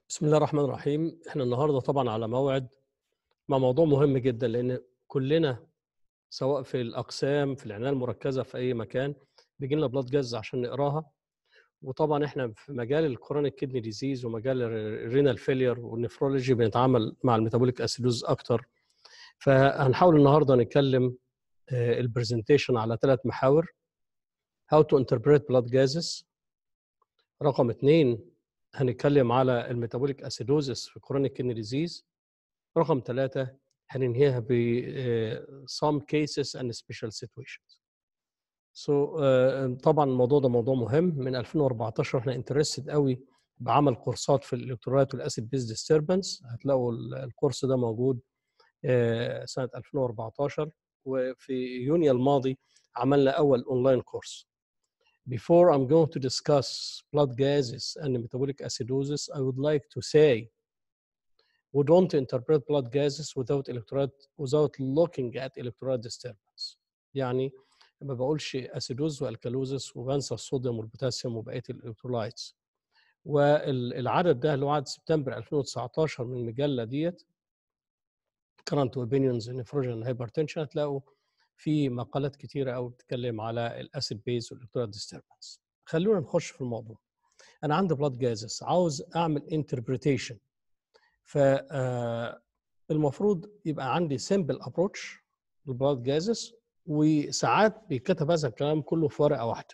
بسم الله الرحمن الرحيم احنا النهارده طبعا على موعد مع موضوع مهم جدا لان كلنا سواء في الاقسام في العنايه المركزه في اي مكان بيجي لنا بلاد جاز عشان نقراها وطبعا احنا في مجال الكورونيك كيدني ديزيز ومجال الرينال فيلير والنفرولوجي بنتعامل مع الميتابوليك اسيدوز اكتر فهنحاول النهارده نتكلم البرزنتيشن على ثلاث محاور how to interpret blood gases رقم اثنين هنتكلم على الميتابوليك اسيدوزس في كرونيك كيدني ديزيز رقم ثلاثة هننهيها ب some cases and special situations so uh, طبعا الموضوع ده موضوع مهم من 2014 احنا انترستد قوي بعمل كورسات في الالكترولايت والاسيد بيز ديستربنس هتلاقوا الكورس ده موجود uh, سنة 2014 وفي يونيو الماضي عملنا اول اونلاين كورس Before I'm going to discuss blood gases and metabolic acidosis, I would like to say we don't interpret blood gases without electrolyte without looking at electrolyte disturbance. يعني ما بقولش اسيدوز والكالوزس وبنسى الصوديوم والبوتاسيوم وبقيه الالكترولايتس. والعدد ده اللي هو عدد سبتمبر 2019 من المجله ديت current opinions in nephrogen and hypertension هتلاقوا في مقالات كتيره قوي بتتكلم على الاسيد بيز والالكترولايت ديستربنس خلونا نخش في الموضوع انا عندي بلاد جازز عاوز اعمل انتربريتيشن ف المفروض يبقى عندي سمبل ابروتش للبلاد جازز وساعات بيتكتب هذا الكلام كله في ورقه واحده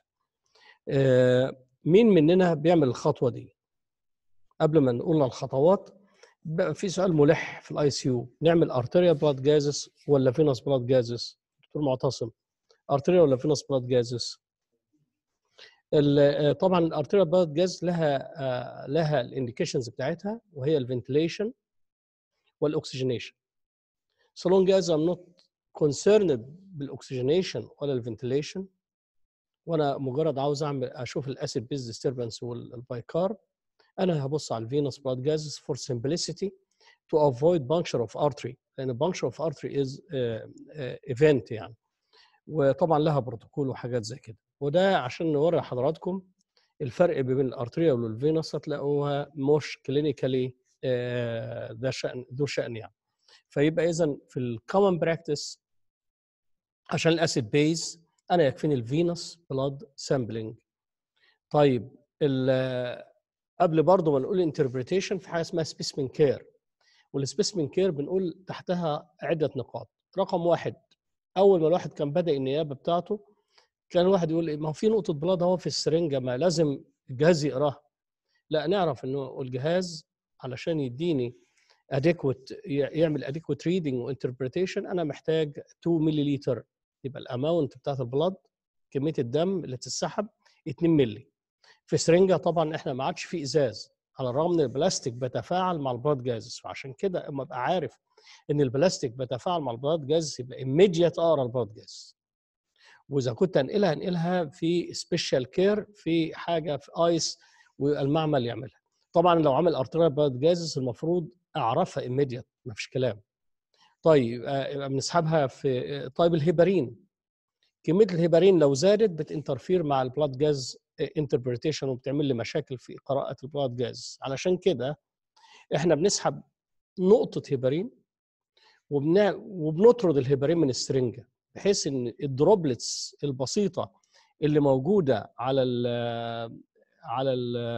مين مننا بيعمل الخطوه دي قبل ما نقول الخطوات بقى في سؤال ملح في الاي سي يو نعمل ارتيريا بلاد جازز ولا فينوس بلاد جازز دكتور معتصم ارتيريا ولا فينوس بلاد جازز طبعا الارتيريا بلاد جاز لها لها الانديكيشنز بتاعتها وهي الفنتليشن والاكسجينيشن so long as I'm not concerned بالاكسجينيشن ولا الفنتليشن وانا مجرد عاوز اعمل اشوف الاسيد بيز ديستربنس والبايكار انا هبص على الفينوس بلاد جازز for simplicity to avoid puncture of artery لان puncture of artery is ايفنت uh, uh, يعني وطبعا لها بروتوكول وحاجات زي كده وده عشان نوري لحضراتكم الفرق بين الارتريا والفينوس هتلاقوها مش كلينيكالي uh, ده شأن ذو شأن يعني فيبقى اذا في الكومن براكتس عشان الاسيد بيز انا يكفيني الفينوس بلاد سامبلنج طيب قبل برضه ما نقول انتربريتيشن في حاجه اسمها سبيسمين كير والسبيسمين كير بنقول تحتها عده نقاط رقم واحد اول ما الواحد كان بدا النيابه بتاعته كان الواحد يقول ما هو في نقطه بلاد اهو في السرنجه ما لازم الجهاز يقراها لا نعرف انه الجهاز علشان يديني اديكوت يعمل اديكوت ريدنج وانتربريتيشن انا محتاج 2 ملي لتر يبقى الاماونت بتاعت البلاد كميه الدم اللي تتسحب 2 ملي في سرنجه طبعا احنا ما عادش في ازاز على الرغم ان البلاستيك بيتفاعل مع البلاد جازز فعشان كده اما ابقى عارف ان البلاستيك بيتفاعل مع البلاد جاز يبقى ايميديت اقرا البلاد جاز واذا كنت انقلها انقلها في سبيشال كير في حاجه في ايس والمعمل يعملها طبعا لو عمل ارتريال بلاد جازز المفروض اعرفها ايميديت ما فيش كلام طيب بنسحبها في طيب الهيبارين كميه الهيبارين لو زادت بتنترفير مع البلاد جاز انتربريتيشن وبتعمل لي مشاكل في قراءه البلاد جاز علشان كده احنا بنسحب نقطه هيبارين وبن... وبنطرد الهيبارين من السرنجه بحيث ان الدروبلتس البسيطه اللي موجوده على ال على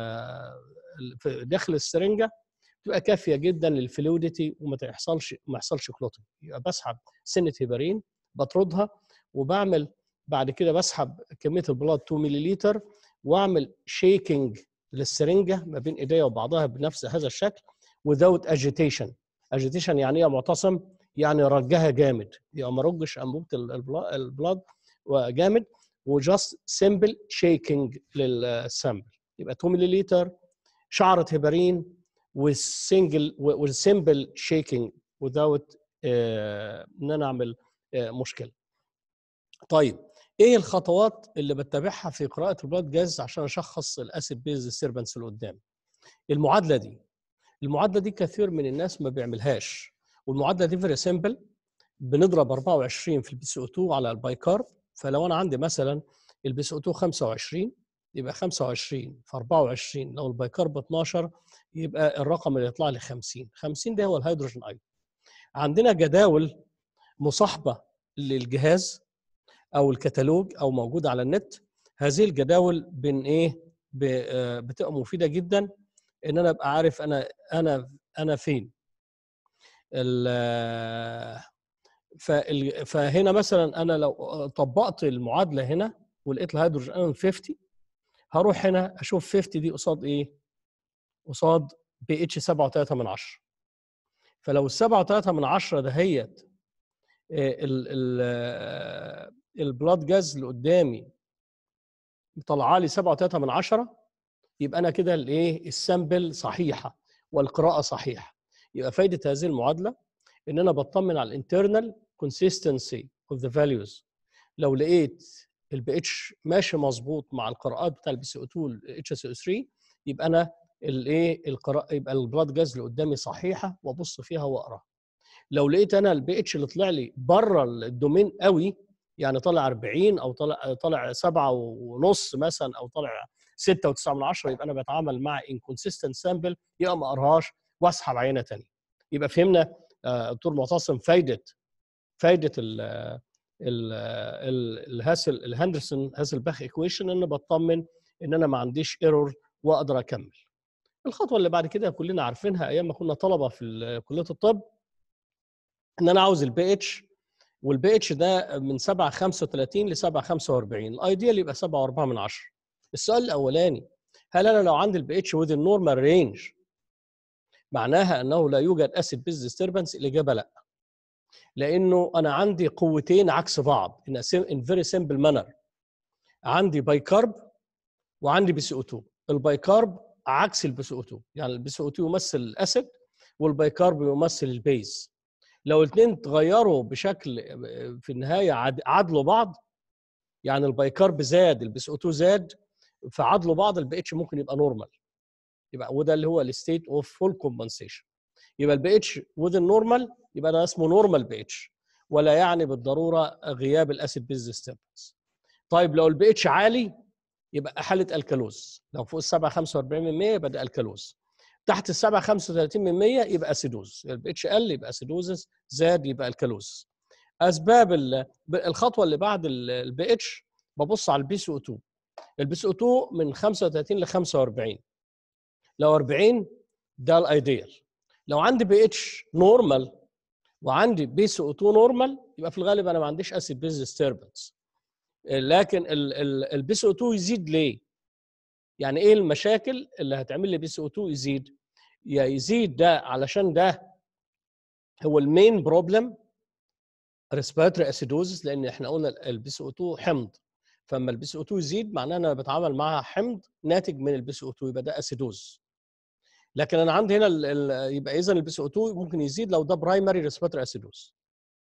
ال داخل السرنجه تبقى كافيه جدا للفلويدتي وما تحصلش ما يحصلش كلوتنج يبقى بسحب سنه هيبارين بطردها وبعمل بعد كده بسحب كميه البلاد 2 ملي واعمل شيكينج للسرنجه ما بين ايديا وبعضها بنفس هذا الشكل without agitation agitation يعني ايه يا معتصم؟ يعني رجها جامد يبقى ما رجش انبوبه البلاد جامد وجاست سمبل شيكينج للسامبل يبقى 2 ملي شعره هيبارين والسنجل والسمبل شيكينج without ان انا اعمل مشكله طيب ايه الخطوات اللي بتبعها في قراءه البلاد جاز عشان اشخص الاسيد بيز ديستربنس اللي قدام المعادله دي المعادله دي كثير من الناس ما بيعملهاش والمعادله دي فيري سيمبل بنضرب 24 في البي سي او 2 على البايكارب فلو انا عندي مثلا البي سي او 2 25 يبقى 25 في 24 لو البيكرب 12 يبقى الرقم اللي يطلع لي 50 50 ده هو الهيدروجين ايون عندنا جداول مصاحبه للجهاز او الكتالوج او موجوده على النت هذه الجداول بن ايه ب- آه، بتبقى مفيده جدا ان انا ابقى عارف انا انا انا فين ال- فال- فهنا مثلا انا لو طبقت المعادله هنا ولقيت الهيدروجين ايون 50 هروح هنا اشوف 50 دي قصاد ايه؟ قصاد بي اتش 7.3 من 10 فلو ال 7.3 من 10 دهيت ال ال البلاد جاز اللي قدامي طلع لي 7.3 من 10 يبقى انا كده الايه السامبل صحيحه والقراءه صحيحه يبقى فايده هذه المعادله ان انا بطمن على الانترنال consistency of the values لو لقيت البي اتش ماشي مظبوط مع القراءات بتاع البي سي او 2 والاتش اس او 3 يبقى انا الايه القراءه يبقى البلاد جاز اللي قدامي صحيحه وابص فيها واقراها لو لقيت انا البي اتش اللي طلع لي بره الدومين قوي يعني طلع 40 او طلع طلع 7 ونص مثلا او طلع 6 و9 من 10 يبقى انا بتعامل مع inconsistent سامبل يبقى ما اقراهاش واسحب عينه ثانيه يبقى فهمنا آه، دكتور معتصم فايده فايده ال ال ال الهاسل الهندرسون هاسلباخ ايكويشن ان بطمن ان انا ما عنديش ايرور واقدر اكمل الخطوه اللي بعد كده كلنا عارفينها ايام ما كنا طلبه في ال- كليه الطب ان انا عاوز البي اتش والبي اتش ده من 7 35 ل 7 45 الايديال يبقى 7 و4 من 10 السؤال الاولاني هل انا لو عندي البي اتش وذ النورمال رينج معناها انه لا يوجد اسيد بيز ديستربنس الاجابه لا لانه انا عندي قوتين عكس بعض ان ان فيري سمبل مانر عندي بايكارب وعندي بي سي او 2 البايكارب عكس البي سي او 2 يعني البي سي او 2 يمثل الاسيد والبايكارب يمثل البيز لو الاثنين تغيروا بشكل في النهايه عد- عدلوا بعض يعني البايكارب زاد البي سي او 2 زاد فعدلوا بعض البي اتش ممكن يبقى نورمال يبقى وده اللي هو الستيت اوف فول كومبنسيشن يبقى البي اتش وذ النورمال يبقى ده اسمه نورمال بي اتش ولا يعني بالضروره غياب الاسيد بيز ديستربنس طيب لو البي اتش عالي يبقى حاله الكالوز لو فوق ال 7 45 من 100 يبقى ده الكالوز تحت ال 7 35 من 100 يبقى اسيدوز البي اتش قل يبقى اسيدوزس زاد يبقى الكالوز اسباب ال- الخطوه اللي بعد البي اتش ببص على البي سي او 2 البي سي او 2 من 35 ل 45 لو 40 ده الايديال لو عندي بي اتش نورمال وعندي بي سي او 2 نورمال يبقى في الغالب انا ما عنديش اسيد بيز ديستربنس لكن البي سي او 2 يزيد ليه؟ يعني ايه المشاكل اللي هتعمل لي بي سي او 2 يزيد؟ يا يزيد ده علشان ده هو المين بروبلم ريسبيرتوري اسيدوزس لان احنا قلنا البي سي او 2 حمض فاما البي سي او 2 يزيد معناه انا بتعامل معها حمض ناتج من البي سي او 2 يبقى ده اسيدوز لكن انا عندي هنا ال ال يبقى اذا البي سي او 2 ممكن يزيد لو ده برايمري ريسبيرتوري اسيدوز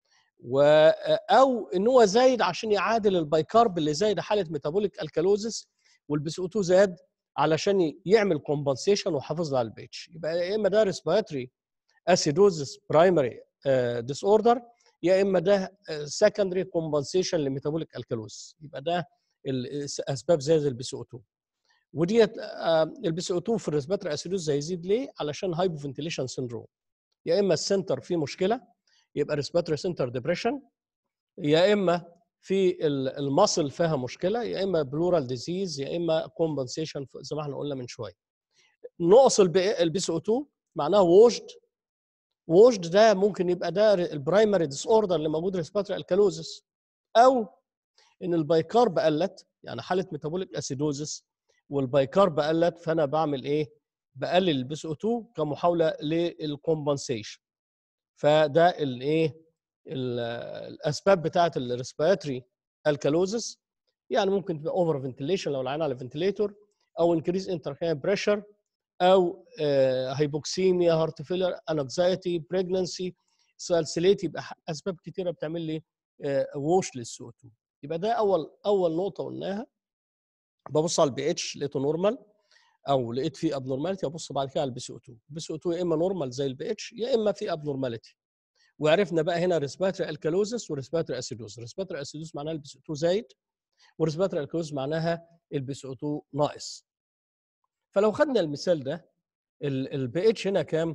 و او ان هو زايد عشان يعادل البايكارب اللي زايد حاله ميتابوليك الكالوزس والبي سي او 2 زاد علشان يعمل كومبنسيشن ويحافظ على البيتش يبقى يا اما ده ريسبيرتوري اسيدوزس برايمري ديس اوردر يا اما ده سكندري كومبنسيشن لميتابوليك الكالوز يبقى ده الاسباب زي البي سي او 2 وديت البي سي او 2 في الريسبيرتوري اسيدوز هيزيد ليه؟ علشان هايبو فنتيليشن سندروم يا اما السنتر فيه مشكله يبقى ريسبيرتوري سنتر ديبريشن يا اما في المصل فيها مشكله يا اما بلورال ديزيز يا اما كومبنسيشن زي ما احنا قلنا من شويه نقص البي سي او 2 معناه ووشد ووشد ده ممكن يبقى ده البرايمري ديس اوردر اللي موجود ريسبيرتوري الكالوزس او ان البايكارب قلت يعني حاله ميتابوليك اسيدوزس والبايكارب قلت فانا بعمل ايه؟ بقلل البي سي او 2 كمحاوله للكومبنسيشن فده الايه الاسباب بتاعه الريسبيراتوري الكالوزس يعني ممكن تبقى اوفر فنتيليشن لو العين على فنتيليتور او انكريز انتركان بريشر او هايبوكسيميا هارت فيلر انكزايتي بريجننسي سالسيليت يبقى اسباب كتيره بتعمل لي ووش للسي او 2 يبقى ده اول اول نقطه قلناها ببص على البي اتش لقيته نورمال او لقيت فيه ابنورماليتي ابص بعد كده على البي سي او 2 البي سي او 2 يا اما نورمال زي البي اتش يا اما في ابنورماليتي وعرفنا بقى هنا ريسبيرتوري الكالوزس وريسبيرتوري اسيدوز ريسبيرتوري اسيدوز معناها البي سي او 2 زايد وريسبيراتوري الكالوز معناها البي سي او 2 ناقص فلو خدنا المثال ده البي اتش هنا كام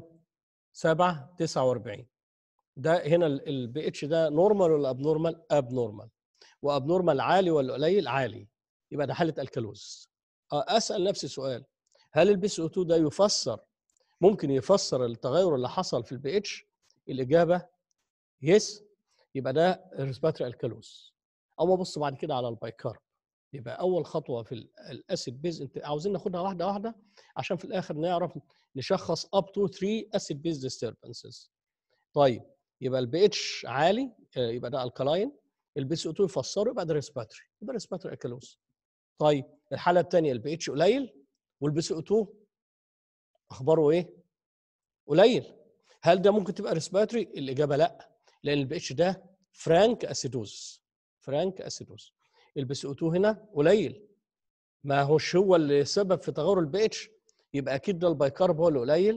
7 49 ده هنا البي اتش ده نورمال ولا اب نورمال اب نورمال واب نورمال عالي ولا قليل عالي يبقى ده حاله الكالوز اسال نفسي سؤال هل البي سي او 2 ده يفسر ممكن يفسر التغير اللي حصل في البي اتش الاجابه يس يبقى ده ريسباتري الكالوز او بص بعد كده على البايكارب يبقى اول خطوه في الاسيد بيز انت عاوزين ناخدها واحده واحده عشان في الاخر نعرف نشخص اب تو 3 اسيد بيز ديستربنسز طيب يبقى البي اتش عالي يبقى ده الكلاين البي سي او 2 يفسره يبقى ده ريسباتري يبقى ريسباتري الكالوز طيب الحاله الثانيه البي اتش قليل والبي سي او 2 اخباره ايه؟ قليل هل ده ممكن تبقى ريسباتري؟ الاجابه لا لان البي اتش ده فرانك اسيدوز فرانك اسيدوز البي سي او 2 هنا قليل ما هوش هو اللي سبب في تغير البي اتش يبقى اكيد ده البايكارب هو اللي قليل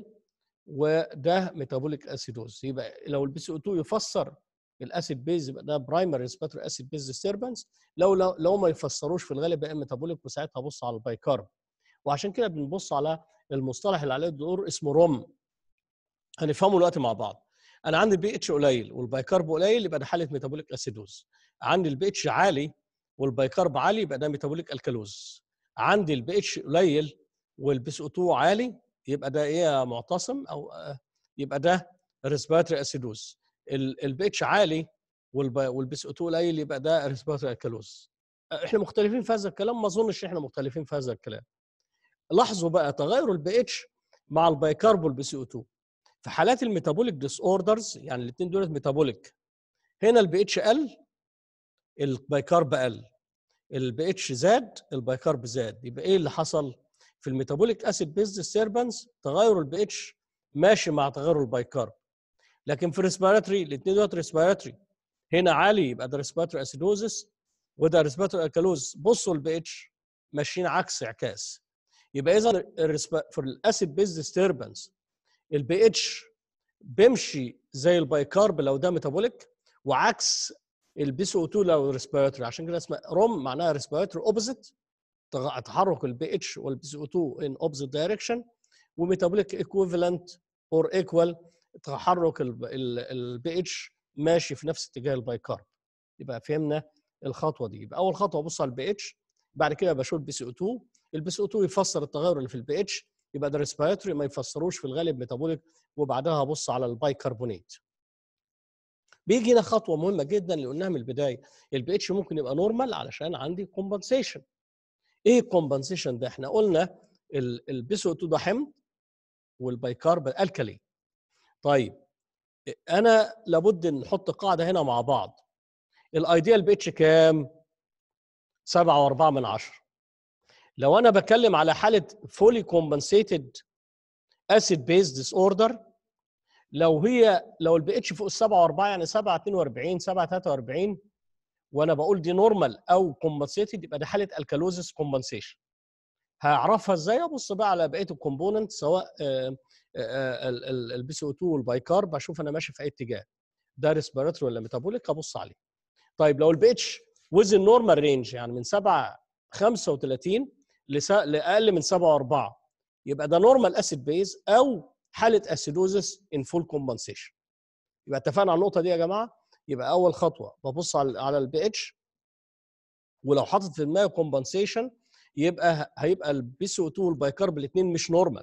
وده ميتابوليك اسيدوز يبقى لو البي سي او 2 يفسر الاسيد بيز يبقى ده برايمري ريسبيراتوري اسيد بيز ديستربنس لو لو, لو ما يفسروش في الغالب يبقى ميتابوليك وساعتها ابص على البايكارب وعشان كده بنبص على المصطلح اللي عليه الدور اسمه روم هنفهمه دلوقتي مع بعض انا عندي البي اتش قليل والبايكارب قليل يبقى ده حاله ميتابوليك اسيدوز عندي البي اتش عالي والبايكارب عالي يبقى ده ميتابوليك الكالوز عندي البي اتش قليل والبي سي او 2 عالي يبقى ده ايه يا معتصم او يبقى ده ريسبيراتوري اسيدوز البي اتش عالي والبي سي او 2 قليل يبقى ده ريسبيراتوري الكالوز احنا مختلفين في هذا الكلام ما اظنش احنا مختلفين في هذا الكلام لاحظوا بقى تغير البي اتش مع البايكارب والبي سي او 2 في حالات الميتابوليك ديس اوردرز يعني الاثنين دول ميتابوليك هنا البي اتش قل البايكارب قل البي اتش زاد البايكارب زاد يبقى ايه اللي حصل في الميتابوليك اسيد بيز ديستربنس تغير البي اتش ماشي مع تغير البايكارب لكن في الريسبيراتوري الاثنين دول ريسبيراتوري هنا عالي يبقى ده ريسبيراتوري اسيدوزس وده ريسبيراتوري الكالوز بصوا البي اتش ماشيين عكس عكاس يبقى اذا في الاسيد بيز ديستربنس البي اتش بيمشي زي البايكارب لو ده ميتابوليك وعكس البي سي او 2 لو ريسبيراتوري عشان كده اسمها روم معناها ريسبيراتوري اوبوزيت تحرك البي اتش والبي سي او 2 ان اوبوزيت دايركشن وميتابوليك ايكويفالنت اور ايكوال تحرك البي اتش ماشي في نفس اتجاه البايكارب يبقى فهمنا الخطوه دي يبقى اول خطوه ابص على البي اتش بعد كده بشوف البي سي او 2 البي سي او 2 يفسر التغير اللي في البي اتش يبقى ده ريسبيراتوري ما يفسروش في الغالب ميتابوليك وبعدها ابص على البايكربونات بيجي هنا خطوه مهمه جدا اللي قلناها من البدايه البي اتش ممكن يبقى نورمال علشان عندي كومبنسيشن ايه الكومبنسيشن ده احنا قلنا البي سي او 2 ده حمض والبايكارب الكلي طيب انا لابد نحط قاعده هنا مع بعض الايديال بي اتش كام 7.4 من 10 لو انا بتكلم على حاله فولي كومبنسيتد اسيد بيز ديس اوردر لو هي لو البي اتش فوق ال 7 و4 يعني 7 42 7 43 وانا بقول دي نورمال او كومبنسيتد يبقى دي حاله الكالوزيس كومبنسيشن هعرفها ازاي ابص بقى على بقيه الكومبوننت سواء البي سي او 2 والبايكارب اشوف انا ماشي في اي اتجاه ده ريسبيراتوري ولا ميتابوليك ابص عليه طيب لو البي اتش وزن نورمال رينج يعني من 7 35 لاقل من 7 و4 يبقى ده نورمال اسيد بيز او حاله اسيدوزس ان فول كومبنسيشن يبقى اتفقنا على النقطه دي يا جماعه يبقى اول خطوه ببص على على البي اتش ولو حاطط في دماغي كومبنسيشن يبقى هيبقى البي سي او 2 والبايكارب الاثنين مش نورمال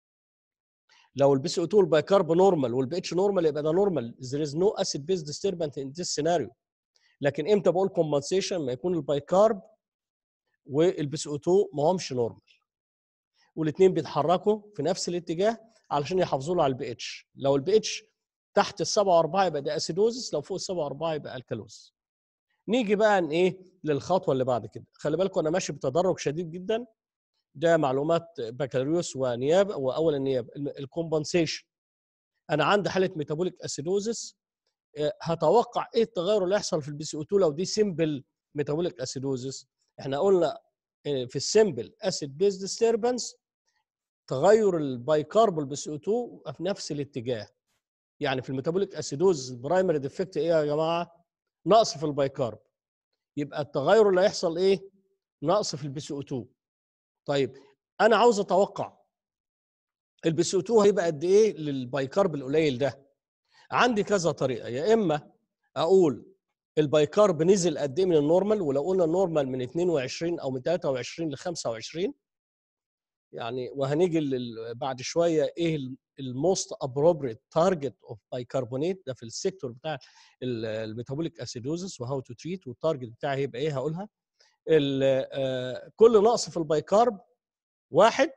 لو البي سي او 2 والبايكارب نورمال والبي اتش نورمال يبقى ده نورمال there is no acid base disturbance in this scenario لكن امتى بقول كومبنسيشن ما يكون البايكارب والبي سي او 2 ما همش نورمال والاثنين بيتحركوا في نفس الاتجاه علشان يحافظوا له على البي اتش لو البي اتش تحت ال 7 و4 يبقى ده اسيدوزس لو فوق ال 7 و4 يبقى الكالوز نيجي بقى ان ايه للخطوه اللي بعد كده خلي بالكم انا ماشي بتدرج شديد جدا ده معلومات بكالوريوس ونيابه واول النيابه الكومبنسيشن انا عندي حاله ميتابوليك اسيدوزس هتوقع ايه التغير اللي هيحصل في البي سي او 2 لو دي سيمبل ميتابوليك اسيدوزس احنا قلنا في السيمبل اسيد بيز ديستربنس تغير البايكارب والبي سي او 2 في نفس الاتجاه يعني في الميتابوليك اسيدوز البرايمري ديفكت ايه يا جماعه نقص في البايكارب يبقى التغير اللي هيحصل ايه نقص في البي سي او 2 طيب انا عاوز اتوقع البي سي او 2 هيبقى قد ايه للبايكارب القليل ده عندي كذا طريقه يا اما اقول البايكارب نزل قد ايه من النورمال ولو قلنا النورمال من 22 او من 23 ل 25 يعني وهنيجي لل- بعد شويه ايه الموست ابروبريت تارجت اوف بايكربونات ده في السيكتور بتاع الميتابوليك اسيدوزس وهاو تو تريت والتارجت بتاعي هيبقى ايه هقولها ال- آه، كل نقص في البايكارب واحد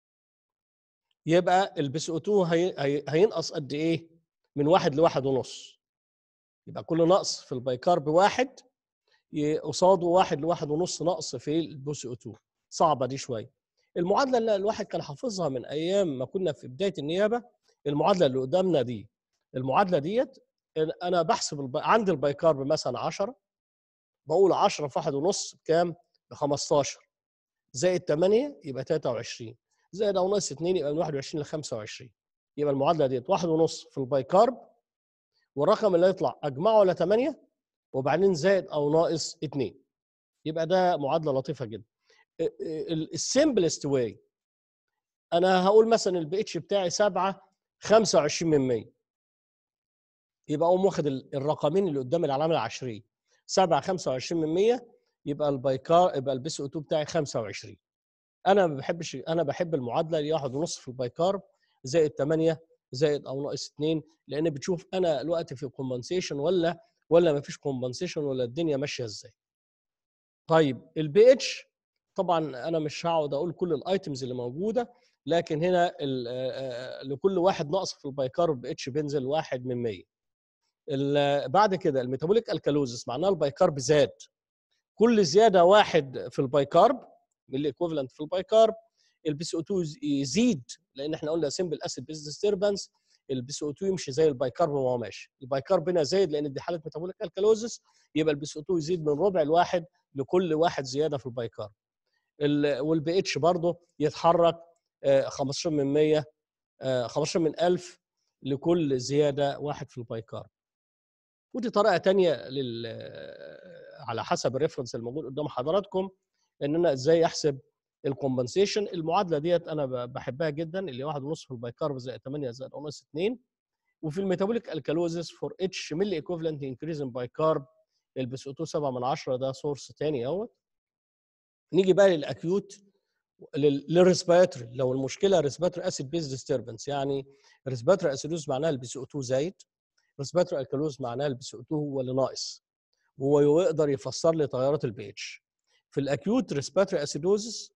يبقى البي سي او 2 هي- هي- هينقص قد ايه؟ من واحد لواحد ونص يبقى كل نقص في البايكارب واحد ي- قصاده واحد لواحد ونص نقص في البي سي او 2 صعبه دي شويه المعادله اللي الواحد كان حافظها من ايام ما كنا في بدايه النيابه المعادله اللي قدامنا دي المعادله ديت انا بحسب الب... عندي البايكارب مثلا 10 بقول 10 في واحد ونص بكام؟ ب 15 زائد 8 يبقى 23 زائد او ناقص 2 يبقى من 21 ل 25 يبقى المعادله ديت واحد ونص في البايكارب والرقم اللي يطلع اجمعه على 8 وبعدين زائد او ناقص 2 يبقى ده معادله لطيفه جدا السمبلست واي انا هقول مثلا البي اتش بتاعي 7 25 من 100 يبقى اقوم واخد ال- الرقمين اللي قدام العلامه العشريه 7 25 من 100 يبقى البايكار يبقى البي سي او 2 بتاعي 25 انا ما بحبش انا بحب المعادله اللي واحد ونص في البايكارب زائد 8 زائد او ناقص 2 لان بتشوف انا الوقت في كومبنسيشن ولا ولا ما فيش كومبنسيشن ولا الدنيا ماشيه ازاي طيب البي اتش طبعا انا مش هقعد اقول كل الايتمز اللي موجوده لكن هنا ال- آه، آه، لكل واحد ناقص في البايكارب بي اتش بينزل واحد من 100 ال- بعد كده الميتابوليك الكالوزس معناها البايكارب زاد كل زياده واحد في البايكارب من الايكوفالنت في البايكارب البي سي او 2 يزيد لان احنا قلنا سمبل اسيد بيز ديستربنس البي سي او 2 يمشي زي البايكارب وهو ماشي البايكارب هنا زايد لان دي حاله ميتابوليك الكالوزس يبقى البي سي او 2 يزيد من ربع الواحد لكل واحد زياده في البايكارب والبي اتش برضه يتحرك آه، 15 من 100 آه، 15 من 1000 لكل زياده واحد في البايكارب ودي طريقه تانية لل على حسب الريفرنس الموجود قدام حضراتكم ان انا ازاي احسب الكومبنسيشن المعادله ديت انا ب- بحبها جدا اللي واحد ونص في البايكارب زائد 8 زائد ونص 2 وفي الميتابوليك الكالوزس فور اتش ملي ايكوفالنت انكريز ان بايكارب البس او 2 7 من 10 ده سورس تاني اهوت نيجي بقى للاكيوت للريسبيراتوري لو المشكله ريسبيراتوري اسيد بيز ديستربنس يعني ريسبيراتوري اسيدوز معناها البي سي او 2 زايد ريسبيراتوري الكالوز معناها البي سي او 2 هو اللي ناقص وهو يقدر يفسر لي تغيرات البي اتش في الاكيوت ريسبيراتوري اسيدوزس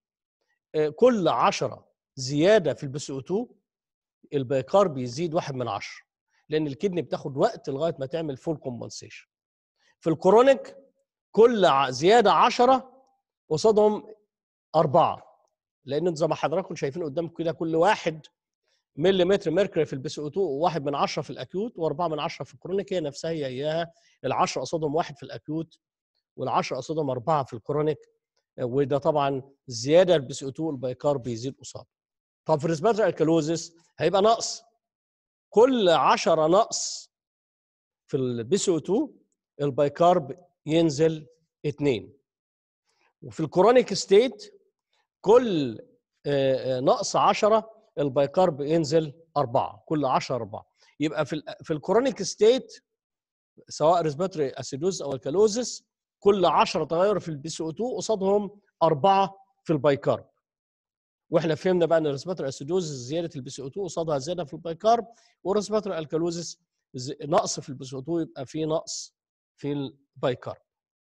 كل 10 زياده في البي سي او 2 البيكار بيزيد واحد من 10 لان الكدني بتاخد وقت لغايه ما تعمل فول كومبنسيشن في الكرونيك كل ع- زياده 10 قصادهم أربعة لأن زي ما حضراتكم شايفين قدامكم كده كل واحد مليمتر ميركوري في البي سي او 2 وواحد من 10 في الاكيوت واربعه من 10 في الكرونيك هي نفسها هي اياها ال10 قصادهم واحد في الاكيوت وال10 قصادهم اربعه في الكرونيك وده طبعا زياده البي سي او 2 البايكار بيزيد قصاده. طب في الريسبيرتوري الكالوزس هيبقى نقص كل 10 نقص في البي سي او 2 البايكارب ينزل 2 وفي الكرونيك ستيت كل آه، آه، نقص 10 البايكارب ينزل 4 كل 10 4 يبقى في ال في الكرونيك ستيت سواء ريسبيرتوري اسيدوز او الكالوزس كل 10 تغير في البي سي او 2 قصادهم اربعه في البايكارب واحنا فهمنا بقى ان الريسبيرتوري اسيدوز زياده البي سي او 2 قصادها زياده في البايكارب والريسبيرتوري الكالوزس ز- نقص في البي سي او 2 يبقى في نقص في البايكارب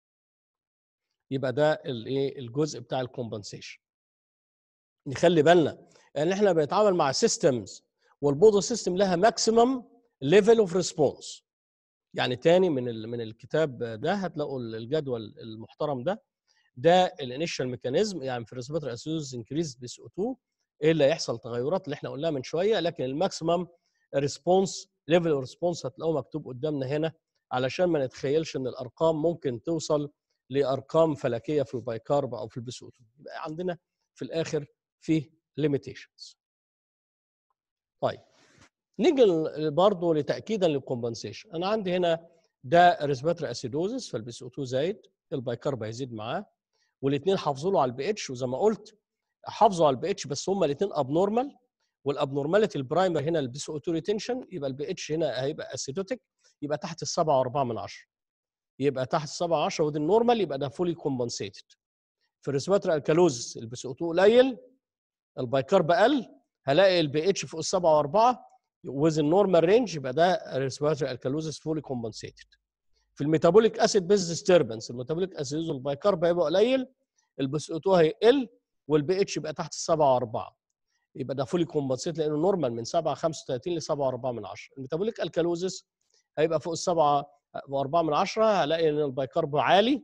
يبقى ده الايه الجزء بتاع الكومبنسيشن نخلي بالنا ان احنا بنتعامل مع سيستمز والبودو سيستم لها ماكسيمم ليفل اوف ريسبونس يعني تاني من ال- من الكتاب ده هتلاقوا الجدول المحترم ده ده الانيشال ميكانيزم يعني في ريسبيرتوري اسيدوز انكريز بي سي او 2 ايه اللي هيحصل تغيرات اللي احنا قلناها من شويه لكن الماكسيمم ريسبونس ليفل اوف ريسبونس هتلاقوه مكتوب قدامنا هنا علشان ما نتخيلش ان الارقام ممكن توصل لارقام فلكيه في البايكارب او في البي سي او 2 يبقى عندنا في الاخر فيه limitations طيب نيجي برضه لتاكيدا للكومبنسيشن انا عندي هنا ده ريسبيرتوري اسيدوزس فالبي سي او 2 زايد البايكارب هيزيد معاه والاثنين حافظوا له على البي اتش وزي ما قلت حافظوا على البي اتش بس هما الاثنين ابنورمال والابنورماليتي البرايمر هنا البي سي او 2 ريتنشن يبقى البي اتش هنا هيبقى اسيدوتيك يبقى تحت السبعة وأربعة من عشرة يبقى تحت السبعة 10 ودي النورمال يبقى ده فولي كومبنسيتد في الريسباتري الكالوزس البي سي او 2 قليل البايكارب قل هلاقي البي اتش فوق السبعة وأربعة وذ النورمال رينج يبقى ده ريسباتري الكالوزس فولي كومبنسيتد في الميتابوليك اسيد بيز ديستربنس الميتابوليك اسيد البايكارب هيبقى قليل البي سي او 2 هيقل والبي اتش يبقى تحت السبعة وأربعة يبقى ده فولي كومبنسيت لانه نورمال من 7 35 ل 7 4 من 10 الميتابوليك الكالوزس هيبقى فوق السبعة و4 من 10 هلاقي ان البايكارب عالي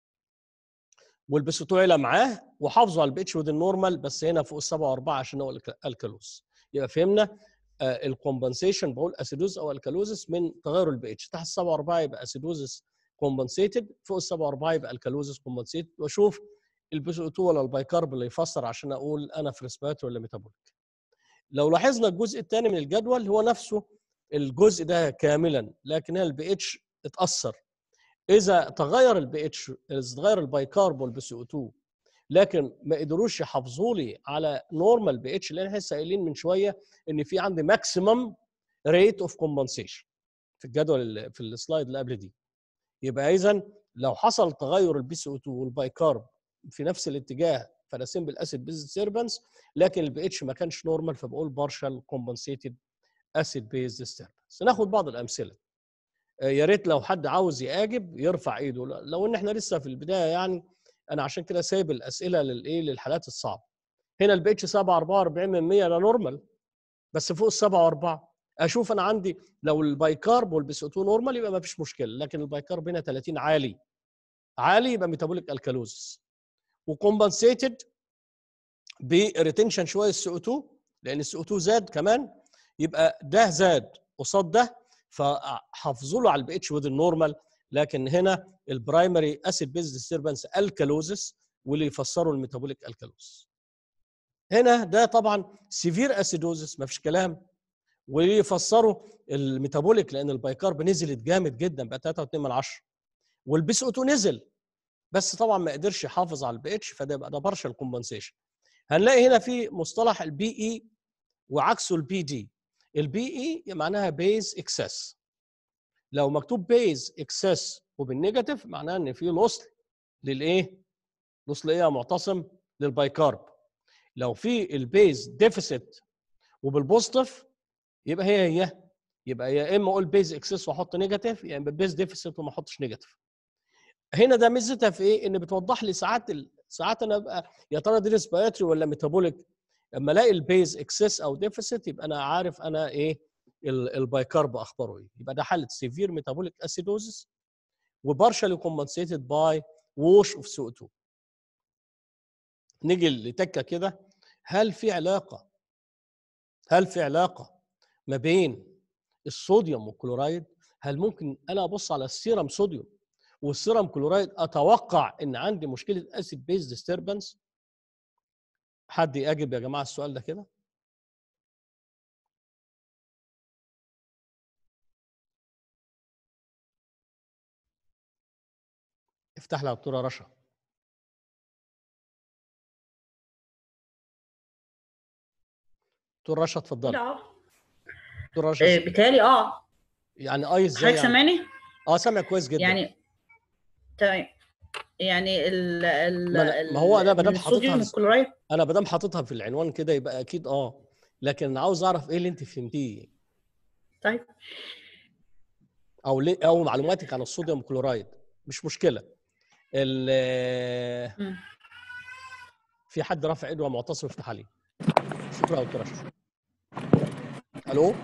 والبيسوتو علا معاه وحافظوا على البي اتش النورمال بس هنا فوق السبعة و4 عشان هو الكالوز يبقى فهمنا الكومبنسيشن بقول اسيدوز او الكالوزس من تغير البي اتش تحت السبعة و4 يبقى اسيدوزس كومبنسيتد فوق السبعة و4 يبقى الكالوزس كومبنسيتد واشوف البي 2 ولا البايكارب اللي يفسر عشان اقول انا في ريسبيراتوري ولا ميتابوليك لو لاحظنا الجزء الثاني من الجدول هو نفسه الجزء ده كاملا لكن البي اتش اتاثر اذا تغير البي اتش اذا تغير البايكارب والبي سي او 2 لكن ما قدروش يحافظوا لي على نورمال بي اتش لان احنا لسه قايلين من شويه ان في عندي ماكسيمم ريت اوف كومبنسيشن في الجدول في السلايد اللي قبل دي يبقى اذا لو حصل تغير البي سي او 2 والبايكارب في نفس الاتجاه فراسين بالاسيد بيز ديستربنس لكن البي اتش ما كانش نورمال فبقول بارشال كومبنسيتد اسيد بيز ديستربنس ناخد بعض الامثله يا ريت لو حد عاوز يجاوب يرفع ايده لو ان احنا لسه في البدايه يعني انا عشان كده سايب الاسئله للايه للحالات الصعبه هنا البي اتش 7 44 من 100 ده نورمال بس فوق ال 7 و4 اشوف انا عندي لو البايكارب والبي 2 نورمال يبقى ما فيش مشكله لكن البايكارب هنا 30 عالي عالي يبقى ميتابوليك الكالوزس وكومبنسيتد بريتنشن شويه السي او 2 لان السي او 2 زاد كمان يبقى ده زاد قصاد ده فحافظوا له على البي اتش وذ النورمال لكن هنا البرايمري اسيد بيز ديستربنس الكالوزس واللي يفسروا الميتابوليك الكالوز هنا ده طبعا سيفير اسيدوزس ما فيش كلام واللي يفسروا الميتابوليك لان البايكارب نزلت جامد جدا بقى 3.2 من 10 والبيس او 2 نزل بس طبعا ما قدرش يحافظ على البي اتش فده يبقى ده بارشال كومبنسيشن هنلاقي هنا في مصطلح البي اي وعكسه البي دي البي اي معناها بيز اكسس لو مكتوب بيز اكسس وبالنيجاتيف معناها ان في لوصل للايه لوصل ايه يا معتصم للبايكارب لو في البيز ديفيسيت وبالبوزيتيف يبقى هي هي يبقى يا اما اقول بيز اكسس واحط نيجاتيف يا اما بيز ديفيسيت وما احطش نيجاتيف هنا ده ميزتها في ايه؟ ان بتوضح لي ساعات ال... ساعات انا ابقى يا ترى دي ريسبيراتوري ولا ميتابوليك اما الاقي البيز اكسس او ديفيسيت يبقى انا عارف انا ايه البايكارب اخباره ايه يبقى ده حاله سيفير ميتابوليك اسيدوزس وبارشالي كومبنسيتد باي ووش اوف سو 2 نيجي لتكه كده هل في علاقه هل في علاقه ما بين الصوديوم والكلورايد هل ممكن انا ابص على السيرم صوديوم والسيرم كلورايد اتوقع ان عندي مشكله اسيد بيز ديستربنس حد يجب يا جماعه السؤال ده كده افتح لها دكتوره رشا دكتور رشا اتفضلي لا دكتور رشا إيه، بيتهيألي اه يعني اي ازاي حضرتك يعني؟ سامعني؟ اه سامع كويس جدا يعني تمام يعني ال ال ما أنا- ما هو أنا بدام من الصوديوم حاططها- والكلورايد انا ما دام حاططها في العنوان كده يبقى اكيد اه لكن انا عاوز اعرف ايه اللي انت فهمتيه طيب او ليه او معلوماتك عن الصوديوم كلورايد مش مشكله ال- مم. في حد رافع ايده يا معتصم افتح عليه شكرا يا دكتور اشرف الو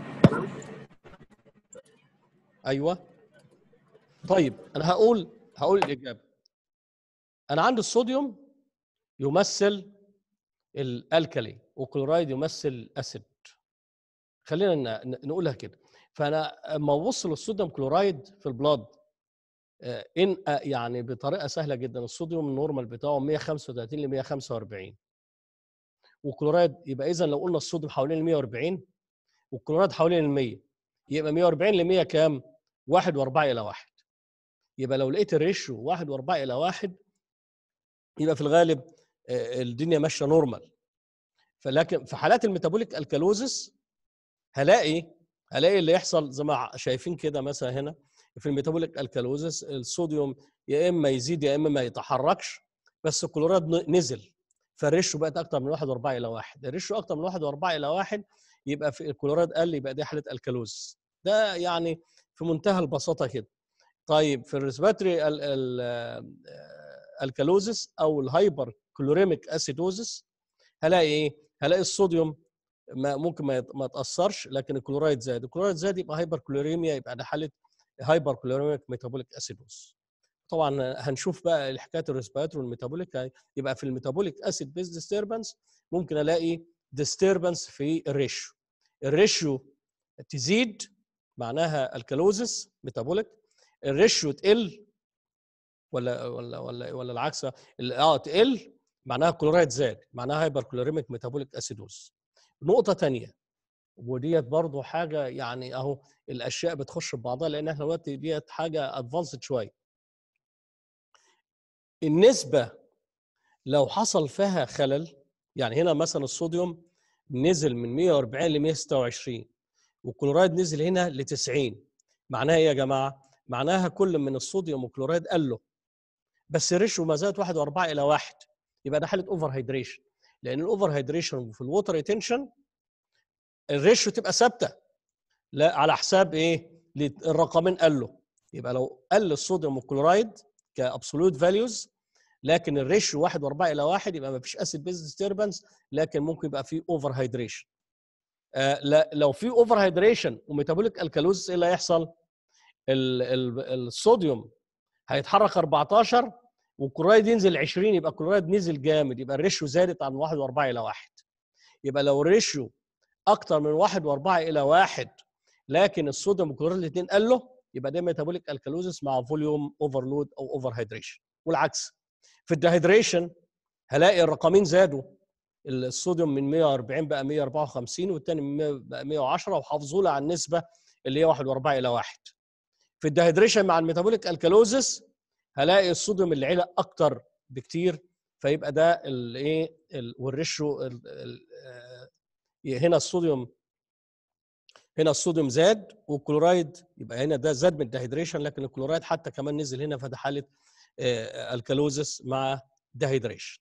ايوه طيب انا هقول هقول الاجابه انا عندي الصوديوم يمثل الالكالي والكلورايد يمثل الاسيد خلينا ن- ن- نقولها كده فانا اما ابص للصوديوم كلورايد في البلاد آه، ان آه، يعني بطريقه سهله جدا الصوديوم النورمال بتاعه 135 ل 145 والكلورايد يبقى اذا لو قلنا الصوديوم حوالين ال 140 والكلورايد حوالين ال 100 يبقى 140 ل 100 كام؟ 1 و4 الى 1 يبقى لو لقيت الريشيو 1 و4 الى 1 يبقى في الغالب آه، الدنيا ماشيه نورمال فلكن في حالات الميتابوليك الكالوزس هلاقي هلاقي اللي يحصل زي ما شايفين كده مثلا هنا في الميتابوليك الكالوزس الصوديوم يا اما يزيد يا اما ما يتحركش بس الكلوريد ن- نزل فالريشيو بقت اكتر من 1 و4 الى 1 الريشيو اكتر من 1 و4 الى 1 يبقى في الكلوريد قل يبقى دي حاله الكالوزس ده يعني في منتهى البساطه كده طيب في الريسباتري ال- ال- آه، الكالوزس او الهايبر كلوريميك اسيدوزس هلاقي ايه؟ هلاقي الصوديوم ما ممكن ما يت- ما يتاثرش لكن الكلورايد زاد، الكلورايد زاد يبقى هايبر كلوريميا يبقى ده حاله هايبر كلوريميك ميتابوليك اسيدوز. طبعا هنشوف بقى حكايه الريسبيراتوري والميتابوليك هي- يبقى في الميتابوليك اسيد بيز ديستربنس ممكن الاقي ديستربنس في الريشيو. الريشيو تزيد معناها الكالوزس ميتابوليك الريشيو تقل ولا ولا ولا ولا العكس ال- اه تقل معناها كلورايد زاد معناها هايبر كلوريميك ميتابوليك اسيدوز نقطه تانية وديت برضو حاجه يعني اهو الاشياء بتخش في بعضها لان احنا دلوقتي ديت حاجه ادفانسد شويه النسبه لو حصل فيها خلل يعني هنا مثلا الصوديوم نزل من 140 ل 126 والكلورايد نزل هنا ل 90 معناها ايه يا جماعه؟ معناها كل من الصوديوم والكلورايد قالوا بس الريشيو ما زالت 1 و4 الى 1 يبقى ده حاله اوفر هيدريشن لان الاوفر هيدريشن في الووتر ريتنشن الريشيو تبقى ثابته لا على حساب ايه؟ الرقمين قالوا يبقى لو قل الصوديوم والكلورايد كابسولوت فاليوز لكن الريشيو 1 و4 الى 1 يبقى ما فيش اسيد بيز ديستربنس لكن ممكن يبقى في اوفر هيدريشن آه لا لو في اوفر هيدريشن وميتابوليك الكالوز ايه اللي هيحصل؟ ال- ال- الصوديوم هيتحرك 14 والكلورايد ينزل 20 يبقى الكلورايد نزل جامد يبقى الريشيو زادت عن 1 و4 الى 1 يبقى لو الريشيو اكتر من 1 و4 الى 1 لكن الصوديوم والكلورايد الاثنين قالوا يبقى ده ميتابوليك الكالوزس مع فوليوم اوفرلود او اوفر هيدريشن والعكس في الدهيدريشن هلاقي الرقمين زادوا الصوديوم من 140 بقى 154 والثاني من 100 بقى 110 وحافظوا له على النسبه اللي هي 1 و4 الى 1 في الدهيدريشن مع الميتابوليك الكالوزس هلاقي الصوديوم اللي علا اكتر بكتير فيبقى ده الايه والريشيو ال- ال- آه، هنا الصوديوم هنا الصوديوم زاد والكلورايد يبقى هنا ده زاد من الدهيدريشن لكن الكلورايد حتى كمان نزل هنا فده حاله آه، الكالوزس مع دهيدريشن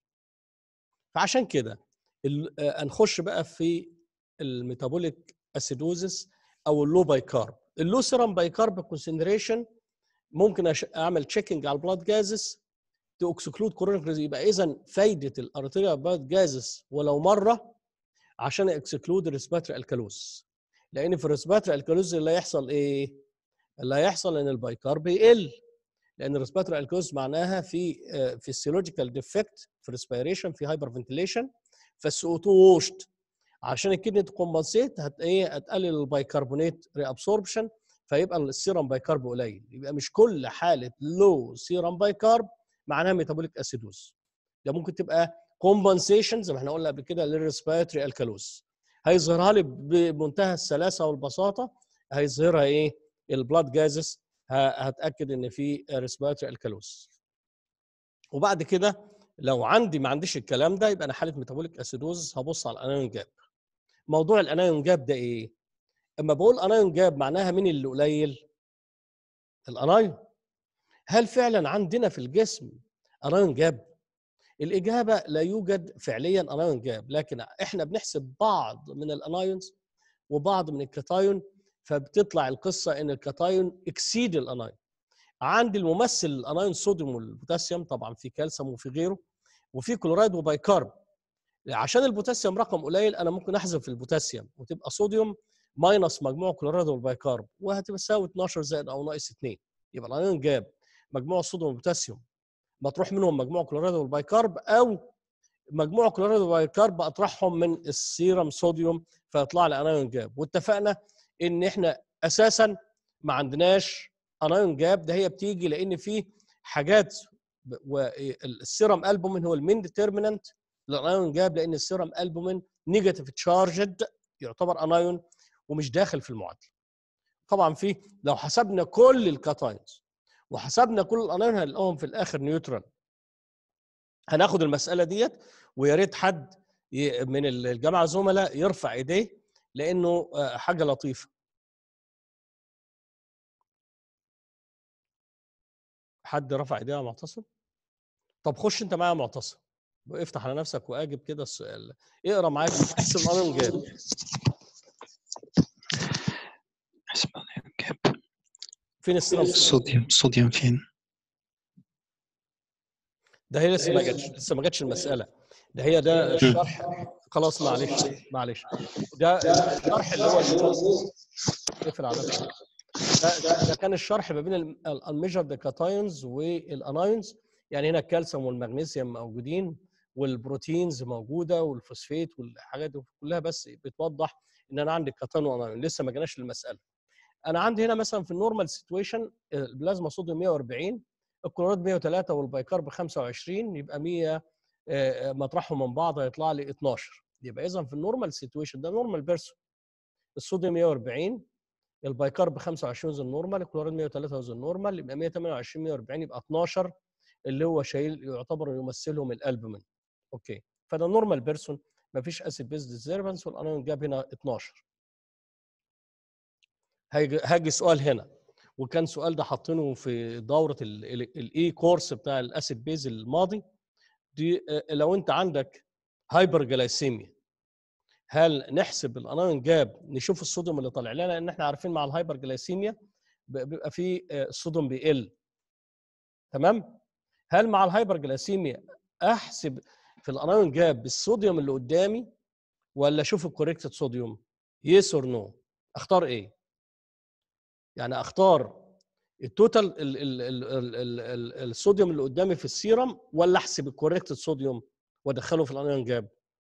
فعشان كده ال- آه، هنخش بقى في الميتابوليك اسيدوزس او اللو باي كارب اللو سيرم باي كارب كونسنتريشن ممكن أش- اعمل تشيكنج على البلاد جازس تو اكسكلود كورونيك يبقى اذا فايده الارتيريال بلاد جازس ولو مره عشان اكسكلود الريسباتري الكالوز لان في الريسباتري الكالوز اللي هيحصل ايه؟ اللي هيحصل ان البايكارب يقل لان الريسباتري الكالوز معناها في آه، في السيولوجيكال ديفكت في ريسبيريشن في هايبر فنتيليشن فالسي 2 ووشت عشان الكدني تكمبنسيت هت ايه هتقلل البايكربونات ري ابسوربشن فيبقى السيرم بايكارب قليل يبقى مش كل حاله لو سيرم بايكارب معناها ميتابوليك اسيدوز ده ممكن تبقى كومبنسيشن زي ما احنا قلنا قبل كده للريسبيراتوري الكالوز هيظهرها لي بمنتهى السلاسه والبساطه هيظهرها ايه البلاد جازس هتاكد ان في ريسبيراتوري الكالوز وبعد كده لو عندي ما عنديش الكلام ده يبقى انا حاله ميتابوليك اسيدوز هبص على الانايون جاب موضوع الانايون جاب ده ايه اما بقول انايون جاب معناها مين اللي قليل الانايون هل فعلا عندنا في الجسم انايون جاب الاجابه لا يوجد فعليا انايون جاب لكن احنا بنحسب بعض من الانايونز وبعض من الكتايون فبتطلع القصه ان الكتايون اكسيد الانايون عندي الممثل الانايون صوديوم والبوتاسيوم طبعا في كالسيوم وفي غيره وفي كلورايد وبايكارب عشان البوتاسيوم رقم قليل انا ممكن احذف البوتاسيوم وتبقى صوديوم ماينس مجموع كلورايد والبايكارب وهتساوي 12 زائد او ناقص 2 يبقى الانايون جاب مجموع الصوديوم والبوتاسيوم مطروح منهم مجموع كلورايد والبايكارب او مجموع كلورايد والبايكارب اطرحهم من السيرم صوديوم فيطلع لي انايون جاب واتفقنا ان احنا اساسا ما عندناش انايون جاب ده هي بتيجي لان في حاجات والسيرم البومين هو المين ديترمينانت للانايون جاب لان السيرم البومين نيجاتيف تشارجد يعتبر انايون ومش داخل في المعادله طبعا في لو حسبنا كل الكاتاينز وحسبنا كل الانايون هنلاقيهم في الاخر نيوترال هناخد المساله ديت ويا ريت حد ي- من الجامعه زملاء يرفع ايديه لانه آه، حاجه لطيفه حد رفع ايديه يا معتصم طب خش انت معايا يا معتصم وافتح على نفسك واجب كده السؤال اقرا معايا احسب الانايون جاب حسب الكاب فين السيرم الصوديوم الصوديوم فين؟ ده هي لسه ما جاتش لسه ما جاتش المساله ده هي ده الشرح خلاص معلش معلش ده الشرح اللي هو اقفل على نفسك ده, ده, ده كان الشرح ما بين الميجرد كاتايونز والانايونز يعني هنا الكالسيوم والمغنيسيوم موجودين والبروتينز موجوده والفوسفات والحاجات دي كلها بس بتوضح ان انا عندي كاتايون وانايون لسه ما جيناش للمساله انا عندي هنا مثلا في النورمال سيتويشن البلازما صوديوم 140 الكلورات 103 والبيكارب 25 يبقى 100 آه، مطرحهم من بعض هيطلع لي 12 يبقى اذا في النورمال سيتويشن ده نورمال بيرسون الصوديوم 140 البيكارب 25 وزن نورمال الكلورات 103 وزن نورمال يبقى 128 140 يبقى 12 اللي هو شايل يعتبر يمثلهم القلب منه اوكي فده نورمال بيرسون ما فيش اسيد بيز ديزيرفنس والانون جاب هنا 12 هاجي هاجي سؤال هنا وكان سؤال ده حاطينه في دوره الاي كورس بتاع الاسيد بيز الماضي دي آه، لو انت عندك هايبر جلايسيميا هل نحسب الانايون جاب نشوف الصوديوم اللي طالع لنا لان احنا عارفين مع الهايبر جلايسيميا ب- بيبقى فيه آه، الصوديوم بيقل تمام هل مع الهايبر جلايسيميا احسب في الانايون جاب بالصوديوم اللي قدامي ولا اشوف الكوريكتد صوديوم يس اور نو اختار ايه يعني اختار التوتال ال- ال- ال- ال- ال- ال- الصوديوم اللي قدامي في السيرم ولا احسب الكوريكتد صوديوم وادخله في الانيون جاب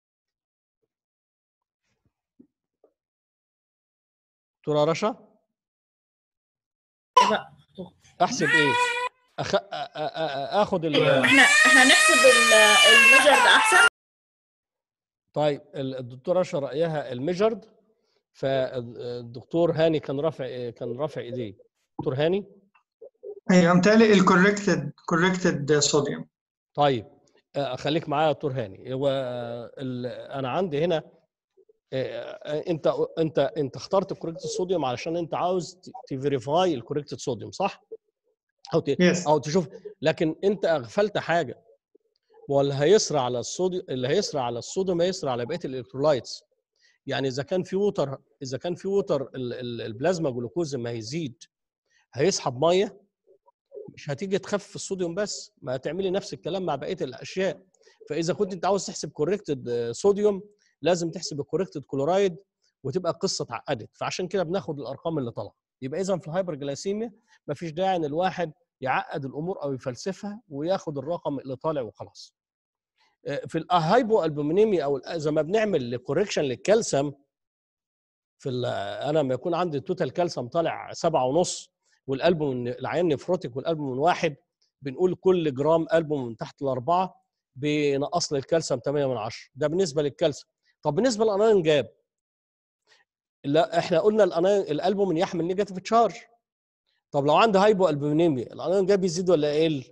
دكتوره رشا إيه بقى؟ احسب ايه أخ... أ- أ- أ- اخد ال... احنا احنا نحسب الميجر ده احسن طيب ال- الدكتوره رشا رايها الميجرد فالدكتور هاني كان رافع كان رافع ايديه دكتور هاني هي امتالي الكوركتد كوركتد صوديوم طيب آه، خليك معايا يا دكتور هاني هو آه، ال- انا عندي هنا آه، انت انت انت اخترت الكوريكتد صوديوم علشان انت عاوز تفيريفاي الكوريكتد صوديوم صح؟ او ت... يس او تشوف لكن انت اغفلت حاجه واللي هيسرع على الصوديوم اللي هيسرع على الصوديوم هيسرع على بقيه الالكترولايتس يعني اذا كان في ووتر اذا كان في ووتر ال- ال- البلازما جلوكوز ما هيزيد هيسحب ميه مش هتيجي تخفف الصوديوم بس ما هتعملي نفس الكلام مع بقيه الاشياء فاذا كنت انت عاوز تحسب كوركتد صوديوم لازم تحسب الكوركتد كلورايد وتبقى القصه اتعقدت فعشان كده بناخد الارقام اللي طالعه يبقى اذا في الهايبر جلايسيميا مفيش داعي ان الواحد يعقد الامور او يفلسفها وياخد الرقم اللي طالع وخلاص آه، في الهايبو البومينيميا او ال- زي ما بنعمل كوريكشن للكالسيوم في ال- انا لما يكون عندي التوتال كالسيوم طالع سبعة ونص والقلب من العيان نفروتيك والقلب من واحد بنقول كل جرام قلبه من تحت الاربعه بينقص لي الكالسيوم 8 من 10 ده بالنسبه للكالسيوم طب بالنسبه للانايون جاب لا احنا قلنا الانايون الالبومين يحمل نيجاتيف تشارج طب لو عندي هايبو البومينيميا الانايون جاب يزيد ولا يقل؟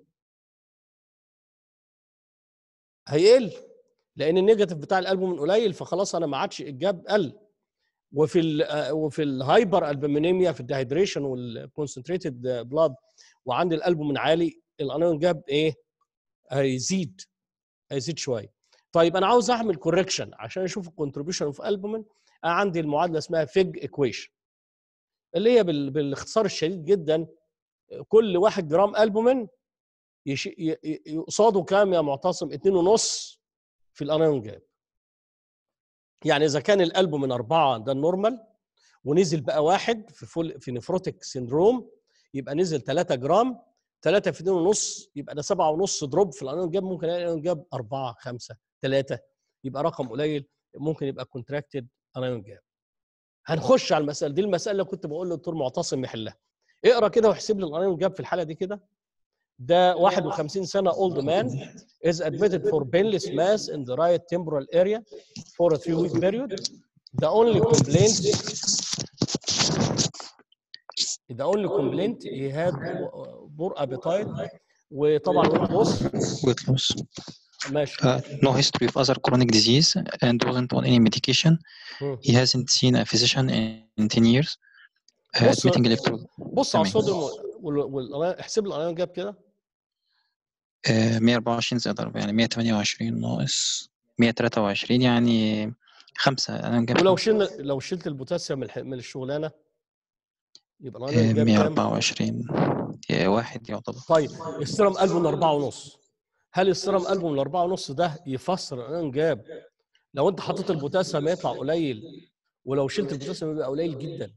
هيقل لان النيجاتيف بتاع الالبومين قليل فخلاص انا ما عادش الجاب قل وفي ال وفي الهايبر البومينيميا في الدهيدريشن والكونسنتريتد بلاد وعندي الالبومين عالي الانايون جاب ايه؟ هيزيد هيزيد شويه طيب انا عاوز اعمل كوركشن عشان اشوف الكونتريبيوشن اوف البومين انا عندي المعادله اسمها فيج ايكويشن اللي هي بال- بالاختصار الشديد جدا كل واحد جرام البومين يش... ي... ي- قصاده كام يا معتصم؟ اتنين ونص في الانايون جاب يعني اذا كان الالبومين أربعة ده النورمال ونزل بقى واحد في فول في نفروتيك سيندروم يبقى نزل 3 جرام 3 في 2 ونص يبقى ده 7 ونص دروب في الانون جاب ممكن الانون جاب 4 5 3 يبقى رقم قليل ممكن يبقى كونتراكتد انون جاب هنخش على المساله دي المساله اللي كنت بقول للدكتور معتصم يحلها اقرا كده واحسب لي الانون جاب في الحاله دي كده ده 51 سنه old man is admitted for painless mass in the right temporal area for a three week period the only complaint the only complaint he had poor appetite وطبعا weight loss weight loss ماشي uh, no history of other chronic disease and wasn't on any medication مم. he hasn't seen a physician in 10 years uh, بص- admitting electrode بص على تمام. الصوديوم وال- وال- احسب لي الايون جاب كده uh, 124 زائد 4 يعني 128 ناقص 123 يعني خمسة أنا جاب ولو شلنا لو شلت البوتاسيوم من الح- من الشغلانه يبقى آه، الايون جاب كام؟ 124 يا واحد يعتبر طيب السيرم قلبه من أربعة ونص هل السيرم قلبه من أربعة ونص ده يفسر الأيون جاب لو أنت حطيت البوتاسيوم هيطلع قليل ولو شلت البوتاسيوم يبقى قليل جدا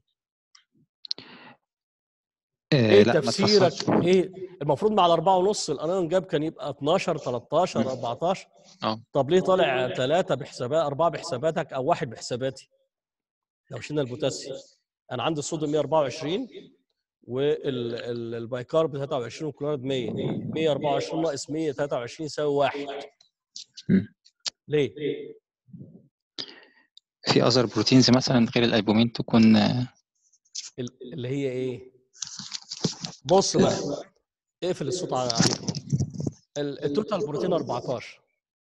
آه، ايه لا ما تفسيرك تفسرش. ايه المفروض مع الأربعة ونص الأيون جاب كان يبقى 12 13 14 اه طب ليه طالع ثلاثة بحسابات أربعة بحساباتك أو واحد بحساباتي لو شلنا البوتاسيوم أنا عندي الصوديوم 124 والبايكارب 23 والكلوريد 100 124 ناقص 123 يساوي واحد مم. ليه؟ في اذر بروتينز مثلا غير الالبومين تكون آه، ال- اللي هي ايه؟ بص بقى اقفل الصوت على عليكم ال- التوتال بروتين 14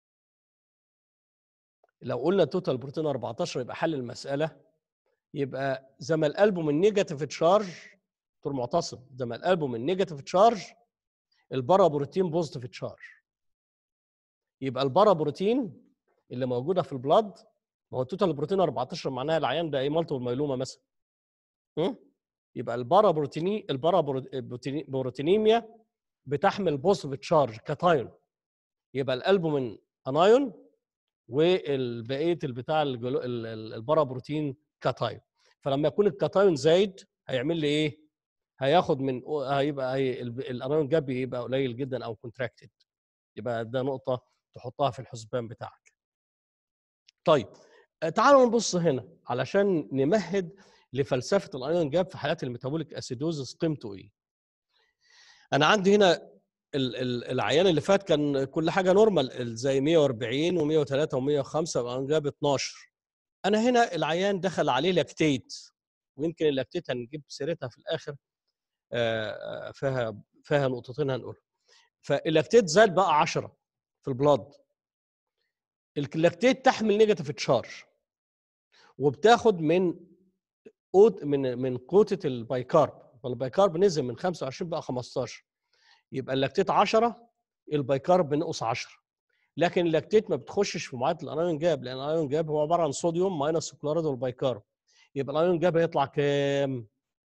لو قلنا التوتال بروتين 14 يبقى حل المساله يبقى زي ما الالبوم نيجاتيف تشارج دكتور معتصم زي ما الالبوم نيجاتيف تشارج البارا بروتين بوزيتيف تشارج يبقى البارا بروتين اللي موجوده في البلاد ما هو التوتال بروتين 14 معناها العيان ده ايه مالتيبل مايلوما مثلا م? يبقى البارا بروتيني البارا بروتيني بروتينيميا بتحمل بوزيتيف تشارج كاتايون يبقى الالبومين انايون والبقيه البتاع الجلو... ال- ال- البارا بروتين كاتايون فلما يكون الكاتايون زايد هيعمل لي ايه؟ هياخد من هيبقى هي... ال- الانايون جاب يبقى قليل جدا او كونتراكتد يبقى ده نقطه تحطها في الحسبان بتاعك. طيب آه، تعالوا نبص هنا علشان نمهد لفلسفه الايون جاب في حالات الميتابوليك اسيدوزس قيمته ايه؟ انا عندي هنا ال- ال- العيان اللي فات كان كل حاجه نورمال زي 140 و103 و105 الايون جاب 12 انا هنا العيان دخل عليه لاكتيت ويمكن اللاكتيت هنجيب سيرتها في الاخر آه، آه، فيها فيها نقطتين هنقولها فاللاكتيت زاد بقى 10 في البلاد اللاكتيت تحمل نيجاتيف تشارج وبتاخد من قوت من من قوتة البايكارب فالبايكارب نزل من 25 بقى 15 يبقى اللاكتيت 10 البايكارب بنقص 10 لكن اللاكتيت ما بتخشش في معادله الايون جاب لان الايون جاب هو عباره عن صوديوم ماينس الكلوريد والبايكارب يبقى الايون جاب هيطلع كام؟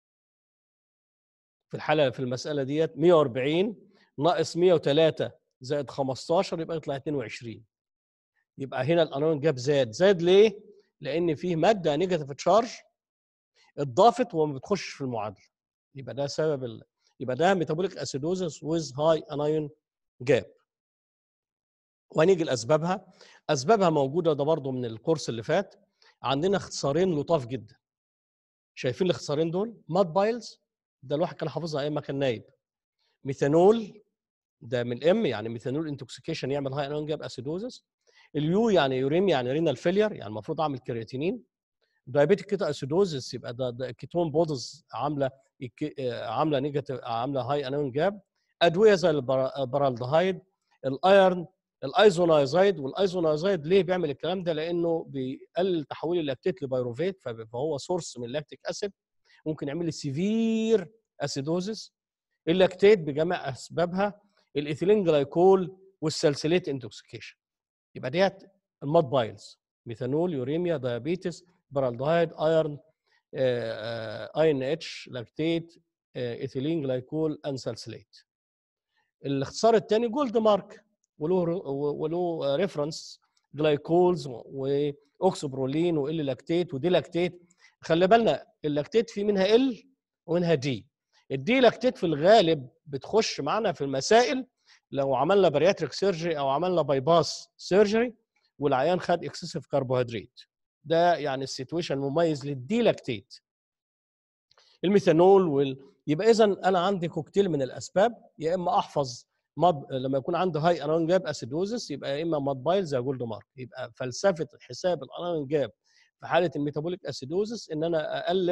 في الحاله في المساله ديت 140 ناقص 103 زائد 15 يبقى يطلع 22 يبقى هنا الايون جاب زاد زاد ليه؟ لان فيه ماده نيجاتيف تشارج اتضافت وما بتخش في المعادله يبقى ده سبب ال... يبقى ده ميتابوليك اسيدوزس ويز هاي انايون جاب وهنيجي لاسبابها اسبابها موجوده ده برضو من الكورس اللي فات عندنا اختصارين لطاف جدا شايفين الاختصارين دول ماد بايلز ده الواحد كان حافظها ايام ما كان نايب ميثانول ده من الام يعني ميثانول انتوكسيكيشن يعمل هاي انايون جاب اسيدوزس اليو يعني يوريم يعني رينال فيلير يعني المفروض اعمل كرياتينين دايابيتيك كيتو اسيدوزس يبقى ده, ده كيتون بودز عامله الك- آه، عامله نيجاتيف عامله هاي انايون جاب ادويه زي البرا- البرالدهايد الايرن الايزونايزايد والايزونايزايد ليه بيعمل الكلام ده لانه بيقلل تحويل اللاكتيت لبيروفيت فب- فهو سورس من اللاكتيك اسيد ممكن يعمل لي سيفير اسيدوزس اللاكتيت بجميع اسبابها الايثيلين جلايكول والسلسليت انتوكسيكيشن يبقى ديت الماد بايلز ميثانول يوريميا دايابيتس برالدهايد ايرن اي ان اتش لاكتيت ايثيلين جلايكول انسلسليت الاختصار الثاني جولد مارك وله وله ريفرنس جلايكولز واوكسبرولين وال لاكتيت ودي لاكتيت خلي بالنا اللاكتيت في منها ال ومنها دي الدي لاكتيت في الغالب بتخش معانا في المسائل لو عملنا بارياتريك سيرجري او عملنا باي باس سيرجري والعيان خد اكسسيف كربوهيدرات ده يعني السيتويشن المميز للدي لاكتيت الميثانول وال... يبقى اذا انا عندي كوكتيل من الاسباب يا اما احفظ مض... لما يكون عندي هاي انون جاب اسيدوزس يبقى يا اما ماد بايل زي جولد مارك يبقى فلسفه حساب الانون جاب في حاله الميتابوليك اسيدوزس ان انا اقلل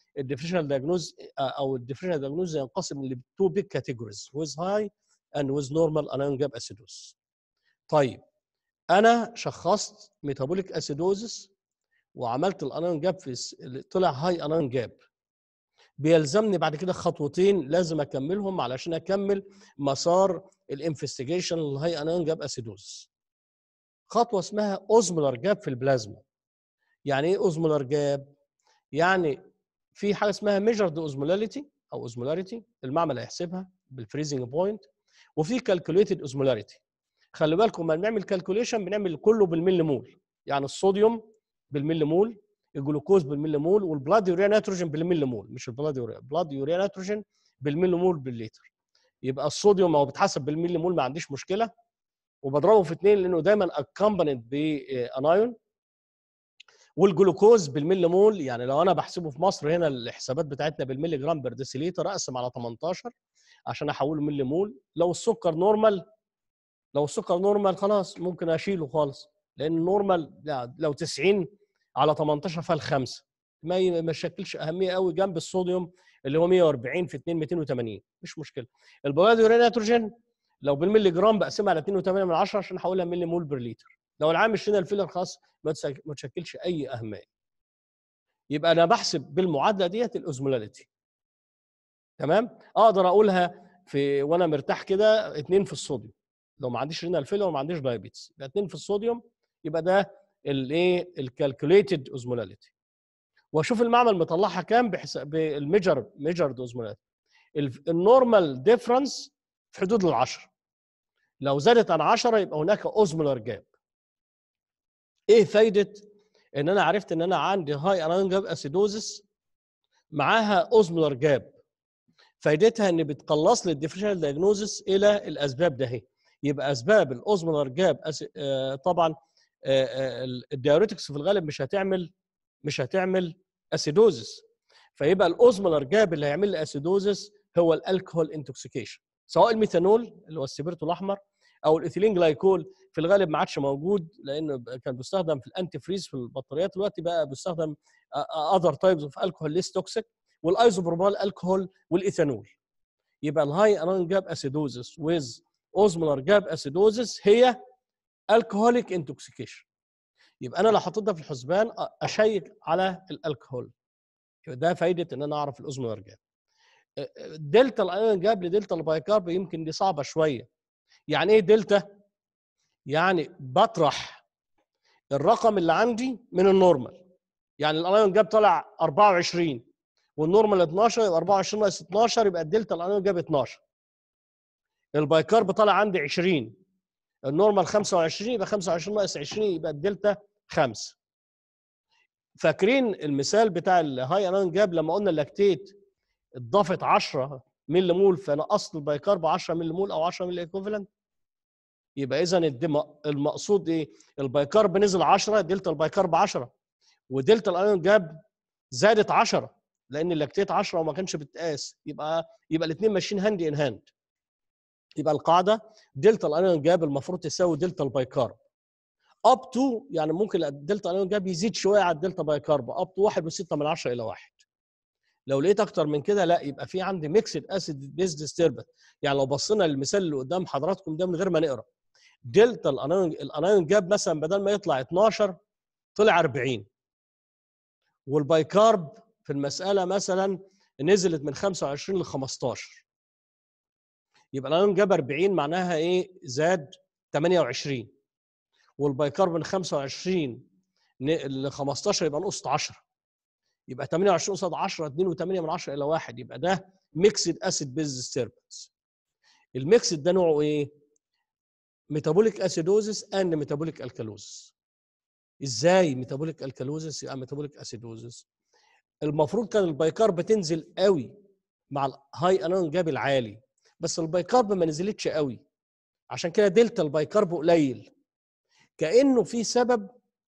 الديفرنشال دايجنوز او الديفرنشال دايجنوز ينقسم لتو بيج كاتيجوريز ويز هاي اند ويز نورمال انايون جاب اسيدوز طيب انا شخصت ميتابوليك اسيدوزس وعملت الانايون جاب في الس- اللي طلع هاي انايون جاب بيلزمني بعد كده خطوتين لازم اكملهم علشان اكمل مسار الانفستيجيشن الهاي انايون جاب اسيدوز خطوه اسمها اوزمولار جاب في البلازما يعني ايه اوزمولار جاب يعني في حاجه اسمها ميجرد اوزمولاريتي او اوزمولاريتي المعمل هيحسبها بالفريزنج بوينت وفي كالكوليتد اوزمولاريتي خلي بالكم لما بنعمل كالكوليشن بنعمل كله بالملي مول يعني الصوديوم بالملي مول الجلوكوز بالملي مول والبلاد يوريا نيتروجين بالملي مول مش البلاد يوريا بلاد يوريا نيتروجين بالملي مول بالليتر يبقى الصوديوم هو بيتحسب بالملي مول ما عنديش مشكله وبضربه في اثنين لانه دايما اكمبانيد بانايون والجلوكوز بالملي مول يعني لو انا بحسبه في مصر هنا الحسابات بتاعتنا بالملي جرام بر ديسيليتر اقسم على 18 عشان احوله ملي مول لو السكر نورمال لو السكر نورمال خلاص ممكن اشيله خالص لان النورمال لا، لو 90 على 18 فالخمسه ما ي- ما يشكلش اهميه قوي جنب الصوديوم اللي هو 140 في 2 280 مش مشكله البلاد يوريا نيتروجين لو بالملي جرام بقسمها على 2.8 من 10 عشان احولها ملي مول بر لتر لو العام الشينال فيلر خاص ما تسك- ما تشكلش اي اهميه يبقى انا بحسب بالمعادله ديت الاوزمولاريتي تمام اقدر اقولها في وانا مرتاح كده اتنين في الصوديوم لو ما عنديش رينال فيلر وما عنديش دايابيتس يبقى اتنين في الصوديوم يبقى ده الايه الكالكوليتد اوزمولاريتي واشوف المعمل مطلعها كام بحساب بالميجر ميجرد اوزمولاريتي النورمال ديفرنس في حدود ال 10 لو زادت عن 10 يبقى هناك اوزمولار جاب ايه فايده ان انا عرفت ان انا عندي هاي انايون جاب اسيدوزس معاها اوزمولار جاب فايدتها ان بتقلص لي الديفرنشال دايجنوزس الى الاسباب ده هي يبقى اسباب الاوزمولار جاب أسي... آه طبعا آه آه الدايوريتكس في الغالب مش هتعمل مش هتعمل اسيدوزس فيبقى الاوزمولار جاب اللي هيعمل لي اسيدوزس هو الالكهول انتوكسيكيشن سواء الميثانول اللي هو السبيرتو الاحمر او الايثيلين جلايكول في الغالب ما عادش موجود لانه كان بيستخدم في الانتي فريز في البطاريات دلوقتي بقى بيستخدم اذر تايبز اوف الكحول ليس توكسيك والايزوبروبال الكحول والايثانول يبقى الهاي انون جاب اسيدوزس ويز اوزمولار جاب اسيدوزس هي الكهوليك انتوكسيكيشن يبقى انا لو حطيتها في الحسبان اشيك على الالكهول يبقى ده فايده ان انا اعرف الاوزمولار جاب دلتا الايون جاب لدلتا البايكارب يمكن دي صعبه شويه يعني ايه دلتا يعني بطرح الرقم اللي عندي من النورمال يعني الايون جاب طلع 24 والنورمال 12 يبقى 24 ناقص 12 يبقى الدلتا الايون جاب 12 البايكارب طلع عندي 20 النورمال 25 يبقى 25 ناقص 20 يبقى الدلتا 5 فاكرين المثال بتاع الهاي انون جاب لما قلنا اللاكتيت اضافت 10 ملي مول فنقصت البايكارب 10 ملي مول او 10 ملي ايكوفالنت يبقى اذا المقصود ايه البايكارب نزل 10 دلتا البايكارب 10 ودلتا الايون جاب زادت 10 لان اللاكتيت 10 وما كانش بتقاس يبقى يبقى الاثنين ماشيين هاند ان هاند يبقى القاعده دلتا الايون جاب المفروض تساوي دلتا البايكارب اب تو يعني ممكن الدلتا الايون جاب يزيد شويه على الدلتا بايكارب اب تو 1.6 من 10 الى 1 لو لقيت اكتر من كده لا يبقى في عندي ميكسد اسيد بيز ديستربنس يعني لو بصينا للمثال اللي قدام حضراتكم ده من غير ما نقرا دلتا الانايون الانايون جاب مثلا بدل ما يطلع 12 طلع 40 والبايكارب في المساله مثلا نزلت من 25 ل 15 يبقى الانايون جاب 40 معناها ايه زاد 28 والبايكارب من 25 ل 15 يبقى نقصت 10 يبقى 28 قصاد 10 2.8 من 10 الى 1 يبقى ده ميكسد اسيد بيز ديستربنس الميكسد ده نوعه ايه؟ ميتابوليك اسيدوزس اند ميتابوليك الكالوزس ازاي ميتابوليك الكالوزس يبقى ميتابوليك اسيدوزس المفروض كان البايكارب تنزل قوي مع الهاي انون جاب العالي بس البايكارب ما نزلتش قوي عشان كده دلتا البايكارب قليل كانه في سبب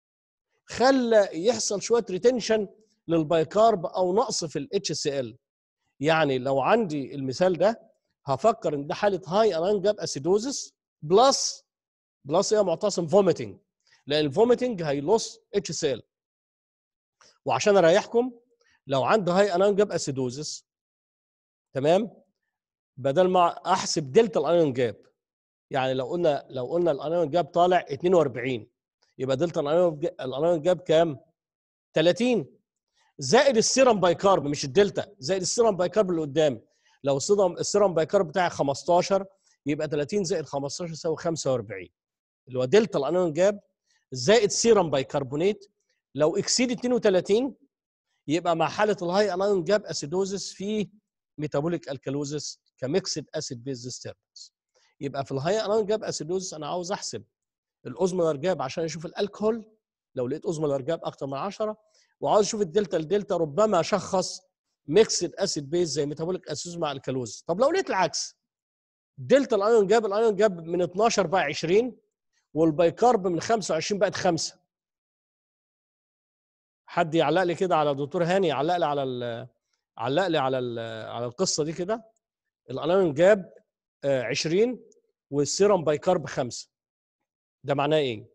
خلى يحصل شويه ريتنشن للبايكارب او نقص في الاتش سي ال يعني لو عندي المثال ده هفكر ان ده حاله هاي انان جاب اسيدوزس بلس بلس ايه معتصم فوميتنج لان الفوميتنج هيلص اتش سي ال وعشان اريحكم لو عندي هاي انايون جاب اسيدوزس تمام بدل ما احسب دلتا الانايون جاب يعني لو قلنا لو قلنا الانايون جاب طالع 42 يبقى دلتا الانايون جا- الانايون جاب كام 30 زائد السيرم بايكارب مش الدلتا زائد السيرم بايكارب اللي قدام لو السيرم السيرم بايكارب بتاعي 15 يبقى 30 زائد 15 يساوي 45 اللي هو دلتا الانايون جاب زائد سيرم بايكربونات لو اكسيد 32 يبقى مع حاله الهاي انايون جاب اسيدوزس في ميتابوليك الكالوزس كميكسد اسيد بيز ديستربنس يبقى في الهاي انايون جاب اسيدوزس انا عاوز احسب الاوزمولار جاب عشان اشوف الالكهول لو لقيت اوزمولار جاب اكتر من 10 وعاوز اشوف الدلتا الدلتا ربما اشخص ميكسد اسيد بيز زي ميتابوليك اسيدوز مع الكالوز طب لو لقيت العكس دلتا الايون جاب الايون جاب من 12 بقى 20 والبايكارب من 25 بقت 5 حد يعلق لي كده على دكتور هاني يعلق لي على ال- علق لي على ال- على القصه دي كده الايون جاب آه، 20 والسيرم بايكارب 5 ده معناه ايه؟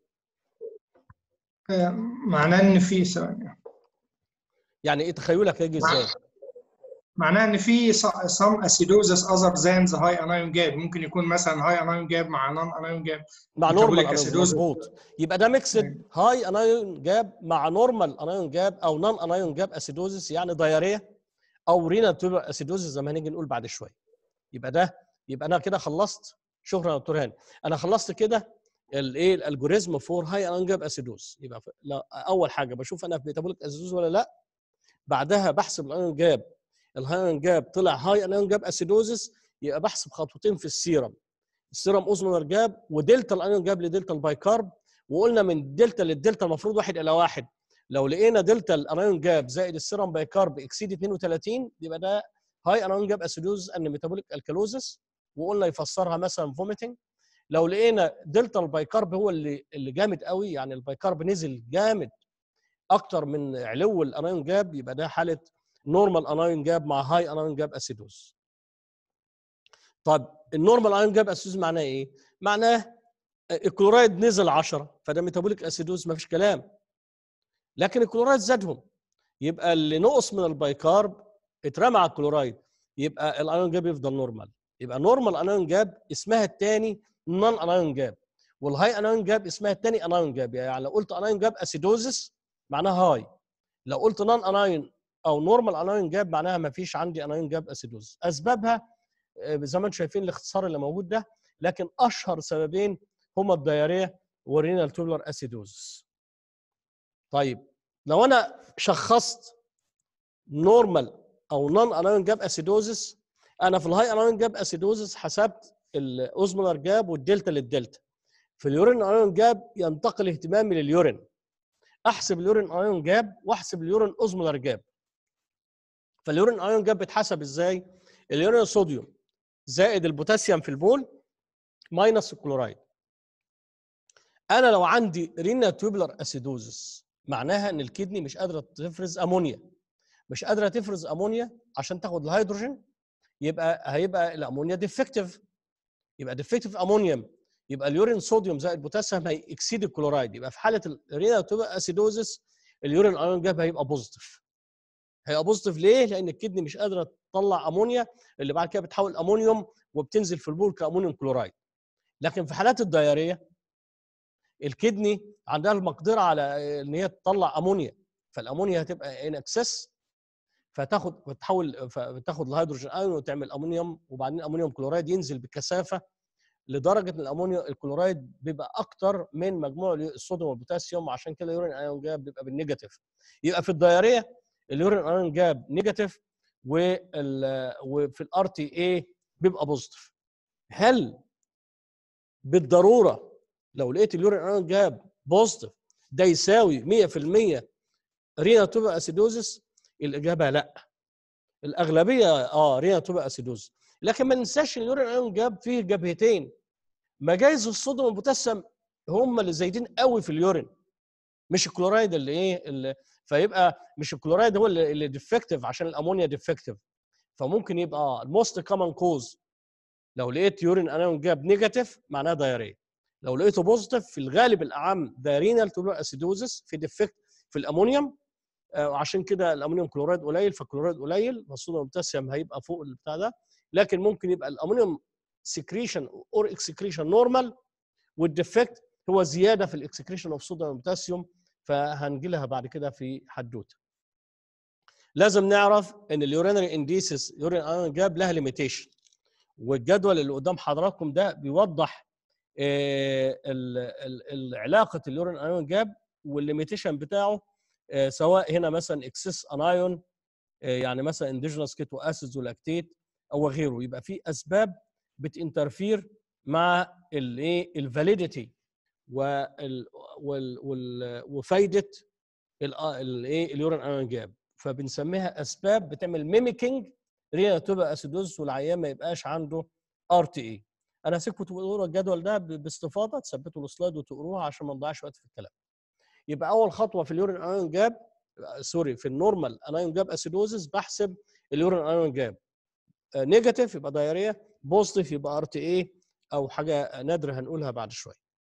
آه، معناه ان في ثواني يعني ايه تخيلك هيجي ازاي؟ معناه ان في some acidosis other than the high anion gap ممكن يكون مثلا high anion gap مع non anion gap مع metabolic نورمال انايون acidosis. مظبوط يبقى ده ميكسد هاي انايون جاب مع نورمال انايون جاب او نون انايون جاب اسيدوزس يعني دايريه او رينال تيوبر اسيدوزس زي ما هنيجي نقول بعد شويه يبقى ده يبقى انا كده خلصت شكرا يا دكتور هاني انا خلصت كده الايه الالجوريزم فور هاي انايون جاب اسيدوز يبقى ف- لا اول حاجه بشوف انا في ميتابوليك اسيدوز ولا لا بعدها بحسب الانايون جاب الهايون جاب طلع هاي انايون جاب اسيدوزس يبقى بحسب خطوتين في السيرم السيرم اوزمولار جاب ودلتا الانيون جاب لدلتا البايكارب وقلنا من دلتا للدلتا المفروض واحد الى واحد لو لقينا دلتا الانيون جاب زائد السيرم بايكارب اكسيد 32 يبقى ده هاي انيون جاب اسيدوز ان ميتابوليك الكالوزس وقلنا يفسرها مثلا فوميتنج لو لقينا دلتا البايكارب هو اللي اللي جامد قوي يعني البايكارب نزل جامد اكتر من علو الانيون جاب يبقى ده حاله نورمال انايون جاب مع هاي انايون جاب اسيدوز طب النورمال انايون جاب اسيدوز معناه ايه معناه الكلورايد نزل 10 فده ميتابوليك اسيدوز ما فيش كلام لكن الكلورايد زادهم يبقى اللي نقص من البايكارب اترمى على الكلورايد يبقى الايون جاب يفضل نورمال يبقى نورمال انايون جاب اسمها الثاني نون انايون جاب والهاي انايون جاب اسمها الثاني انايون جاب يعني لو قلت انايون جاب اسيدوزس معناها هاي لو قلت نون انايون او نورمال انايون جاب معناها ما فيش عندي انايون جاب اسيدوز اسبابها آه، زي ما انتم شايفين الاختصار اللي موجود ده لكن اشهر سببين هما الدياريه والرينال تولر اسيدوز طيب لو انا شخصت نورمال او نون انايون جاب اسيدوزس انا في الهاي انايون جاب اسيدوزس حسبت الاوزمولار جاب والدلتا للدلتا في اليورين انايون جاب ينتقل اهتمامي لليورين احسب اليورين انايون جاب واحسب اليورين اوزمولار جاب فاليورين ايون جاب بيتحسب ازاي؟ اليورين صوديوم زائد البوتاسيوم في البول ماينس الكلورايد. انا لو عندي رينا تيوبلر اسيدوزس معناها ان الكدني مش قادره تفرز امونيا مش قادره تفرز امونيا عشان تاخد الهيدروجين يبقى هيبقى الامونيا ديفكتيف يبقى ديفكتيف امونيوم يبقى اليورين صوديوم زائد بوتاسيوم هيكسيد الكلورايد يبقى في حاله الرينا تيوبلر اسيدوزس اليورين ايون جاب هيبقى بوزيتيف هيبقى بوزيتيف ليه؟ لان الكدني مش قادره تطلع امونيا اللي بعد كده بتحول امونيوم وبتنزل في البول كامونيوم كلورايد. لكن في حالات الدياريه الكدني عندها المقدره على ان هي تطلع امونيا فالامونيا هتبقى ان اكسس فتاخد بتحول فتاخد الهيدروجين ايون وتعمل امونيوم وبعدين امونيوم كلورايد ينزل بكثافه لدرجه ان الامونيوم الكلورايد بيبقى اكتر من مجموع الصوديوم والبوتاسيوم عشان كده اليورين ايون جاب بيبقى بالنيجاتيف يبقى في الدياريه اليورين ايون جاب نيجاتيف وال وفي الار تي اي بيبقى بوزيتيف هل بالضروره لو لقيت اليورين ايون جاب بوزيتيف ده يساوي 100% رينا توبا اسيدوزس الاجابه لا الاغلبيه اه رينا توبا اسيدوزس لكن ما ننساش اليورين ايون جاب فيه جبهتين مجايز الصوديوم والبوتاسيوم هم اللي زايدين قوي في اليورين مش الكلورايد اللي ايه اللي فيبقى مش الكلورايد هو اللي, اللي ديفكتيف عشان الامونيا ديفكتيف فممكن يبقى الموست كومن كوز لو لقيت يورين انايون جاب نيجاتيف معناها دايريه لو لقيته بوزيتيف في الغالب الاعم ده رينال تولر اسيدوزس في ديفكت في الامونيوم آه، وعشان كده الامونيوم كلورايد قليل فالكلورايد قليل فالصوديوم والبوتاسيوم هيبقى فوق البتاع ده لكن ممكن يبقى الامونيوم سكريشن اور اكسكريشن نورمال والديفكت هو زياده في الاكسكريشن اوف صوديوم وبوتاسيوم فهنجي لها بعد كده في حدوته لازم نعرف ان اليورينري انديسيس يورين ايون جاب لها ليميتيشن والجدول اللي قدام حضراتكم ده بيوضح آه، ال- ال- ال- علاقه اليورين ايون جاب والليميتيشن بتاعه آه، سواء هنا مثلا اكسس انايون يعني مثلا انديجينوس كيتو اسيدز ولاكتيت او غيره يبقى في اسباب بتنترفير مع الايه الفاليديتي وال وال وال وفايده الايه اليورين ايون جاب فبنسميها اسباب بتعمل ميميكينج رينا تبقى اسيدوز والعيان ما يبقاش عنده ار تي اي انا هسيبكم تقروا الجدول ده ب- باستفاضه تثبتوا السلايد وتقروها عشان ما نضيعش وقت في الكلام يبقى اول خطوه في اليورين ايون جاب سوري في النورمال انايون جاب اسيدوزس بحسب اليورين ايون جاب نيجاتيف يبقى دايريه بوزيتيف يبقى ار تي اي او حاجه نادره هنقولها بعد شويه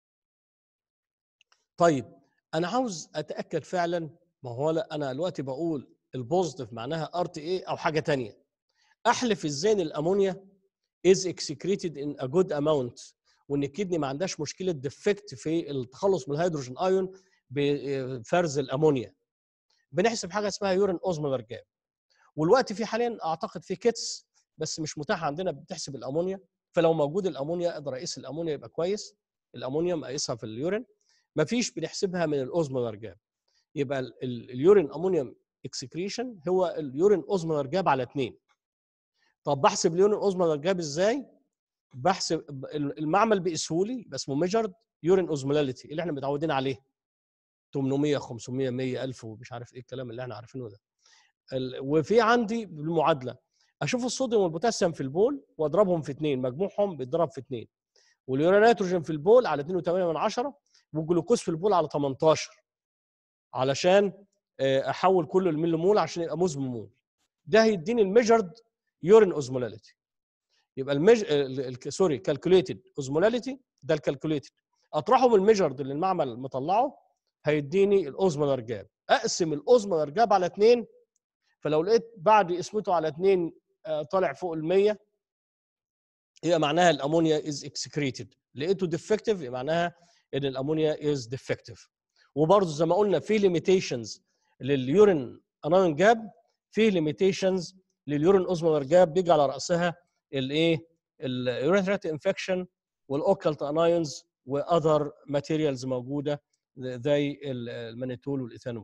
طيب انا عاوز اتاكد فعلا ما هو لا انا دلوقتي بقول البوزيتيف معناها ار تي اي او حاجه تانية احلف ازاي ان الامونيا از اكسكريتد ان ا جود اماونت وان الكدني ما عندهاش مشكله ديفكت في التخلص من الهيدروجين ايون بفرز الامونيا بنحسب حاجه اسمها يورين اوزمولر جاب والوقت في حاليا اعتقد في كيتس بس مش متاح عندنا بتحسب الامونيا فلو موجود الامونيا اقدر اقيس الامونيا يبقى كويس الامونيا مقيسها في اليورين مفيش بنحسبها من الاوزمولر جاب يبقى ال- ال- اليورين امونيوم اكسكريشن هو اليورين اوزمولر جاب على اثنين طب بحسب اليورين اوزمولر جاب ازاي بحسب ب- المعمل بيقيسه لي يبقى اسمه ميجرد يورين اوزمولاليتي اللي احنا متعودين عليه 800 500 100 1000 ومش عارف ايه الكلام اللي احنا عارفينه ده ال- وفي عندي المعادله اشوف الصوديوم والبوتاسيوم في البول واضربهم في اثنين مجموعهم بيتضرب في اثنين واليورين نيتروجين في البول على 2.8 من عشرة والجلوكوز في البول على 18 علشان آه، احول كل الملي مول عشان يبقى مزم مول ده هيديني الميجرد يورين اوزمولاليتي يبقى المج... ال- ال- سوري كالكوليتد اوزمولاليتي ده الكالكوليتد اطرحه من الميجرد اللي المعمل مطلعه هيديني الاوزمولار جاب اقسم الاوزمولار جاب على اثنين فلو لقيت بعد قسمته على اثنين آه، طالع فوق ال 100 يبقى معناها الامونيا از اكسكريتد لقيته ديفكتيف يبقى معناها ان الامونيا از ديفكتيف وبرضه زي ما قلنا في ليميتيشنز لليورين انايون جاب في ليميتيشنز لليورين اوزمولار جاب بيجي على راسها الايه اليوريثرات انفكشن والاوكلت انايونز واذر ماتيريالز موجوده زي ال- المانيتول والايثانول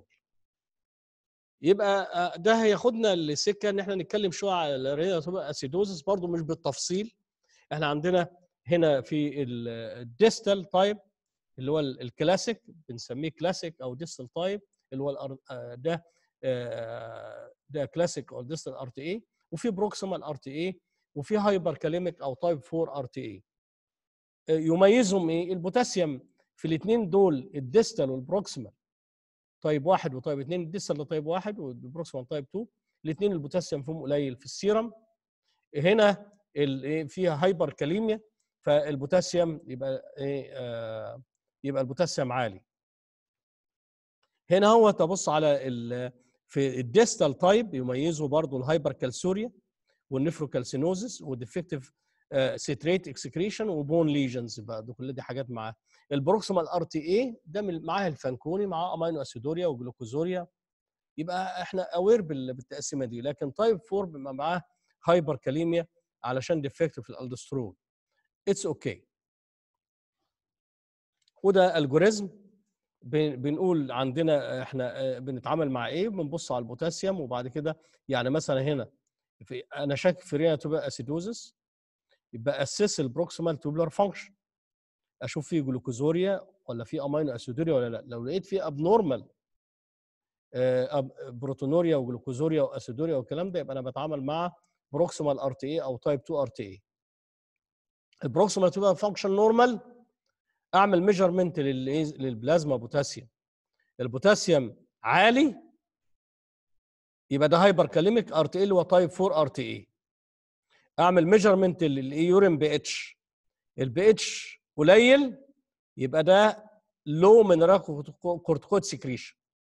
يبقى آه، ده هياخدنا لسكه ان احنا نتكلم شويه على الرينال اسيدوزس برضو مش بالتفصيل احنا عندنا هنا في الديستال تايب اللي هو ال- الكلاسيك بنسميه كلاسيك او ديستال تايب اللي هو الأر- آه، ده آه، ده كلاسيك او ديستال ار تي اي وفي بروكسيمال ار تي اي وفي هايبر كاليميك او تايب 4 ار تي اي يميزهم ايه البوتاسيوم في الاثنين دول الديستال والبروكسيمال تايب واحد وتايب اثنين الديستال تايب واحد والبروكسيمال تايب 2 الاثنين البوتاسيوم فيهم قليل في السيرم هنا ال- إيه فيها هايبر كاليميا فالبوتاسيوم يبقى ايه آه يبقى البوتاسيوم عالي هنا هو تبص على ال- في الديستال تايب يميزه برضو الهايبر كالسوريا والنفروكالسينوزس والديفكتيف سيتريت اكسكريشن وبون ليجنز بقى دي كل دي حاجات معاه البروكسيمال ار تي اي ده من- معاه الفانكوني معاه امينو اسيدوريا وجلوكوزوريا يبقى احنا اوير بالتقسيمه دي لكن تايب 4 بيبقى معاه هايبر كاليميا علشان ديفكت في الالدوسترون اتس اوكي وده الجوريزم بنقول عندنا احنا آه، بنتعامل مع ايه بنبص على البوتاسيوم وبعد كده يعني مثلا هنا في انا شاك في رينا تبقى اسيدوزس يبقى اسس البروكسيمال توبلر فانكشن اشوف فيه جلوكوزوريا ولا في امينو اسيدوريا ولا لا لو لقيت فيه ابنورمال بروتونوريا وجلوكوزوريا واسيدوريا والكلام ده يبقى انا بتعامل مع بروكسيمال ار تي اي او تايب 2 ار تي اي البروكسيمال تبقى فانكشن نورمال اعمل ميجرمنت للبلازما بوتاسيوم البوتاسيوم عالي يبقى ده هايبر كاليميك ار تي ال وتايب 4 ار تي اي اعمل ميجرمنت لليورين بي اتش البي اتش قليل يبقى ده لو من كورتيكويد سكريشن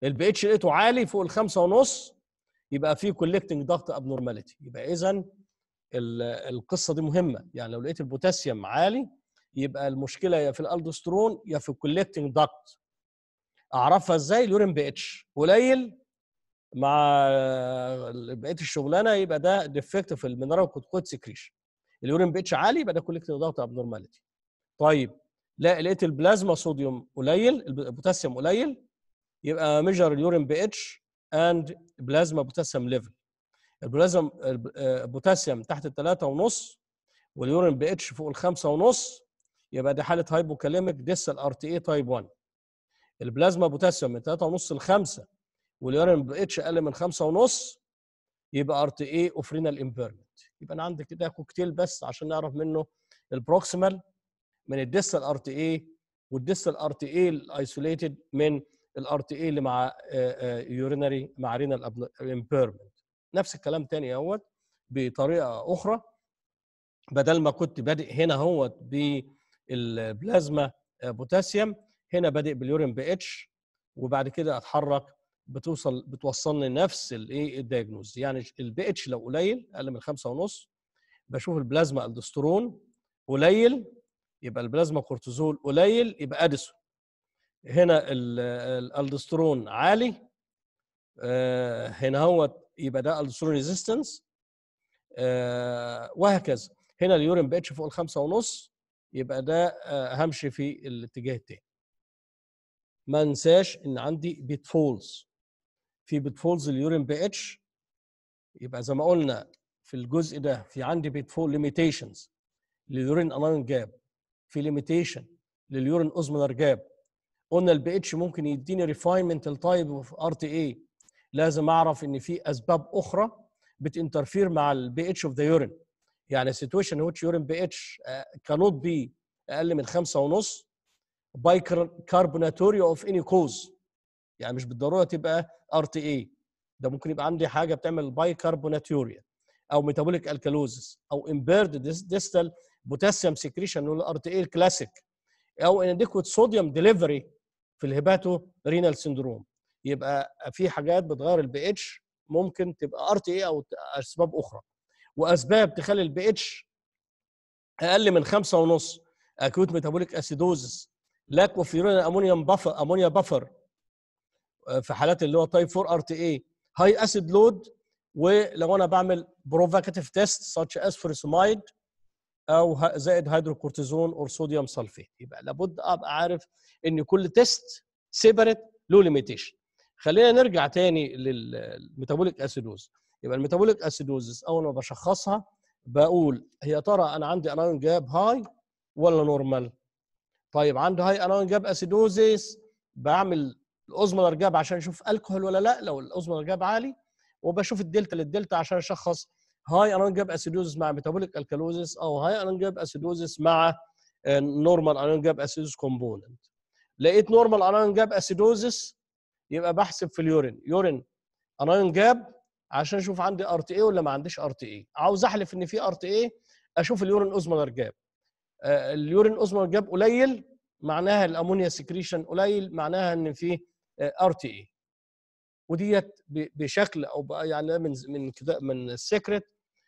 البي اتش لقيته عالي فوق الخمسة ونص يبقى في كولكتنج ضغط ابنورماليتي يبقى اذا القصه دي مهمه يعني لو لقيت البوتاسيوم عالي يبقى المشكله يا في الالدوسترون يا في الكولكتنج ضغط اعرفها ازاي اليورين بي اتش قليل مع بقيه الشغلانه يبقى ده ديفكت في المينرال كود سكريشن اليورين بي اتش عالي يبقى ده كولكتنج ضغط ابنورماليتي طيب لا لقيت البلازما صوديوم قليل البوتاسيوم قليل يبقى ميجر اليورين بي اتش اند بلازما بوتاسيوم ليفل البلازما البوتاسيوم تحت الثلاثة ونص واليورين بي اتش فوق الخمسة ونص يبقى دي حالة هايبوكاليميك ديسال ار تي اي تايب 1 البلازما بوتاسيوم من 3 ونص ل 5 واليورين بي اتش اقل من 5 ونص يبقى ار تي اي اوفرينال امبيرمنت يبقى انا عندي كده كوكتيل بس عشان نعرف منه البروكسيمال من الديستال ار تي اي والديستال ار تي اي الايسوليتد من الار تي اي اللي مع يورينري مع رينال امبيرمنت نفس الكلام تاني اهوت بطريقه اخرى بدل ما كنت بادئ هنا اهوت بالبلازما بوتاسيوم هنا بادئ باليورين بي اتش وبعد كده اتحرك بتوصل بتوصلني نفس الايه الدايجنوز يعني البي اتش لو قليل اقل من خمسة ونص بشوف البلازما الدسترون قليل يبقى البلازما كورتيزول قليل يبقى اديسون هنا الالدسترون عالي آه هنا هو يبقى ده الدسترون ريزيستنس آه وهكذا هنا اليورين بي اتش فوق الخمسة ونص يبقى ده آه همشي في الاتجاه التاني ما انساش ان عندي بيت فولز في بيت فولز اليورين بي اتش يبقى زي ما قلنا في الجزء ده في عندي بيت فول ليميتيشنز لليورين انايون جاب في ليميتيشن لليورين اوزمولار جاب قلنا البي اتش ممكن يديني ريفاينمنت التايب اوف ار تي اي لازم اعرف ان في اسباب اخرى بتنترفير مع البي اتش اوف ذا يورين يعني سيتويشن ويتش يورين بي اتش كانوت بي اقل من خمسة ونص باي كاربوناتوري اوف اني كوز يعني مش بالضروره تبقى ار تي اي ده ممكن يبقى عندي حاجه بتعمل باي كاربوناتوريا او ميتابوليك الكالوزس او امبيرد ديستال بوتاسيوم سكريشن الار تي اي الكلاسيك او اناديكوت صوديوم ديليفري في الهيباتو رينال سندروم يبقى في حاجات بتغير البي اتش ممكن تبقى ار تي اي او اسباب اخرى واسباب تخلي البي اتش اقل من خمسة ونص اكيوت ميتابوليك اسيدوزس لاك اوف يورين امونيوم بفر امونيا بفر في حالات اللي هو تايب 4 ار تي اي هاي اسيد لود ولو انا بعمل بروفاكاتيف تيست ساتش اس فورسمايد او زائد هيدروكورتيزون اور صوديوم سلفيت يبقى لابد ابقى عارف ان كل تيست سيبريت له ليميتيشن خلينا نرجع تاني للميتابوليك اسيدوز يبقى الميتابوليك اسيدوزس اول ما بشخصها بقول هي ترى انا عندي انايون جاب هاي ولا نورمال طيب عندي هاي انايون جاب اسيدوزيس بعمل الاوزمولار جاب عشان اشوف الكحول ولا لا لو الاوزمولار جاب عالي وبشوف الدلتا للدلتا عشان اشخص هاي انايون جاب اسيدوزيس مع ميتابوليك الكالوزيس او هاي انايون جاب اسيدوزيس مع نورمال انايون جاب اسيدوز كومبوننت لقيت نورمال انايون جاب اسيدوزيس يبقى بحسب في اليورين يورين انايون جاب عشان اشوف عندي ار تي اي ولا ما عنديش ار تي اي عاوز احلف ان في ار تي اي اشوف اليورين اوزمولار جاب اليورين اوزمولار جاب قليل معناها الامونيا سكريشن قليل معناها ان في ار تي اي وديت بشكل او يعني من من كده من السكرت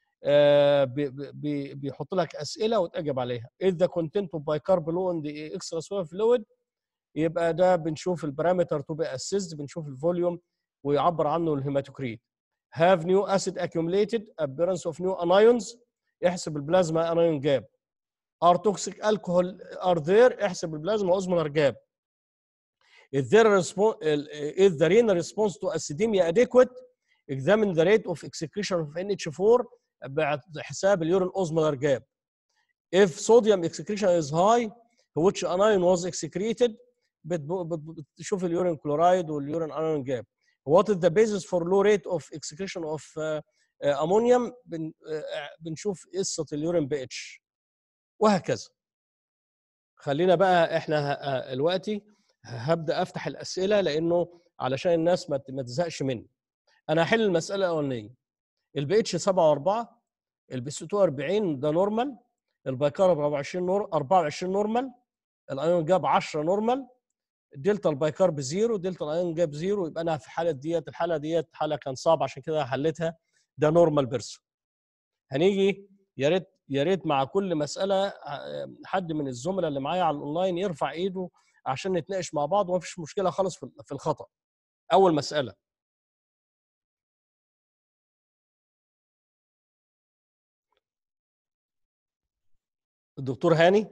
بيحط لك اسئله وتجاوب عليها اذا كونتنت باي كارب لو اند اكسترا سويل فلويد يبقى ده بنشوف البارامتر تو بي اسيست بنشوف الفوليوم ويعبر عنه الهيماتوكريت have new acid accumulated appearance of new anions احسب البلازما anion جاب are toxic alcohol are there احسب البلازما اوزمولار جاب is there a response is the renal response to acidemia adequate examine the rate of excretion of NH4 بحساب اليورين اوزمولار جاب if sodium excretion is high which anion was excreted بتشوف اليورين كلورايد واليورين anion جاب what is the basis for low rate of excretion of uh, uh, ammonium بن, uh, بنشوف قصه اليورين بي اتش وهكذا خلينا بقى احنا دلوقتي هبدا افتح الاسئله لانه علشان الناس ما تزهقش مني انا هحل المساله الاولانيه البي اتش 7 و4 البي سي 2 40 ده نورمال البايكارب 24 نور 24 نورمال الايون جاب 10 نورمال دلتا البايكارب زيرو دلتا الايون جاب زيرو يبقى انا في الحاله ديت الحاله ديت حاله كان صعب عشان كده حليتها ده نورمال بيرسون هنيجي يا ريت يا ريت مع كل مساله آه، حد من الزملاء اللي معايا على الاونلاين يرفع ايده عشان نتناقش مع بعض ومفيش مشكله خالص في في الخطا اول مساله الدكتور هاني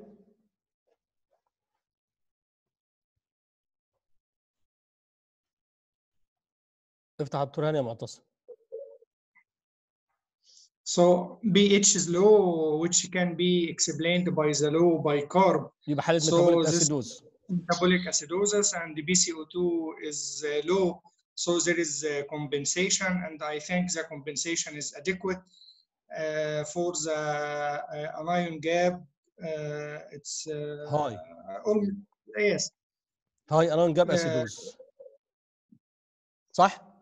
افتح على الدكتور هاني يا معتصم So pH is low, which can be explained by the low bicarb يبقى حاله So ميتابوليك this- اسيدوز metabolic acidosis and the BCO2 is uh, low. So there is uh, compensation, and I think the compensation is adequate uh, for the uh, anion gap. Uh, it's uh, هاي almost, yes, هاي انا جاب آه. اسيدوز صح؟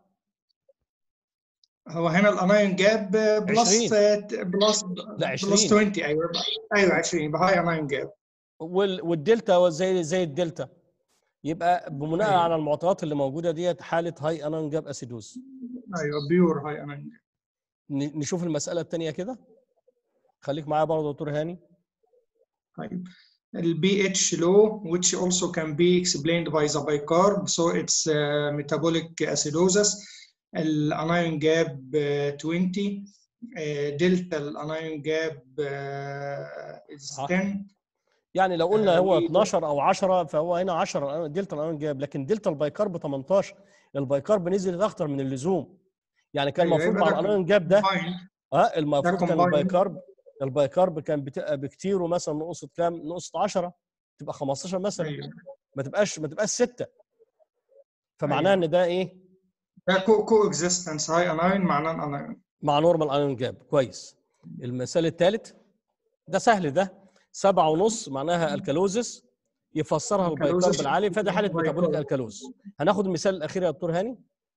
هو هنا الانايون جاب بلس 20. بلس لا، بلس 20. 20 ايوه ايوه 20 يبقى هاي انايون جاب وال- والدلتا زي زي الدلتا يبقى بناء أيوة. على المعطيات اللي موجوده ديت حاله هاي انان جاب اسيدوز ايوه بيور هاي انايون جاب ن- نشوف المساله الثانيه كده خليك معايا برضه دكتور هاني طيب ال pH low which also can be explained by the bicarb so it's uh, metabolic acidosis الانايون جاب 20 دلتا الانايون جاب is صح. 10 يعني لو قلنا آه، هو و- 12 او 10 فهو هنا 10 دلتا الانان جاب لكن دلتا البايكارب 18 البايكارب نزلت اكتر من اللزوم يعني كان أيوة، المفروض يبقى مع ده الانان جاب ده combined. اه المفروض كان combined. البايكارب البايكارب كان بتبقى بكتير ومثلا نقصت كام؟ نقصت 10 تبقى 15 مثلا ايوه ما تبقاش ما تبقاش 6 فمعناها ان ده ايه؟ ده كو كو اكزيستنس هاي انايون معناه انايون مع نورمال ايون جاب كويس المثال الثالث ده سهل ده سبعة ونص معناها الكالوزس يفسرها البايكارب الكالوزس العالي فده حاله بايكارب. ميتابوليك الكالوز هناخد المثال الاخير يا دكتور هاني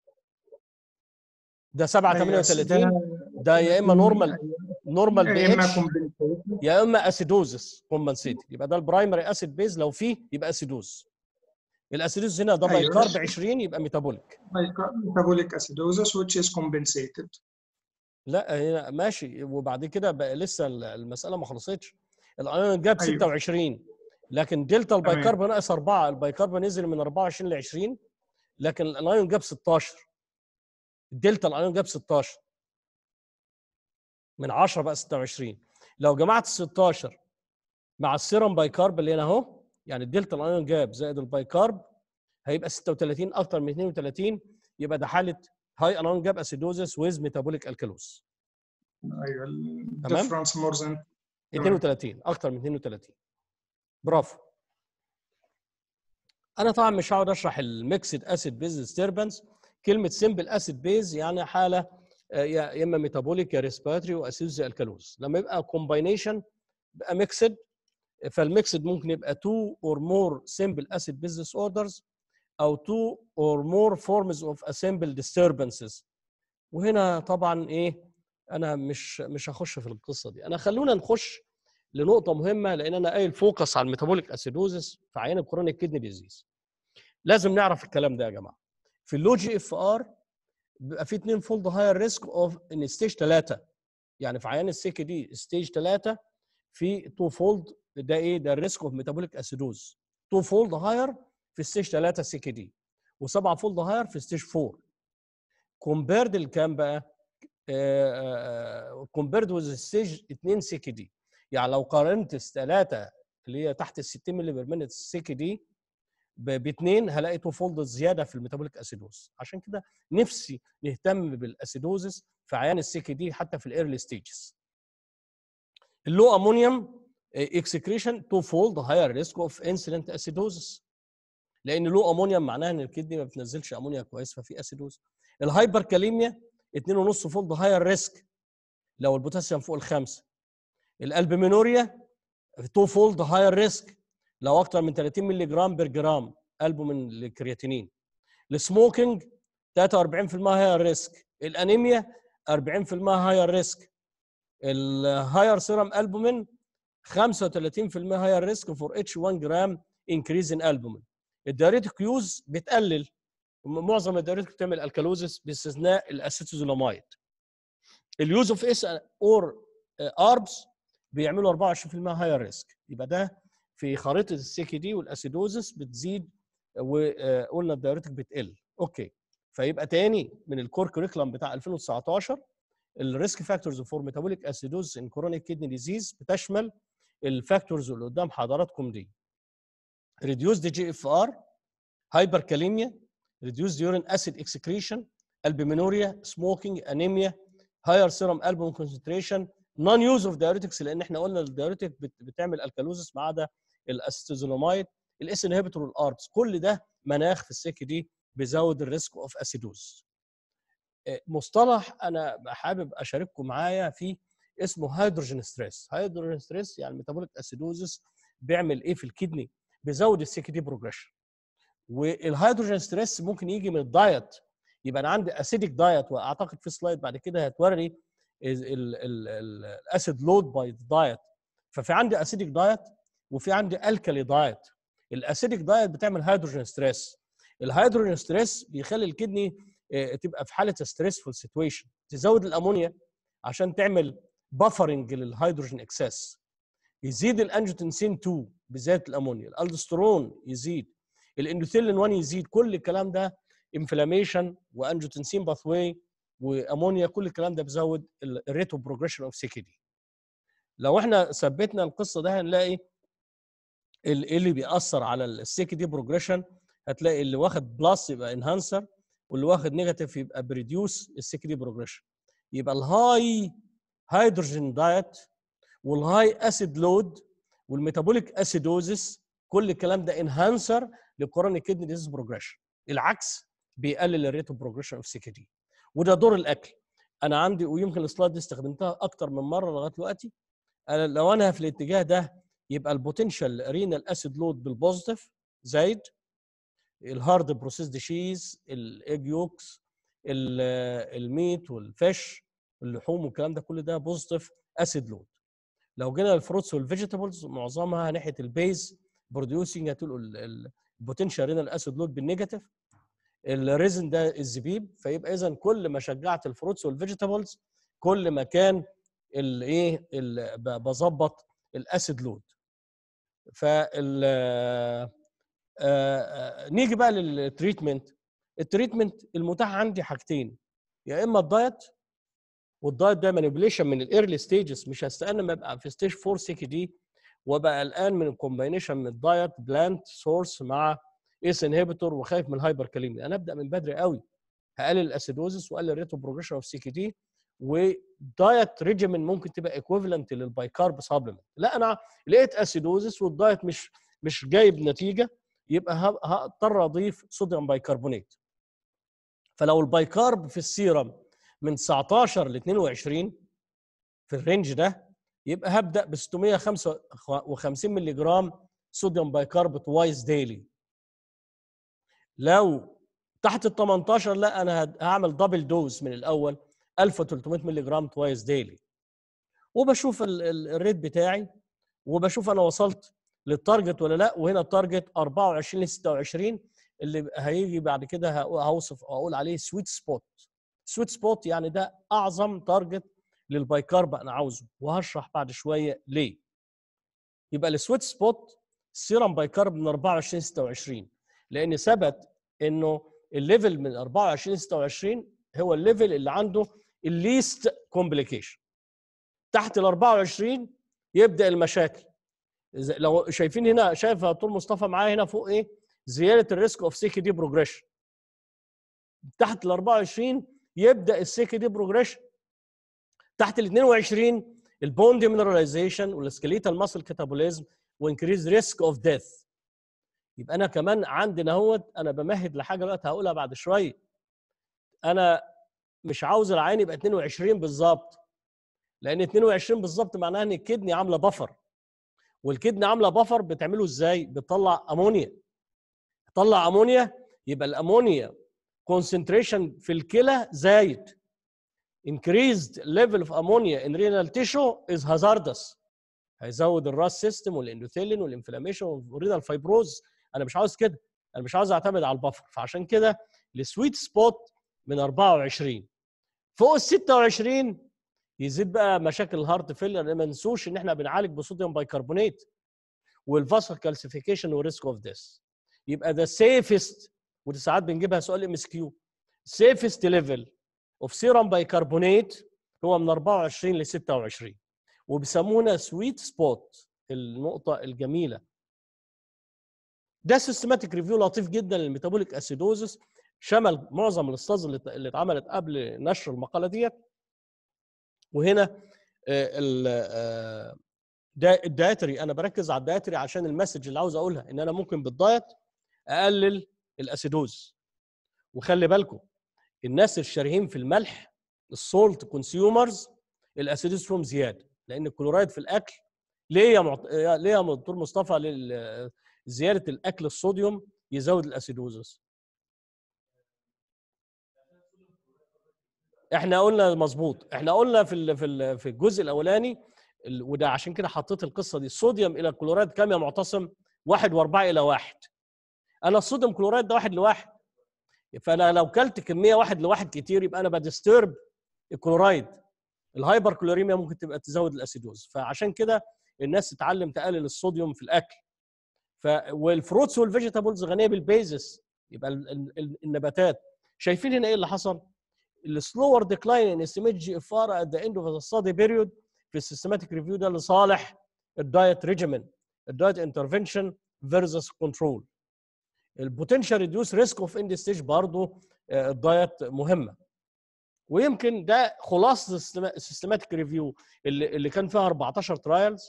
ده 7 أيوة، 38 ده- ده يا اما نورمال نورمال بي يا اما اتش compensation. يا اما اسيدوزس كومبنسيتد يبقى ده البرايمري اسيد بيز لو فيه يبقى اسيدوز الاسيدوز هنا ده أيوة. بايكارب 20 يبقى ميتابوليك metabolic acidosis which is compensated لا هنا ماشي وبعد كده بقى لسه المساله ما خلصتش الايون جاب أيوة. 26 لكن دلتا البايكارب ناقص 4 البايكارب نزل من 24 ل 20 لكن الايون جاب 16 الدلتا الايون جاب 16 من 10 بقى 26 لو جمعت ال 16 مع السيرم بايكارب اللي هنا اهو يعني الدلتا الايون جاب زائد البايكارب هيبقى 36 اكتر من 32 يبقى ده حاله هاي انون جاب اسيدوزس ويز ميتابوليك الكالوز ايوه ال تمام. difference more than 32 اكتر من 32 برافو انا طبعا مش هقعد اشرح الميكسد اسيد بيز ديستربنس كلمه سمبل اسيد بيز يعني حاله آه، يا يا اما ميتابوليك يا ريسبيراتوري واسيدوز الكالوز لما يبقى كومباينيشن بقى ميكسد فالميكسد ممكن يبقى 2 or more simple acid base disorders او 2 or more forms of assembled disturbances وهنا طبعا ايه انا مش مش هخش في القصه دي انا خلونا نخش لنقطه مهمه لان انا قايل فوكس على الميتابوليك اسيدوزس في عيان الكرونيك كدني ديزيز لازم نعرف الكلام ده يا جماعه في اللو جي اف ار بيبقى في 2 فولد هاير ريسك اوف ان ستيج 3 يعني في عيان السكه دي ستيج 3 في 2 فولد ده ايه ده الريسك اوف ميتابوليك اسيدوز 2 فولد هاير في ستيج 3 سكه دي و7 فولد هاير في ستيج 4 كومبيرد الكام بقى كومبيرد وذ ستيج 2 سكه دي يعني لو قارنت الثلاثه اللي هي تحت ال 60 مللي بير مينت السكه دي باثنين هلاقي تو فولد زياده في الميتابوليك اسيدوز عشان كده نفسي نهتم بالاسيدوزس في عيان السكه دي حتى في الايرلي ستيجز اللو امونيوم اكسكريشن تو فولد هاير ريسك اوف انسلنت اسيدوزس لان لو امونيوم معناها ان الكدني ما بتنزلش امونيا كويس ففي اسيدوز الهايبر كاليميا 2.5 فولد هاير ريسك لو البوتاسيوم فوق الخمسه الالبومينوريا 2 فولد هاير ريسك لو اكتر من 30 مللي جرام بير جرام البومين الكرياتينين السموكينج 43% هاير ريسك الانيميا 40% هاير ريسك الهاير سيرم البومين 35% هاير ريسك فور اتش 1 جرام انكريز ان البومين الدايوريتك يوز بتقلل معظم الدايوريتك بتعمل الكالوزس باستثناء الاسيتوزولامايد اليوز اوف اس اور اربس بيعملوا 24% هاير ريسك يبقى ده في خريطه السي دي والاسيدوزس بتزيد وقلنا الدايوريتك بتقل اوكي فيبقى تاني من الكور كوريكولم بتاع 2019 الريسك فاكتورز فور ميتابوليك اسيدوز ان كرونيك كيدني ديزيز بتشمل الفاكتورز اللي قدام حضراتكم دي reduced جي اف ار hyperkalemia reduced urine acid excretion albuminuria smoking anemia higher serum albumin concentration non use of diuretics لان احنا قلنا الدايوريتك بتعمل الكالوزس ما عدا الاسيتازولامايد الاس انهبيتور والاربس كل ده مناخ في السك دي بيزود الريسك اوف اسيدوز مصطلح انا حابب اشارككم معايا فيه اسمه هيدروجين ستريس هيدروجين ستريس يعني ميتابوليك اسيدوزس بيعمل ايه في الكدني بيزود السي دي بروجريشن والهيدروجين ستريس ممكن يجي من الدايت يبقى انا عندي اسيدك دايت واعتقد في سلايد بعد كده هتوري الاسيد لود باي دايت ففي عندي اسيدك دايت وفي عندي الكالي دايت الاسيدك دايت بتعمل هيدروجين ستريس الهيدروجين ستريس بيخلي الكدني تبقى في حاله ستريسفول سيتويشن تزود الامونيا عشان تعمل بفرنج للهيدروجين اكسس يزيد الانجيوتنسين 2 بزياده الامونيا الالدوسترون يزيد الاندوثيلين 1 يزيد كل الكلام ده انفلاميشن وانجيوتنسين باثواي وامونيا كل الكلام ده بيزود الريت اوف بروجريشن اوف سي دي لو احنا ثبتنا القصه ده هنلاقي ايه اللي بيأثر على السي دي بروجريشن هتلاقي اللي واخد بلس يبقى انهانسر واللي واخد نيجاتيف يبقى بريديوس السي دي بروجريشن يبقى الهاي هيدروجين دايت والهاي اسيد لود والميتابوليك اسيدوزس كل الكلام ده انهانسر للكورونيك كيدني ديزيز بروجريشن العكس بيقلل الريت اوف بروجريشن اوف سي دي وده دور الاكل انا عندي ويمكن السلايد دي استخدمتها اكتر من مره لغايه دلوقتي أنا لو انا في الاتجاه ده يبقى البوتنشال رينال اسيد لود بالبوزيتيف زايد الهارد بروسيسد شيز الايج يوكس الميت والفيش اللحوم والكلام ده كل ده بوزيتيف اسيد لود لو جينا الفروتس والفيجيتابلز معظمها ناحيه البيز بروديوسنج هتقولوا البوتنشال رينال اسيد لود بالنيجاتيف الريزن ده الزبيب فيبقى اذا كل ما شجعت الفروتس والفيجيتابلز كل ما كان الايه بظبط الاسيد لود فال نيجي بقى للتريتمنت التريتمنت المتاح عندي حاجتين يا اما الدايت والدايت ده مانيبيوليشن من الايرلي ستيجز مش هستنى ما ابقى في ستيج 4 سي كي دي وابقى قلقان من الكومباينيشن من الدايت بلانت سورس مع اس انهبيتور وخايف من الهايبر كاليميا انا ابدا من بدري قوي هقلل الاسيدوزس واقلل الريتو بروجريشن اوف سي كي دي ودايت ريجيمن ممكن تبقى ايكويفالنت للبايكارب سبلمنت لا انا لقيت اسيدوزس والدايت مش مش جايب نتيجه يبقى هضطر اضيف صوديوم بايكربونات فلو البايكارب في السيرم من 19 ل 22 في الرينج ده يبقى هبدا ب 655 مللي جرام صوديوم بايكارب توايس ديلي لو تحت ال 18 لا انا هعمل دبل دوز من الاول 1300 مللي جرام توايس ديلي وبشوف الريت بتاعي وبشوف انا وصلت للتارجت ولا لا وهنا التارجت 24 ل 26 اللي هيجي بعد كده هوصف اقول عليه سويت سبوت سويت سبوت يعني ده اعظم تارجت للبايكارب انا عاوزه وهشرح بعد شويه ليه يبقى السويت سبوت السيرم بايكارب من 24 26 لان ثبت انه الليفل من 24 26 هو الليفل اللي عنده الليست كومبليكيشن تحت ال 24 يبدا المشاكل لو شايفين هنا شايف طول مصطفى معايا هنا فوق ايه زياده الريسك اوف سيكي دي بروجريشن تحت ال 24 يبدا السيكي دي بروجريشن تحت ال 22 البون ديمينراليزيشن والسكليتال ماسل كاتابوليزم وانكريز ريسك اوف ديث يبقى انا كمان عندنا اهوت انا بمهد لحاجه دلوقتي هقولها بعد شويه انا مش عاوز العين يبقى 22 بالظبط لان 22 بالظبط معناها ان الكدني عامله بفر والكدني عامله بفر بتعمله ازاي بتطلع امونيا تطلع امونيا يبقى الامونيا كونسنتريشن في الكلى زايد increased level of ammonia in renal tissue is hazardous هيزود الراس سيستم والاندوثيلين والانفلاميشن والرينال فايبروز انا مش عاوز كده انا مش عاوز اعتمد على البفر فعشان كده السويت سبوت من 24 فوق ال 26 يزيد بقى مشاكل الهارت فيلر ما ننسوش ان احنا بنعالج بصوديوم بايكربونات والفاسل كالسيفيكيشن وريسك اوف ذس يبقى ده سيفست ودي ساعات بنجيبها سؤال ام اس كيو سيفست ليفل اوف سيرم بايكربونات هو من 24 ل 26 وبيسمونا سويت سبوت النقطه الجميله ده سيستماتيك ريفيو لطيف جدا للميتابوليك اسيدوزس شمل معظم الاستاذ اللي اللي اتعملت قبل نشر المقاله ديت وهنا آه، ال- آه، دا- الدايتري انا بركز على الدايتري عشان المسج اللي عاوز اقولها ان انا ممكن بالدايت اقلل الاسيدوز وخلي بالكم الناس الشارهين في الملح السولت كونسيومرز الاسيدوز فيهم زياده لان الكلورايد في الاكل ليه يا معط... يا- ليه يا دكتور مصطفى لل- زياده الاكل الصوديوم يزود الاسيدوزس احنا قلنا مظبوط احنا قلنا في ال- في ال- في الجزء الاولاني ال- وده عشان كده حطيت القصه دي الصوديوم الى الكلورايد كام يا معتصم؟ واحد واربعه الى واحد انا الصوديوم كلورايد ده واحد لواحد فانا لو كلت كميه واحد لواحد كتير يبقى انا بديسترب الكلورايد الهايبر كلوريميا ممكن تبقى تزود الاسيدوز فعشان كده الناس تتعلم تقلل الصوديوم في الاكل ف والفروتس والفيجيتابلز غنيه بالبيزس يبقى ال- ال- ال- النباتات شايفين هنا ايه اللي حصل؟ السلور ديكلاين ان استيميت جي اف ار ات ذا اند اوف ذا ستادي بيريود في السيستماتيك ريفيو ده لصالح الدايت ريجيمن الدايت انترفنشن فيرسس كنترول البوتنشال ريديوس ريسك اوف اند ستيج برضه آه، الدايت مهمه ويمكن ده خلاصه السيستماتيك ريفيو اللي اللي كان فيها 14 ترايلز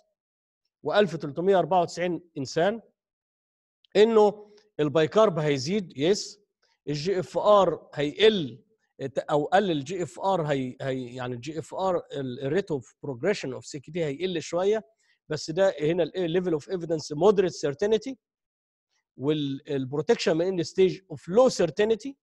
و1394 انسان انه البايكارب هيزيد يس الجي اف ار هيقل او قل الجي اف ار هي, هي يعني الجي اف ار الريت اوف بروجريشن اوف سي كي تي هيقل شويه بس ده هنا الليفل اوف ايفيدنس مودريت سيرتينتي والبروتكشن من ستيج اوف لو سيرتينتي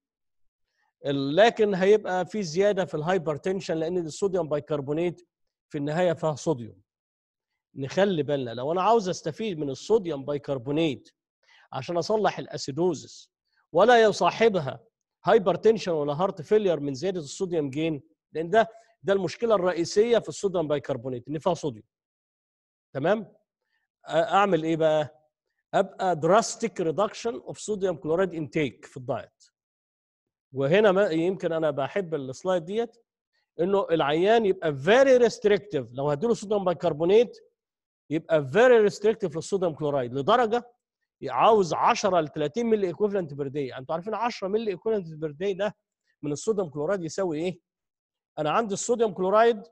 لكن هيبقى في زياده في الهايبرتنشن لان الصوديوم بايكربونات في النهايه فيها صوديوم نخلي بالنا لو انا عاوز استفيد من الصوديوم بايكربونات عشان اصلح الاسيدوزس ولا يصاحبها هايبرتنشن ولا هارت فيلير من زياده الصوديوم جين لان ده ده المشكله الرئيسيه في الصوديوم بايكربونات ان فيها صوديوم تمام أ- اعمل ايه بقى ابقى دراستيك ريدكشن اوف صوديوم كلورايد انتيك في الدايت وهنا ما يمكن انا بحب السلايد ديت انه العيان يبقى فيري ريستريكتيف لو هديله صوديوم بايكربونات يبقى فيري ريستريكتيف للصوديوم كلورايد لدرجه عاوز 10 ل 30 ملي ايكوفلنت بير داي انتوا عارفين 10 ملي ايكوفلنت بير داي ده من الصوديوم كلورايد يساوي ايه؟ انا عندي الصوديوم كلورايد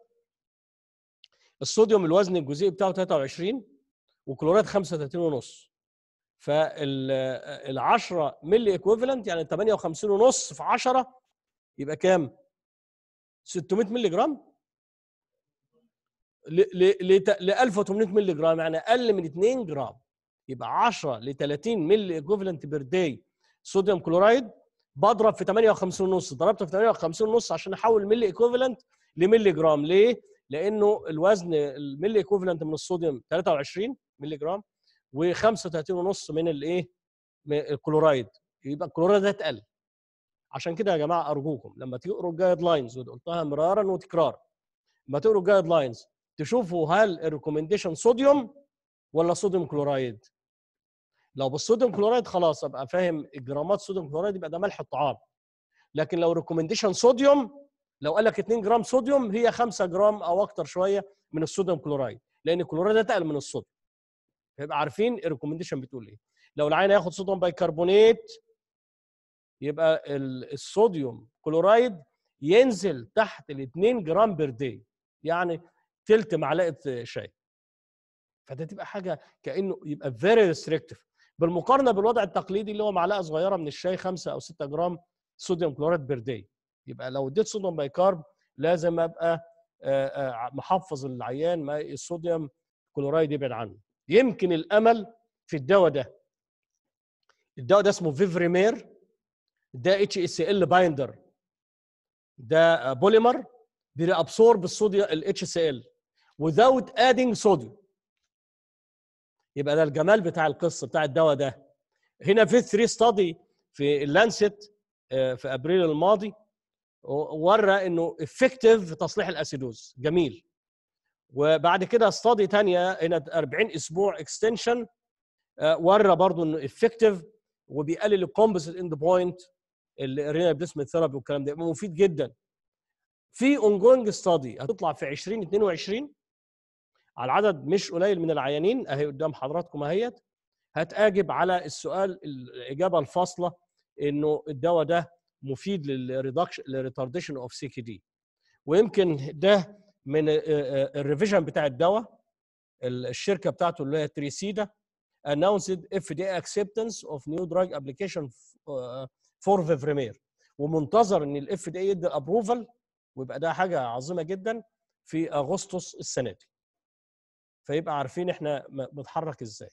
الصوديوم الوزن الجزيئي بتاعه 23 وكلورايد 35 ونص فال 10 ملي ايكوفلنت يعني 58 ونص في 10 يبقى كام؟ 600 ملي جرام ل ل ل 1800 ملي جرام يعني اقل من 2 جرام يبقى 10 ل 30 ملي ايكوفلنت بير داي صوديوم كلورايد بضرب في 58 ونص ضربت في 58 ونص عشان احول ملي ايكوفلنت لملي جرام ليه؟ لانه الوزن الملي ايكوفلنت من الصوديوم 23 ملي جرام و35 ونص من الايه؟ من الكلورايد يبقى الكلورايد ده اتقل عشان كده يا جماعه ارجوكم لما تقروا الجايد لاينز قلتها مرارا وتكرارا لما تقروا الجايد لاينز تشوفوا هل الريكومنديشن صوديوم ولا صوديوم كلورايد لو بالصوديوم كلورايد خلاص ابقى فاهم الجرامات صوديوم كلورايد يبقى ده ملح الطعام لكن لو ريكومنديشن صوديوم لو قال لك 2 جرام صوديوم هي 5 جرام او اكتر شويه من الصوديوم كلورايد لان الكلورايد اتقل من الصوديوم يبقى عارفين الريكومنديشن بتقول ايه لو العين هياخد صوديوم بايكربونات يبقى ال- الصوديوم كلورايد ينزل تحت ال 2 جرام بير داي يعني تلت معلقه شاي فده تبقى حاجه كانه يبقى فيري ريستريكتيف بالمقارنه بالوضع التقليدي اللي هو معلقه صغيره من الشاي 5 او 6 جرام صوديوم كلورايد بير داي يبقى لو اديت صوديوم بايكارب لازم ابقى آه، آه، محفظ العيان ما الصوديوم كلورايد يبعد عنه يمكن الامل في الدواء ده الدواء ده اسمه فيفريمير ده اتش اس ال بايندر ده بوليمر بيرابسورب الصوديوم الاتش اس ال without adding صوديوم يبقى ده الجمال بتاع القصه بتاع الدواء ده هنا في 3 ستادي في اللانست في ابريل الماضي ورى انه افكتيف في تصليح الاسيدوز جميل وبعد كده ستادي ثانيه هنا 40 اسبوع اكستنشن ورى برضه انه افكتيف وبيقلل الكومبوزيت اند بوينت الرينا بليسمنت ثيرابي والكلام ده يبقى مفيد جدا في اونجوينج ستادي هتطلع في 2022 على عدد مش قليل من العيانين اهي قدام حضراتكم اهيت هتجاوب على السؤال الاجابه الفاصله انه الدواء ده مفيد للريدكشن للريتارديشن اوف سي كي دي ويمكن ده من الريفيجن بتاع الدواء الشركه بتاعته اللي هي تريسيدا announced FDA acceptance of new drug application for Vivrimir ومنتظر ان الاف دي يدي الابروفال ويبقى ده حاجه عظيمه جدا في اغسطس السنه دي فيبقى عارفين احنا بنتحرك ازاي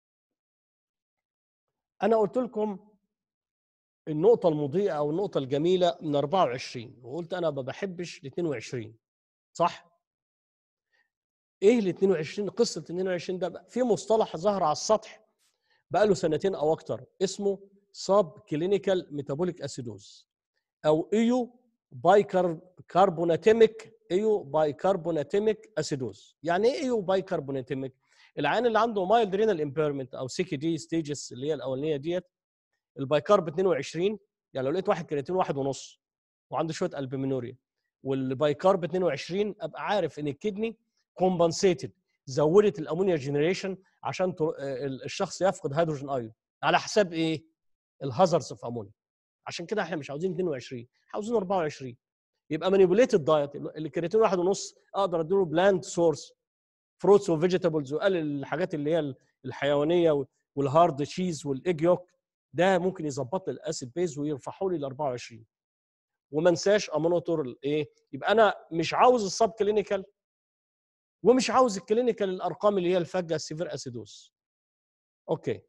انا قلت لكم النقطه المضيئه او النقطه الجميله من 24 وقلت انا ما بحبش ال 22 صح ايه ال 22 قصه ال 22 ده بقى في مصطلح ظهر على السطح بقى له سنتين او اكتر اسمه سب كلينيكال ميتابوليك اسيدوز او ايو باي كاربوناتيميك ايو باي كاربوناتيميك اسيدوز يعني ايه ايو باي كاربوناتيميك العيان اللي عنده مايلد رينال امبيرمنت او سي كي دي ستيجز اللي هي الاولانيه ديت البايكارب 22 يعني لو لقيت واحد كرياتين واحد ونص وعنده شويه البومينوريا والبايكارب 22 ابقى عارف ان الكدني كومبنسيتد زودت الامونيا جنريشن عشان الشخص يفقد هيدروجين ايون على حساب ايه؟ الهازردز اوف امونيا عشان كده احنا مش عاوزين 22 عاوزين 24 يبقى مانيبوليتد دايت الكرياتين واحد ونص اقدر اديله بلاند سورس فروتس وفيجيتابلز واقلل الحاجات اللي هي الحيوانيه والهارد تشيز والايج يوك ده ممكن يظبط لي الاسيد بيز ويرفعه لي ل 24 وما انساش امونوتور الايه يبقى انا مش عاوز السب كلينيكال ومش عاوز الكلينيكال الارقام اللي هي الفجه السيفير اسيدوس اوكي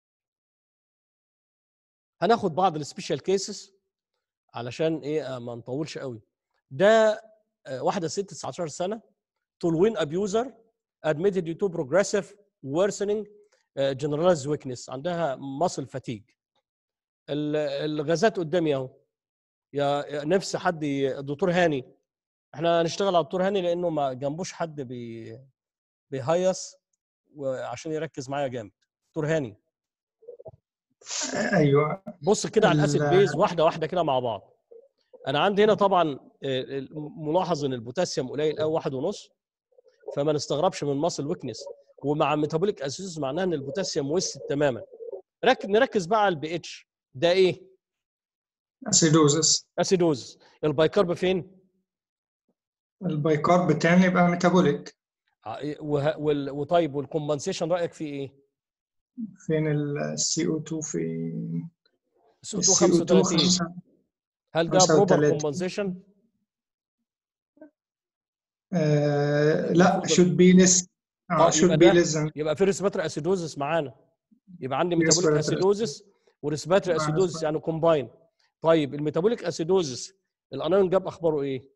هناخد بعض السبيشال كيسز علشان ايه ما نطولش قوي ده واحده ست 19 سنه تولوين ابيوزر admitted due to progressive worsening generalized weakness عندها muscle fatigue الغازات قدامي اهو يا نفس حد دكتور هاني احنا هنشتغل على الدكتور هاني لانه ما جنبوش حد بي بيهيص وعشان يركز معايا جامد دكتور هاني ايوه بص كده على الاسيد بيز واحده واحده كده مع بعض انا عندي هنا طبعا ملاحظ ان البوتاسيوم قليل قوي واحد ونص فما نستغربش من ماسل ويكنس ومع ميتابوليك اسيدوز معناها ان البوتاسيوم وست تماما رك... نركز بقى على البي اتش ده ايه؟ اسيدوزس اسيدوز البايكارب فين؟ البايكارب تاني يبقى ميتابوليك وه... وال... وطيب والكومبنسيشن رايك فيه ايه؟ فين السي او 2 في السي او 2 35 هل ده بروبر كومبنسيشن؟ آه لا should be less اه should be less than يبقى في ريسباتري اسيدوزس معانا يبقى عندي ميتابوليك اسيدوزس وريسباتري اسيدوزس يعني كومباين طيب الميتابوليك اسيدوزس الانايون جاب اخباره ايه؟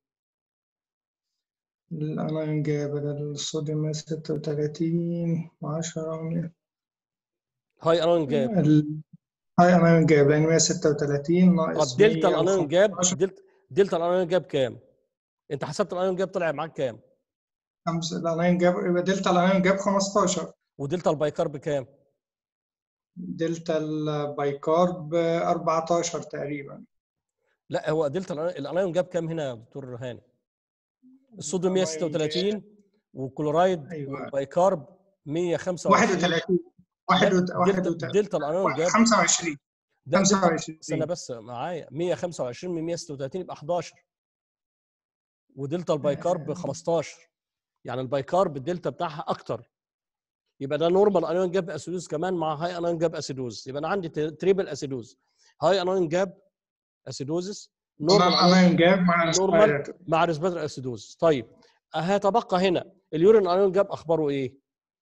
الانايون جاب الصوديوم 36 10 هاي انايون جاب هاي انايون جاب لان 136 ناقص طب دلتا الانايون جاب دلتا دلتا الانايون جاب كام؟ انت حسبت الانايون جاب طلع معاك كام؟ خمسة الانايون جاب يبقى دلتا الانايون جاب 15 ودلتا البايكارب كام؟ دلتا البايكارب 14 تقريبا لا هو دلتا الانايون جاب كام هنا يا دكتور هاني؟ الصوديوم 136 والكلورايد أيوة. والبايكارب 135 31 دلتا الانايون جاب 25 25 استنى بس معايا 125 من 136 يبقى 11 ودلتا البايكارب 15 يعني البايكارب الدلتا بتاعها اكتر يبقى ده نورمال انايون جاب اسيدوز كمان مع هاي انايون جاب اسيدوز يبقى انا عندي تريبل اسيدوز هاي انايون جاب اسيدوزس نورمال انايون جاب مع نورمال مع ريسباتر اسيدوز طيب هيتبقى هنا اليورين انايون جاب اخباره ايه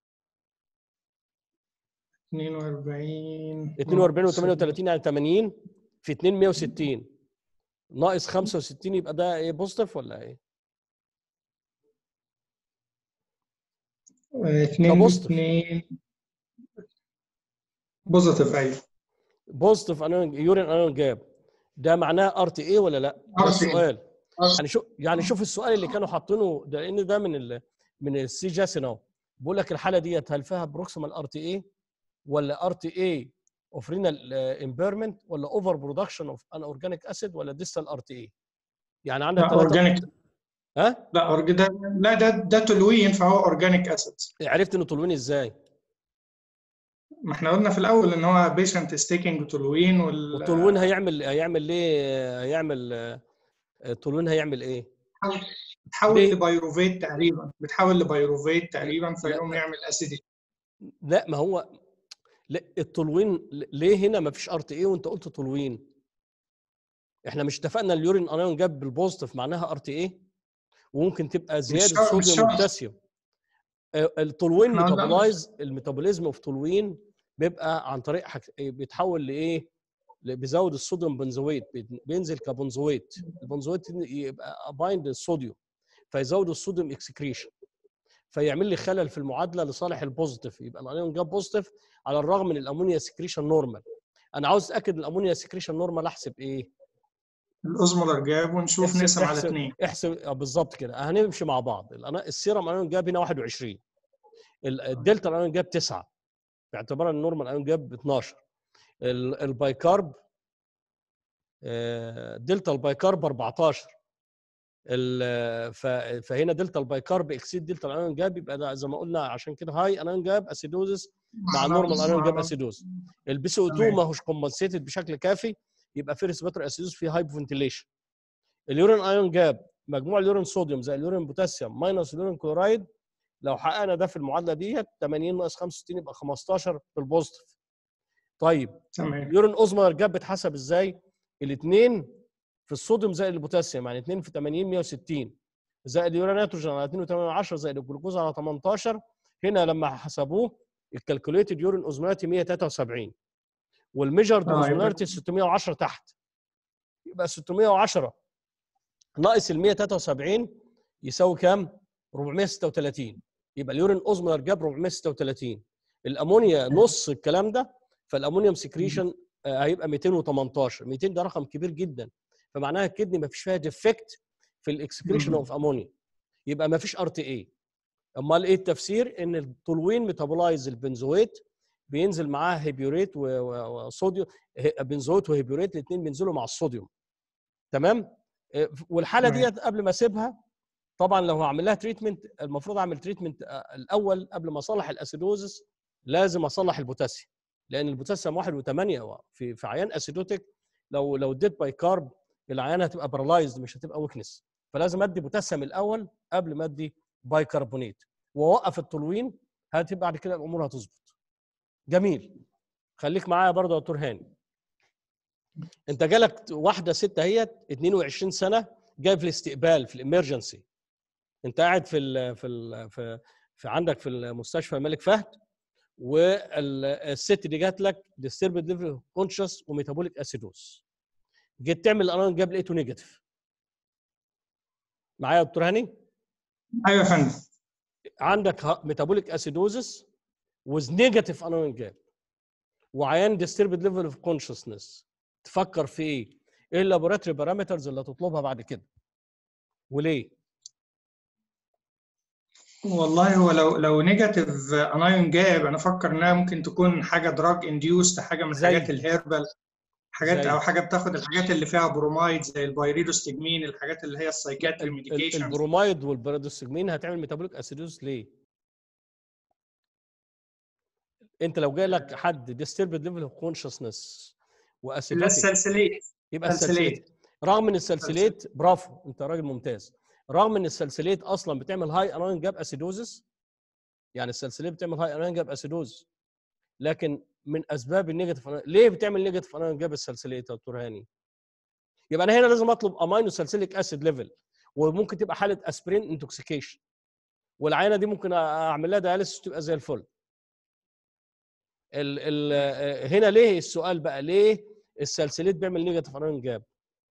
42 42 و 38 يعني 80 في 2 160 ناقص 65 يبقى ده ايه بوزيتيف ولا ايه؟ 2 2 بوزيتيف ايوه بوزيتيف يورين انون جاب ده معناه ار تي اي ولا لا؟ ده RTA. السؤال يعني شوف يعني شوف السؤال اللي كانوا حاطينه ده لان ده من ال من السي جاسن اهو بيقول لك الحاله ديت هل فيها بروكسيمال ار تي اي ولا ار تي اي اوف رينال امبيرمنت ولا اوفر برودكشن اوف ان اورجانيك اسيد ولا ديستال ار تي اي يعني عندك لا ثلاثه اورجانيك ها لا أورج- ده لا ده ده تولوين فهو اورجانيك اسيد عرفت انه تولوين ازاي؟ ما احنا قلنا في الاول ان هو بيشنت از تيكينج تولوين وال والتولوين هيعمل هيعمل ليه هيعمل آه، التولوين هيعمل ايه؟ بتحول ليه؟ لبيروفيت تقريبا بتحول لبيروفيت تقريبا فيقوم يعمل اسيدي لا ما هو لا التولوين ليه هنا ما فيش ار تي اي وانت قلت تولوين احنا مش اتفقنا اليورين انايون جاب بالبوزيتيف معناها ار تي اي وممكن تبقى زياده شرط- مش صوديوم شرط. وبوتاسيوم آه، التولوين إحنا قلنا- ميتابولايز الميتابوليزم اوف تولوين بيبقى عن طريق حك... بيتحول لايه؟ ل- بيزود الصوديوم بنزويت بي- بينزل كبنزويت البنزويت يبقى بايند الصوديوم فيزود الصوديوم اكسكريشن فيعمل لي خلل في المعادله لصالح البوزيتيف يبقى الانيون جاب بوزيتيف على الرغم من الامونيا سكريشن نورمال انا عاوز اتاكد الامونيا سكريشن نورمال احسب ايه؟ الاوزمولر جاب ونشوف احسب- نقسم على احسب- اثنين احسب آه، بالظبط كده هنمشي مع بعض الأنا- السيرم انيون جاب هنا 21 ال- الدلتا انيون جاب 9 باعتبار ان النورمال انيون جاب 12 ال- البايكارب آه، دلتا البايكارب 14 ال- ف- فهنا دلتا البايكارب اكسيد دلتا الانيون جاب يبقى ده زي ما قلنا عشان كده هاي انيون جاب اسيدوزس مع النورمال انيون جاب اسيدوز البي سي او 2 تمام. ما هوش كومبنسيتد بشكل كافي يبقى في ريسبيتور اسيدوز في هايبو فنتيليشن اليورين ايون جاب مجموع اليورين صوديوم زي اليورين بوتاسيوم ماينس اليورين كلورايد لو حققنا ده في المعادله ديت 80 ناقص 65 يبقى 15 في البوزيتيف طيب تمام اليورين اوزمولر جاب بيتحسب ازاي؟ الاثنين في الصوديوم زائد البوتاسيوم يعني 2 في 80 160 زائد اليورين نيتروجين على 2.8 زائد الجلوكوز على 18 هنا لما حسبوه الكالكوليتد يورين اوزمولاريتي 173 والميجرد آه، يبقى- اوزمولاريتي 610 تحت يبقى 610 ناقص ال 173 يساوي كام؟ 436 يبقى اليورين اوزمولار جاب 436 الامونيا نص الكلام ده فالامونيوم سكريشن آه، هيبقى 218 200 ده رقم كبير جدا فمعناها الكدني ما فيش فيها ديفكت في الاكسكريشن مم. اوف امونيا يبقى ما فيش ار تي اي امال ايه التفسير ان التولوين ميتابولايز البنزويت بينزل معاه هيبيوريت و- و- وصوديوم ه- بنزويت وهيبيوريت الاثنين بينزلوا مع الصوديوم تمام آه، والحاله تمام. ديت قبل ما اسيبها طبعا لو هعمل لها تريتمنت المفروض اعمل تريتمنت الاول قبل ما اصلح الاسيدوزس لازم اصلح البوتاسيوم لان البوتاسيوم 1 و8 في في عيان اسيدوتيك لو لو اديت باي كارب العيان هتبقى بارالايزد مش هتبقى ويكنس فلازم ادي بوتاسيوم الاول قبل ما ادي باي كربونيت واوقف التولوين هتبقى بعد كده الامور هتظبط جميل خليك معايا برضه يا دكتور هاني انت جالك واحده ست اهيت 22 سنه جاي في الاستقبال في الامرجنسي انت قاعد في ال في ال في, في عندك في المستشفى الملك فهد والست دي جات لك ديستربد ليفل كونشس وميتابوليك اسيدوز جيت تعمل الانون جاب لقيته نيجاتيف معايا يا دكتور هاني ايوه يا فندم عندك ميتابوليك اسيدوزس وز نيجاتيف انون جاب وعيان ديستربد ليفل اوف كونشسنس تفكر في ايه؟ ايه اللابوراتوري بارامترز اللي هتطلبها بعد كده؟ وليه؟ والله هو لو لو نيجاتيف انايون جاب انا افكر انها ممكن تكون حاجه دراج انديوست حاجه من زي- حاجات الهيربال حاجات زي- او حاجه بتاخد الحاجات اللي فيها برومايد زي البايريدوستجمين الحاجات اللي هي السايكاتري ال- ميديكيشن البرومايد والبرادوسجمين هتعمل ميتابوليك اسيدوز ليه؟ انت لو جاي لك حد ديستربد ليفل اوف كونشسنس واسيدوتيك السلسليت يبقى السلسليت سلسليت رغم ان السلسليت برافو انت راجل ممتاز رغم ان السلسليت اصلا بتعمل هاي اناين جاب اسيدوزس يعني السلسليت بتعمل هاي اناين جاب اسيدوز لكن من اسباب النيجاتيف أناين- ليه بتعمل نيجاتيف اناين جاب السلسليت يا دكتور هاني؟ يبقى انا هنا لازم اطلب امينو سلسليك اسيد ليفل وممكن تبقى حاله اسبرين انتوكسيكيشن والعينه دي ممكن اعمل لها دياليسيس تبقى زي الفل ال ال هنا ليه السؤال بقى ليه السلسليت بيعمل نيجاتيف اناين جاب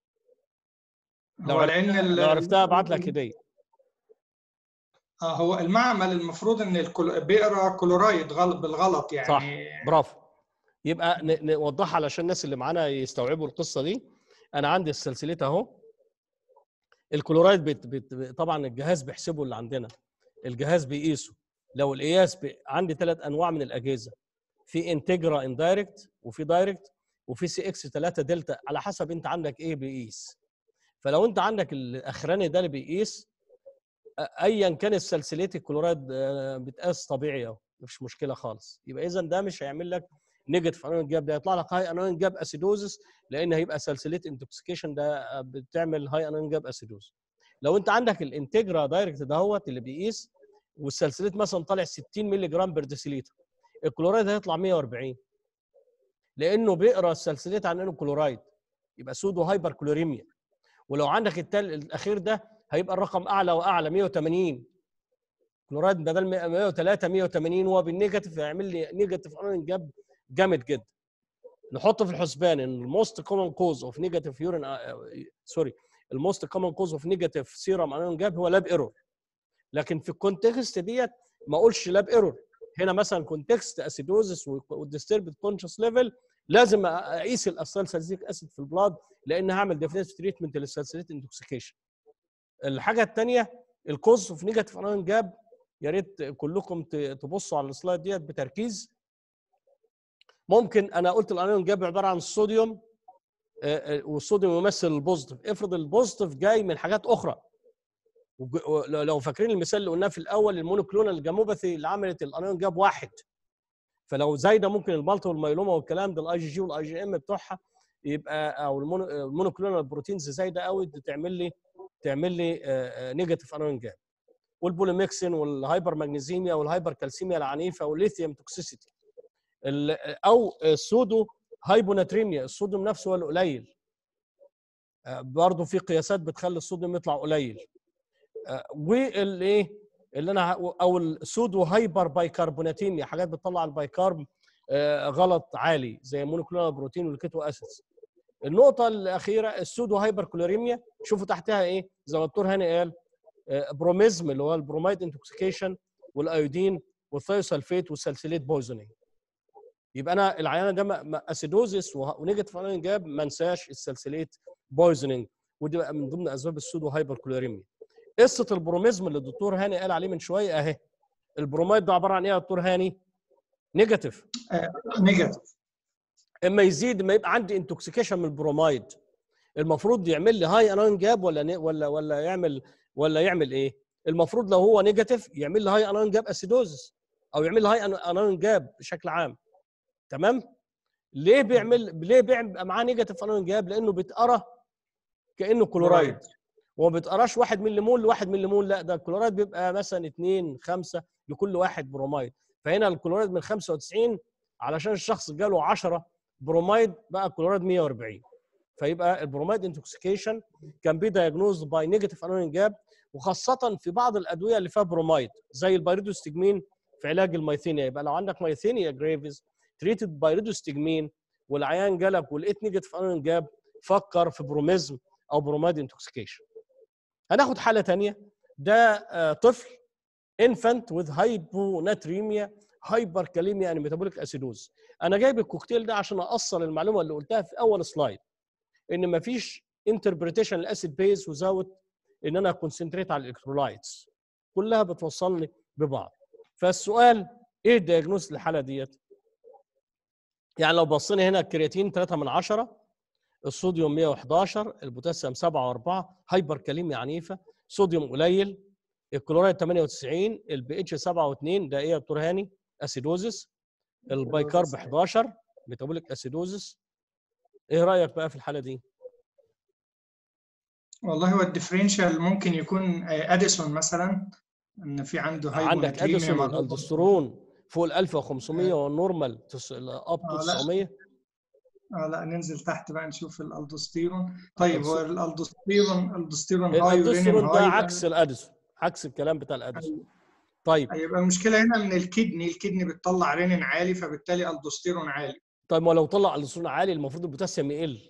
لو هو لان ال- لو عرفتها ابعت لك هديه اه هو المعمل المفروض ان الكل... بيقرا كلورايد غلط بالغلط يعني صح برافو يبقى ن- نوضحها علشان الناس اللي معانا يستوعبوا القصه دي انا عندي السلسليت اهو الكلورايد بت بت طبعا الجهاز بيحسبه اللي عندنا الجهاز بيقيسه لو القياس ب... عندي ثلاث انواع من الاجهزه في انتجرا اندايركت وفي دايركت وفي سي اكس 3 دلتا على حسب انت عندك ايه بيقيس فلو انت عندك الاخراني ده اللي بيقيس أ- ايا كان السلسليت الكلورايد آه، بتقاس طبيعي اهو مفيش مشكله خالص يبقى اذا ده مش هيعمل لك نيجاتيف انوين جاب ده هيطلع لك هاي انوين جاب اسيدوزس لان هيبقى سلسليت انتوكسيكيشن ده آه، بتعمل هاي انوين جاب اسيدوز لو انت عندك الانتجرا دايركت دهوت اللي بيقيس والسلسليت مثلا طالع 60 مللي جرام بير ديسيليتر الكلورايد هيطلع 140 لانه بيقرا السلسليت عن انه كلورايد يبقى سودو هايبر كلوريميا ولو عندك التل الاخير ده هيبقى الرقم اعلى واعلى 180 كلورايد بدل 100 103 180 وهو بالنيجاتيف هيعمل لي نيجاتيف ايرون جاب جامد جدا نحط في الحسبان ان الموست كومن كوز اوف نيجاتيف يورين سوري الموست كومن كوز اوف نيجاتيف سيرم ايرون جاب هو لاب ايرور لكن في الكونتكست ديت ما اقولش لاب ايرور هنا مثلا كونتكست اسيدوزس والديستربد كونشس ليفل لازم اقيس الاسيل سالسيك اسيد في البلاد لان هعمل ديفينيتيف تريتمنت للسالسيليت انتوكسيكيشن الحاجه الثانيه الكوز اوف نيجاتيف ايرون جاب يا ريت كلكم ت- تبصوا على السلايد ديت بتركيز ممكن انا قلت الايون جاب عباره عن الصوديوم آه، آه، والصوديوم يمثل البوزيتيف افرض البوزيتيف جاي من حاجات اخرى وج- ولو- لو فاكرين المثال اللي قلناه في الاول المونوكلونال الجاموباثي اللي عملت الايون جاب واحد فلو زايده ممكن المالتا والميلوما والكلام ده الاي جي جي والاي جي ام بتوعها يبقى او المونو- المونوكلونال بروتينز زايده قوي دي تعمل لي تعمل لي نيجاتيف ايون جاب والبوليميكسين والهايبر ماجنيزيميا والهايبر كالسيميا العنيفه والليثيوم توكسيسيتي ال- او السودو هايبوناتريميا الصوديوم نفسه هو القليل آه، برضه في قياسات بتخلي الصوديوم يطلع قليل آه، والايه اللي انا ه- او السودو هايبر بايكربوناتيميا حاجات بتطلع البايكارب آه، غلط عالي زي المونوكلونال بروتين والكيتو اسيدز النقطه الاخيره السودو هايبر كلوريميا شوفوا تحتها ايه زي ما الدكتور هاني قال آه، بروميزم اللي هو البرومايد انتوكسيكيشن والايودين والثيوسلفيت والسلسليت بويزونينج يبقى انا العيانه ده م- م- اسيدوزس وه- ونيجاتيف ايون جاب ما انساش السلسليت بويزونينج ودي بقى من ضمن اسباب السودو هايبر كلوريميا قصه البروميزم اللي الدكتور هاني قال عليه من شويه اهي البرومايد ده عباره عن ايه يا دكتور هاني نيجاتيف نيجاتيف اما يزيد ما يبقى عندي انتوكسيكيشن من البرومايد المفروض يعمل لي هاي اناين جاب ولا ني- ولا ولا يعمل ولا يعمل ايه المفروض لو هو نيجاتيف يعمل لي هاي اناين جاب اسيدوزس او يعمل لي هاي اناين جاب بشكل عام تمام ليه بيعمل ليه بيبقى معاه نيجاتيف اناين جاب لانه بيتقرا كانه كلورايد وما بيتقراش 1 ملي مول لواحد ملي مول لا ده الكلورايد بيبقى مثلا 2 5 لكل واحد برومايد فهنا الكلورايد من 95 علشان الشخص جاله 10 برومايد بقى الكلورايد 140 فيبقى البرومايد انتوكسيكيشن كان بي دايجنوز باي نيجاتيف انوين جاب وخاصه في بعض الادويه اللي فيها برومايد زي البيريدوستجمين في علاج الميثينيا يبقى لو عندك ميثينيا جريفز تريتد بايريدوستجمين والعيان جالك ولقيت نيجاتيف انوين جاب فكر في بروميزم او برومايد انتوكسيكيشن هناخد حاله ثانيه ده آه، طفل انفانت وذ هايبوناتريميا هايبر كاليميا يعني ميتابوليك اسيدوز انا جايب الكوكتيل ده عشان اصل المعلومه اللي قلتها في اول سلايد ان مفيش انتربريتيشن الاسيد بيز وزاوت ان انا كونسنتريت على الالكترولايتس كلها بتوصلني ببعض فالسؤال ايه الدياجنوز للحاله ديت يعني لو بصينا هنا الكرياتين 3 من 10 الصوديوم 111 البوتاسيوم 7 و4 هايبر كاليميا عنيفه صوديوم قليل الكلورايد 98 البي اتش 7 و2 ده ايه يا دكتور هاني اسيدوزس البايكارب 11 ميتابوليك اسيدوزس ايه رايك بقى في الحاله دي والله هو الديفرنشال ممكن يكون آه، اديسون مثلا ان في عنده عندك هايبوناتريميا اديسون مع الالدوسترون فوق ال 1500 والنورمال اب آه، تو لا. 900 اه لا ننزل تحت بقى نشوف الالدوستيرون طيب هو الالدوستيرون الالدوستيرون هاي الالدوسترون يورينيوم ده هاي عكس الاديسون عكس الكلام بتاع الاديسون طيب هيبقى المشكله هنا من الكدني الكدني بتطلع رينين عالي فبالتالي الدوستيرون عالي طيب ما لو طلع الالدوسترون عالي المفروض البوتاسيوم يقل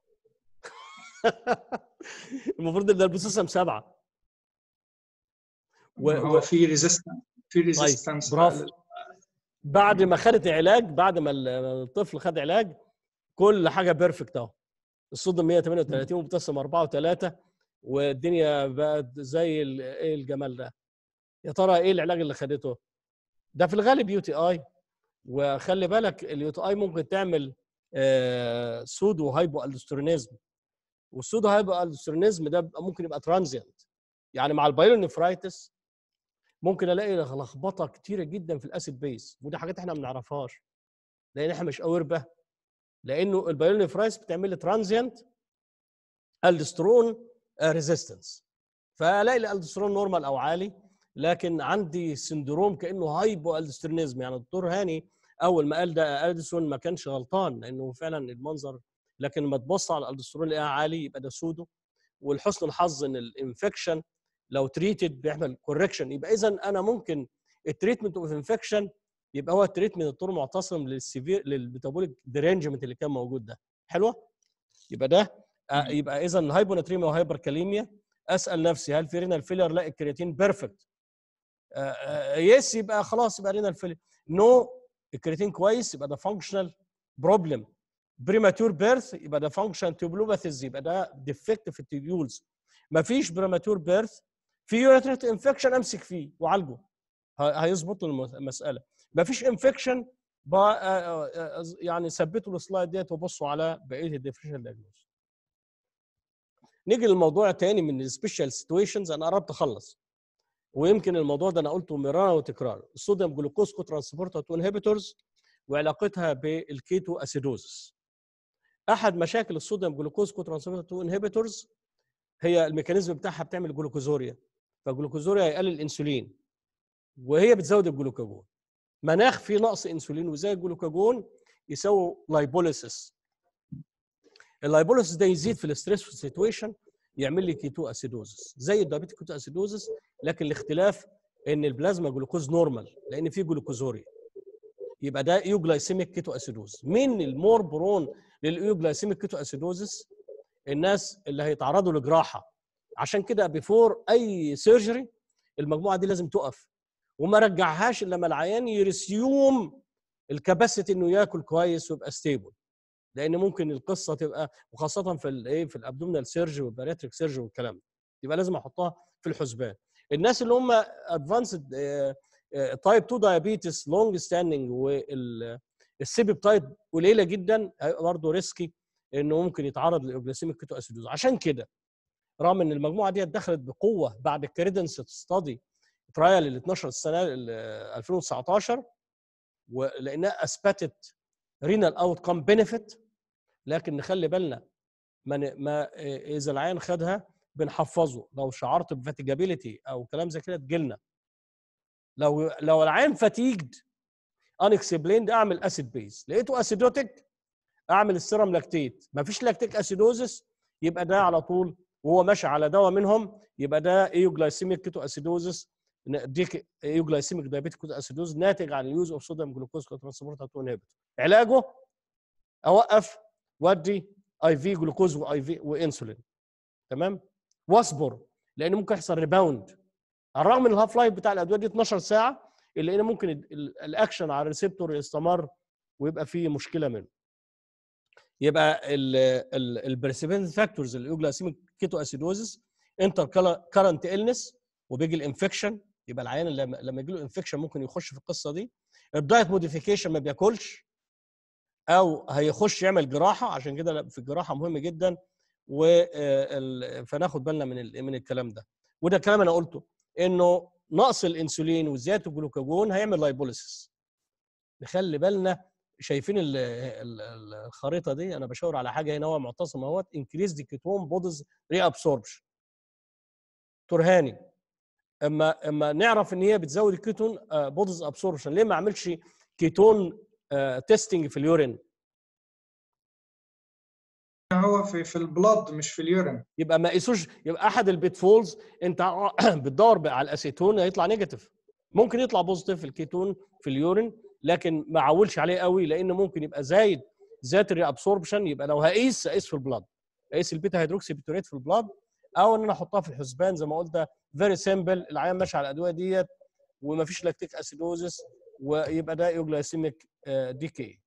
المفروض ان البوتاسيوم سبعه و... هو و... في ريزيستنس في ريزيستنس برافو. بعد ما خدت علاج بعد ما ال- الطفل خد علاج كل حاجه بيرفكت اهو الصوديوم 138 وبوتاسيوم 4 و3 والدنيا بقت زي ال- ايه الجمال ده يا ترى ايه العلاج اللي خدته ده في الغالب يو تي اي وخلي بالك اليو تي اي ممكن تعمل آه، سودو هايبو الدسترونيزم والسودو هايبو الدسترونيزم ده بيبقى- ممكن يبقى ترانزيانت يعني مع البايلونيفرايتس ممكن الاقي لخبطه كتيره جدا في الاسيد بيس ودي حاجات احنا ما بنعرفهاش لان احنا مش اوير بها لانه البايلونيفرايتس بتعمل لي ترانزيانت الدسترون ريزيستنس فالاقي الالدسترون نورمال او عالي لكن عندي سندروم كانه هايبو الدسترونيزم يعني الدكتور هاني اول ما قال ده الدسترون ما كانش غلطان لانه فعلا المنظر لكن لما تبص على الالدسترون الاقيها عالي يبقى ده سودو ولحسن الحظ ان الانفكشن لو تريتد بيعمل كوركشن يبقى اذا انا ممكن التريتمنت اوف انفكشن يبقى هو التريتمنت الطور معتصم للسيفير للميتابوليك ديرينجمنت اللي كان موجود ده حلوه يبقى ده آه، يبقى اذا الهايبوناتريميا وهايبر كاليميا اسال نفسي هل في رينال فيلر لا الكرياتين بيرفكت يس يبقى خلاص يبقى رينال فيلر نو الكرياتين كويس يبقى ده فانكشنال بروبلم بريماتور بيرث يبقى ده فانكشن تيوبلوباثيز يبقى ده ديفكت في التيبيولز مفيش بريماتور بيرث في يوريتريت انفكشن امسك فيه وعالجه ه- هيظبط له المس- المساله مفيش انفكشن يعني ثبتوا السلايد ديت وبصوا على بقيه الديفرنشال دايجنوز نيجي للموضوع الثاني من السبيشال سيتويشنز انا قربت اخلص ويمكن الموضوع ده انا قلته مرارا وتكرارا الصوديوم جلوكوز كو ترانسبورتر 2 انهبيتورز وعلاقتها بالكيتو اسيدوزس احد مشاكل الصوديوم جلوكوز كو ترانسبورتر 2 انهبيتورز هي الميكانيزم بتاعها بتعمل جلوكوزوريا فالجلوكوزوريا هيقلل الانسولين وهي بتزود الجلوكاجون مناخ فيه نقص انسولين وزي الجلوكاجون يسوي لايبوليسيس اللايبوليسيس ده يزيد في الاستريس سيتويشن يعمل لي كيتو اسيدوزس زي الدايابيتيك كيتو اسيدوزس لكن الاختلاف ان البلازما جلوكوز نورمال لان في جلوكوزوريا يبقى ده ايوجلايسيميك كيتو اسيدوز مين المور برون للايوجلايسيميك كيتو اسيدوزس الناس اللي هيتعرضوا لجراحه عشان كده بيفور اي سيرجري المجموعه دي لازم تقف وما رجعهاش الا لما العيان يرسيوم الكباسيتي انه ياكل كويس ويبقى ستيبل لان ممكن القصه تبقى وخاصه في الايه في الابدومينال سيرجي والبارياتريك سيرجي والكلام ده يبقى لازم احطها في الحسبان الناس اللي هم ادفانسد تايب 2 دايابيتس لونج ستاندنج والسيبيب تايب قليله جدا هيبقى برضه ريسكي انه ممكن يتعرض لاوجلاسيميك كيتو اسيدوز عشان كده رغم ان المجموعه دي دخلت بقوه بعد الكريدنس ستادي ترايل ال 12 السنه ال 2019 ولانها اثبتت رينال اوت كام بنفيت لكن نخلي بالنا ما, ن- ما اذا العيان خدها بنحفظه لو شعرت بفاتيجابيلتي او كلام زي كده تجيلنا لو لو العيان فاتيجد ان اكسبليند اعمل اسيد بيز لقيته اسيدوتيك اعمل السيرم لاكتيت ما فيش لاكتيك اسيدوزس يبقى ده على طول وهو ماشي على دواء منهم يبقى ده ايوجلايسيميك كيتو اسيدوزس ديك ايوجلايسيميك دايابيتيك كيتو اسيدوز ناتج عن اليوز اوف صوديوم جلوكوز ترانسبورتر 2 انهبيتور علاجه اوقف ودي اي في جلوكوز واي في وانسولين تمام واصبر لان ممكن يحصل ريباوند على الرغم من الهاف لايف بتاع الادويه دي 12 ساعه الا ان ممكن ال- ال- الاكشن على الريسبتور يستمر ويبقى فيه مشكله منه يبقى البرسيبنت فاكتورز الايوجلاسيميك كيتو اسيدوزس انتر كارنت النس وبيجي الانفكشن يبقى العيان لما لما يجي له انفكشن ممكن يخش في القصه دي الدايت موديفيكيشن ما بياكلش او هيخش يعمل جراحه عشان كده في الجراحه مهم جدا و ال- فناخد بالنا من ال- من الكلام ده وده الكلام انا قلته انه نقص الانسولين وزياده الجلوكاجون هيعمل لايبوليسيس نخلي بالنا شايفين ال- ال- ال- الخريطه دي انا بشاور على حاجه هنا هو معتصم اهوت انكريز دي كيتون بودز ري ابسوربشن ترهاني اما اما نعرف ان هي بتزود الكيتون بودز ابسوربشن ليه ما اعملش كيتون تيستنج في اليورين هو في في البلد مش في اليورين يبقى ما قيسوش يبقى احد البيتفولز انت بتدور بقى على الاسيتون هيطلع نيجاتيف ممكن يطلع بوزيتيف الكيتون في اليورين لكن ما اعولش عليه قوي لان ممكن يبقى زايد ذات الري ابسوربشن يبقى لو هقيس اقيس في البلاد اقيس البيتا هيدروكسي بيتوريت في البلاد او ان انا احطها في الحسبان زي ما قلت فيري سيمبل العيان ماشي على الادويه ديت وما فيش لاكتيك اسيدوزس ويبقى ده يوجلايسيميك ديكي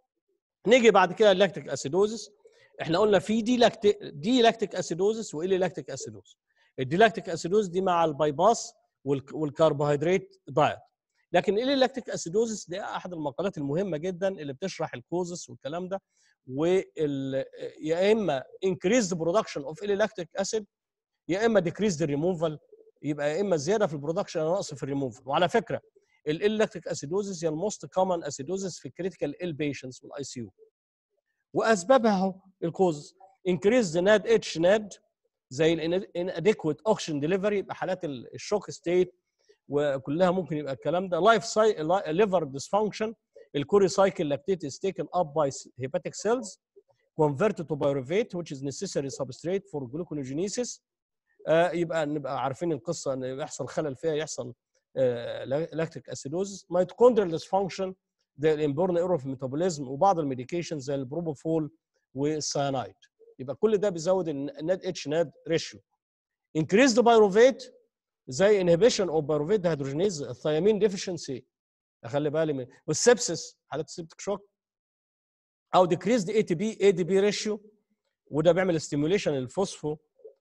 نيجي بعد كده اللاكتيك اسيدوزس احنا قلنا في دي لاكتيك دي لاكتيك اسيدوزس والي لاكتيك اسيدوز الديلاكتيك اسيدوز دي مع البايباس والك- والكربوهيدرات دايت لكن الي لاكتيك اسيدوزس دي احد المقالات المهمه جدا اللي بتشرح الكوزس والكلام ده وال يا اما increase the production of الي لاكتيك اسيد يا اما decrease the removal يبقى يا اما زياده في البرودكشن يا نقص في الريموفال وعلى فكره الالكتريك اسيدوزس هي الموست كومن اسيدوزس في الكريتيكال ال بيشنتس والاي سي يو واسبابها اهو الكوز انكريز ذا ناد اتش ناد زي الاناديكويت اوكسجين ديليفري يبقى حالات ال- الشوك ستيت وكلها ممكن يبقى الكلام ده لايف ساي ليفر ديسفانكشن الكوري سايكل لاكتيت is taken up by hepatic cells converted to pyruvate which is necessary substrate for gluconeogenesis آه، يبقى نبقى عارفين القصه ان يحصل خلل فيها يحصل لاكتيك اسيدوز ميتوكوندريال ديسفانكشن ده الامبورن ايرور في الميتابوليزم وبعض الميديكيشن زي البروبوفول والسيانايد يبقى كل ده بيزود الناد اتش ناد ريشيو انكريز ذا بايروفيت زي انهبيشن اوف بايروفيت دهيدروجينيز الثيامين ديفيشنسي اخلي بالي من والسبسس حالات السبتك شوك او ديكريز اي تي بي اي دي بي ريشيو وده بيعمل ستيموليشن للفوسفو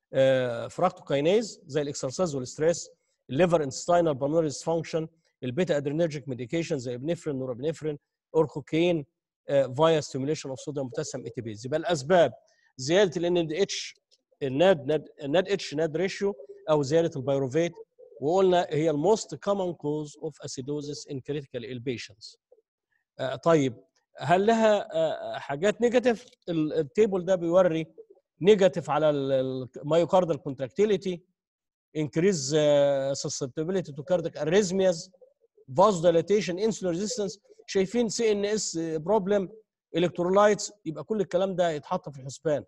فراكتوكاينيز زي الاكسرسايز والستريس الليفر انستاينال بالمونري ديسفانكشن البيتا ادرينرجيك ميديكيشن زي ابنفرين نورابنفرين اوركوكين فايا ستيموليشن اوف صوديوم بوتاسيوم اي تي بيز يبقى الاسباب زياده الان دي اتش الناد ناد الناد اتش ناد ريشيو او زياده البيروفيت وقلنا هي الموست كومن كوز اوف اسيدوزس ان كريتيكال ال بيشنتس طيب هل لها آه، حاجات نيجاتيف التيبل ده بيوري نيجاتيف على المايوكاردال كونتراكتيليتي increase uh, susceptibility to cardiac arrhythmias vasodilation insulin resistance شايفين سي ان اس بروبلم الكترولايتس يبقى كل الكلام ده يتحط في الحسبان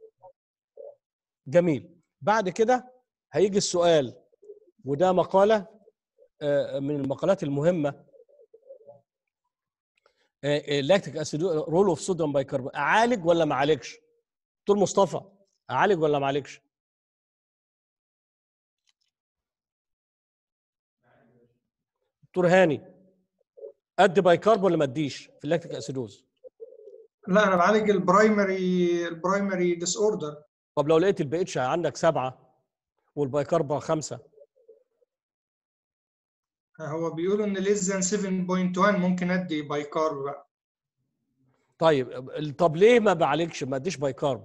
جميل بعد كده هيجي السؤال وده مقاله آه، من المقالات المهمه لاكتيك اسيد رول اوف صوديوم بايكربونات اعالج ولا ما اعالجش دكتور مصطفى اعالج ولا ما اعالجش دكتور هاني ادي بايكارب ولا ما اديش في اللاكتيك اسيدوز لا انا بعالج البرايمري البرايمري ديس اوردر طب لو لقيت البي اتش عندك سبعه والبايكارب خمسه هو بيقولوا ان less than 7.1 ممكن ادي بايكارب بقى طيب طب ليه ما بعالجش ما اديش بايكارب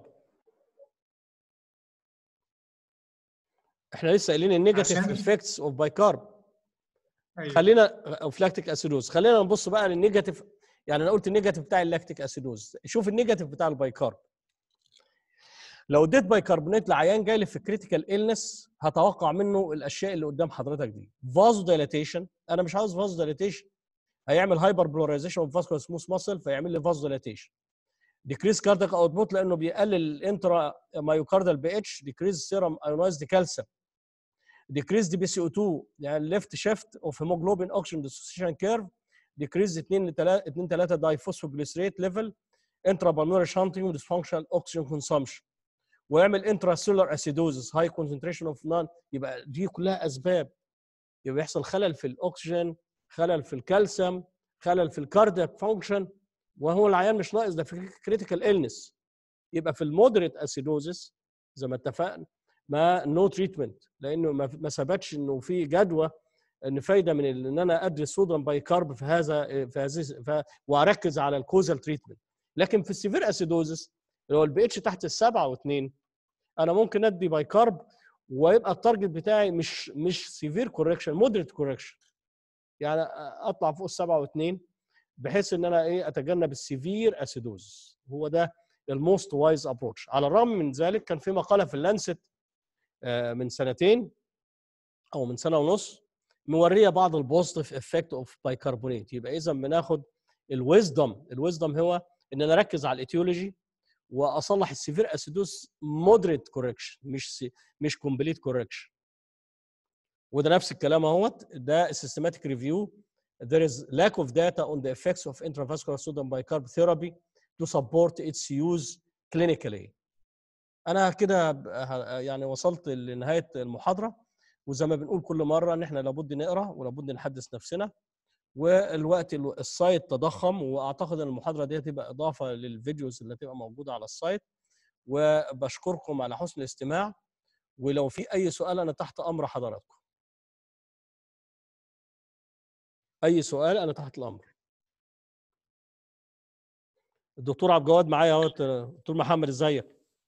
احنا لسه قايلين النيجاتيف عشان- افكتس اوف بايكارب أيوة. خلينا اوف لاكتيك اسيدوز خلينا نبص بقى للنيجاتيف يعني انا قلت النيجاتيف بتاع اللاكتيك اسيدوز شوف النيجاتيف بتاع البايكارب لو اديت بايكربونات لعيان جاي لي في كريتيكال إلنس هتوقع منه الاشياء اللي قدام حضرتك دي فازو دايلاتيشن انا مش عاوز فازو دايلاتيشن هيعمل هايبر بلوريزيشن اوف فاسكولار سموث ماسل فيعمل لي فازو دايلاتيشن ديكريز كاردياك اوتبوت لانه بيقلل الانترا مايوكاردال بي اتش ديكريز سيرم ايونايزد كالسيوم decrease the BCO2 يعني left shift of hemoglobin oxygen dissociation curve decrease 2 ل 3 2 3 diphosphoglysrate level intrapulmonary shunting dysfunctional oxygen consumption ويعمل intracellular acidosis high concentration of non يبقى دي كلها اسباب يبقى يحصل خلل في الاكسجين خلل في الكالسيوم خلل في الكاردياك فانكشن وهو العيان مش ناقص ده في كريتيكال illness يبقى في المودريت اسيدوزس زي ما اتفقنا ما نو تريتمنت لانه ما ما ثبتش انه في جدوى ان فايده من ال- ان انا ادرس صوديوم بايكارب في هذا في هذه ف- واركز على الكوزال تريتمنت لكن في السيفير اسيدوزس اللي هو البي اتش تحت السبعه واثنين انا ممكن ادي بايكارب ويبقى التارجت بتاعي مش مش سيفير كوركشن مودريت كوركشن يعني اطلع فوق السبعه واثنين بحيث ان انا ايه اتجنب السيفير اسيدوز هو ده الموست وايز ابروتش على الرغم من ذلك كان في مقاله في اللانست آه، من سنتين او من سنه ونص موريه بعض البوزيتيف افكت اوف بايكربونات يبقى اذا بناخد الويزدم الويزدم هو ان انا اركز على الايتيولوجي واصلح السيفير اسيدوس مودريت كوركشن مش سي مش كومبليت كوركشن وده نفس الكلام اهوت ده systematic review there is lack of data on the effects of intravascular sodium bicarb therapy to support its use clinically انا كده ب- ه- يعني وصلت لنهايه المحاضره وزي ما بنقول كل مره ان احنا لابد نقرا ولابد نحدث نفسنا والوقت ال- السايت تضخم واعتقد ان المحاضره دي هتبقى اضافه للفيديوز اللي هتبقى موجوده على السايت وبشكركم على حسن الاستماع ولو في اي سؤال انا تحت امر حضراتكم اي سؤال انا تحت الامر الدكتور عبد الجواد معايا اهوت دكتور محمد ازيك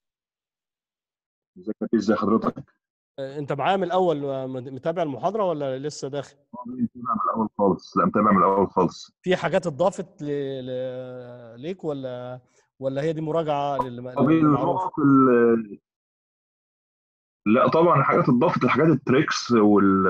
ازيك يا ازي حضرتك؟ انت معايا من الاول متابع المحاضره ولا لسه داخل اه متابع من الاول خالص لا متابع من الاول خالص في حاجات اتضافت ل... ل... ليك ولا ولا هي دي مراجعه للم... طب للمعروف النقط ال- لا طبعا حاجات اتضافت الحاجات التريكس وال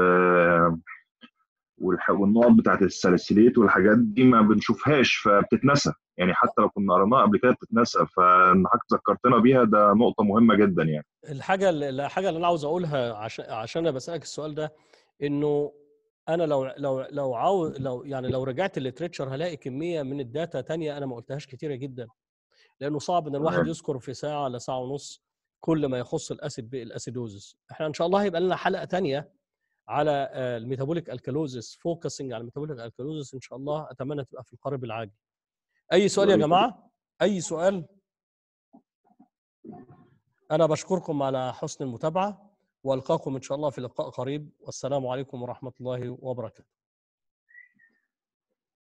والح- والنقط بتاعت السلاسليت والحاجات دي ما بنشوفهاش فبتتنسى يعني حتى لو كنا قريناها قبل كده بتتنسى فان حضرتك ذكرتنا بيها ده نقطة مهمة جدا يعني الحاجه اللي- الحاجه اللي انا عاوز اقولها عشان عشان انا بسالك السؤال ده انه انا لو لو لو عاوز لو يعني لو رجعت الليتريتشر هلاقي كميه من الداتا تانية انا ما قلتهاش كتيره جدا لانه صعب ان الواحد تمام. يذكر في ساعه ولا ساعه ونص كل ما يخص الاسيد الاسيدوزس احنا ان شاء الله هيبقى لنا حلقه تانية على آه، الميتابوليك الكالوزس فوكسنج على الميتابوليك الكالوزس ان شاء الله اتمنى تبقى في القريب العاجل اي سؤال يا بإذن الله. جماعه اي سؤال انا بشكركم على حسن المتابعه والقاكم ان شاء الله في لقاء قريب والسلام عليكم ورحمه الله وبركاته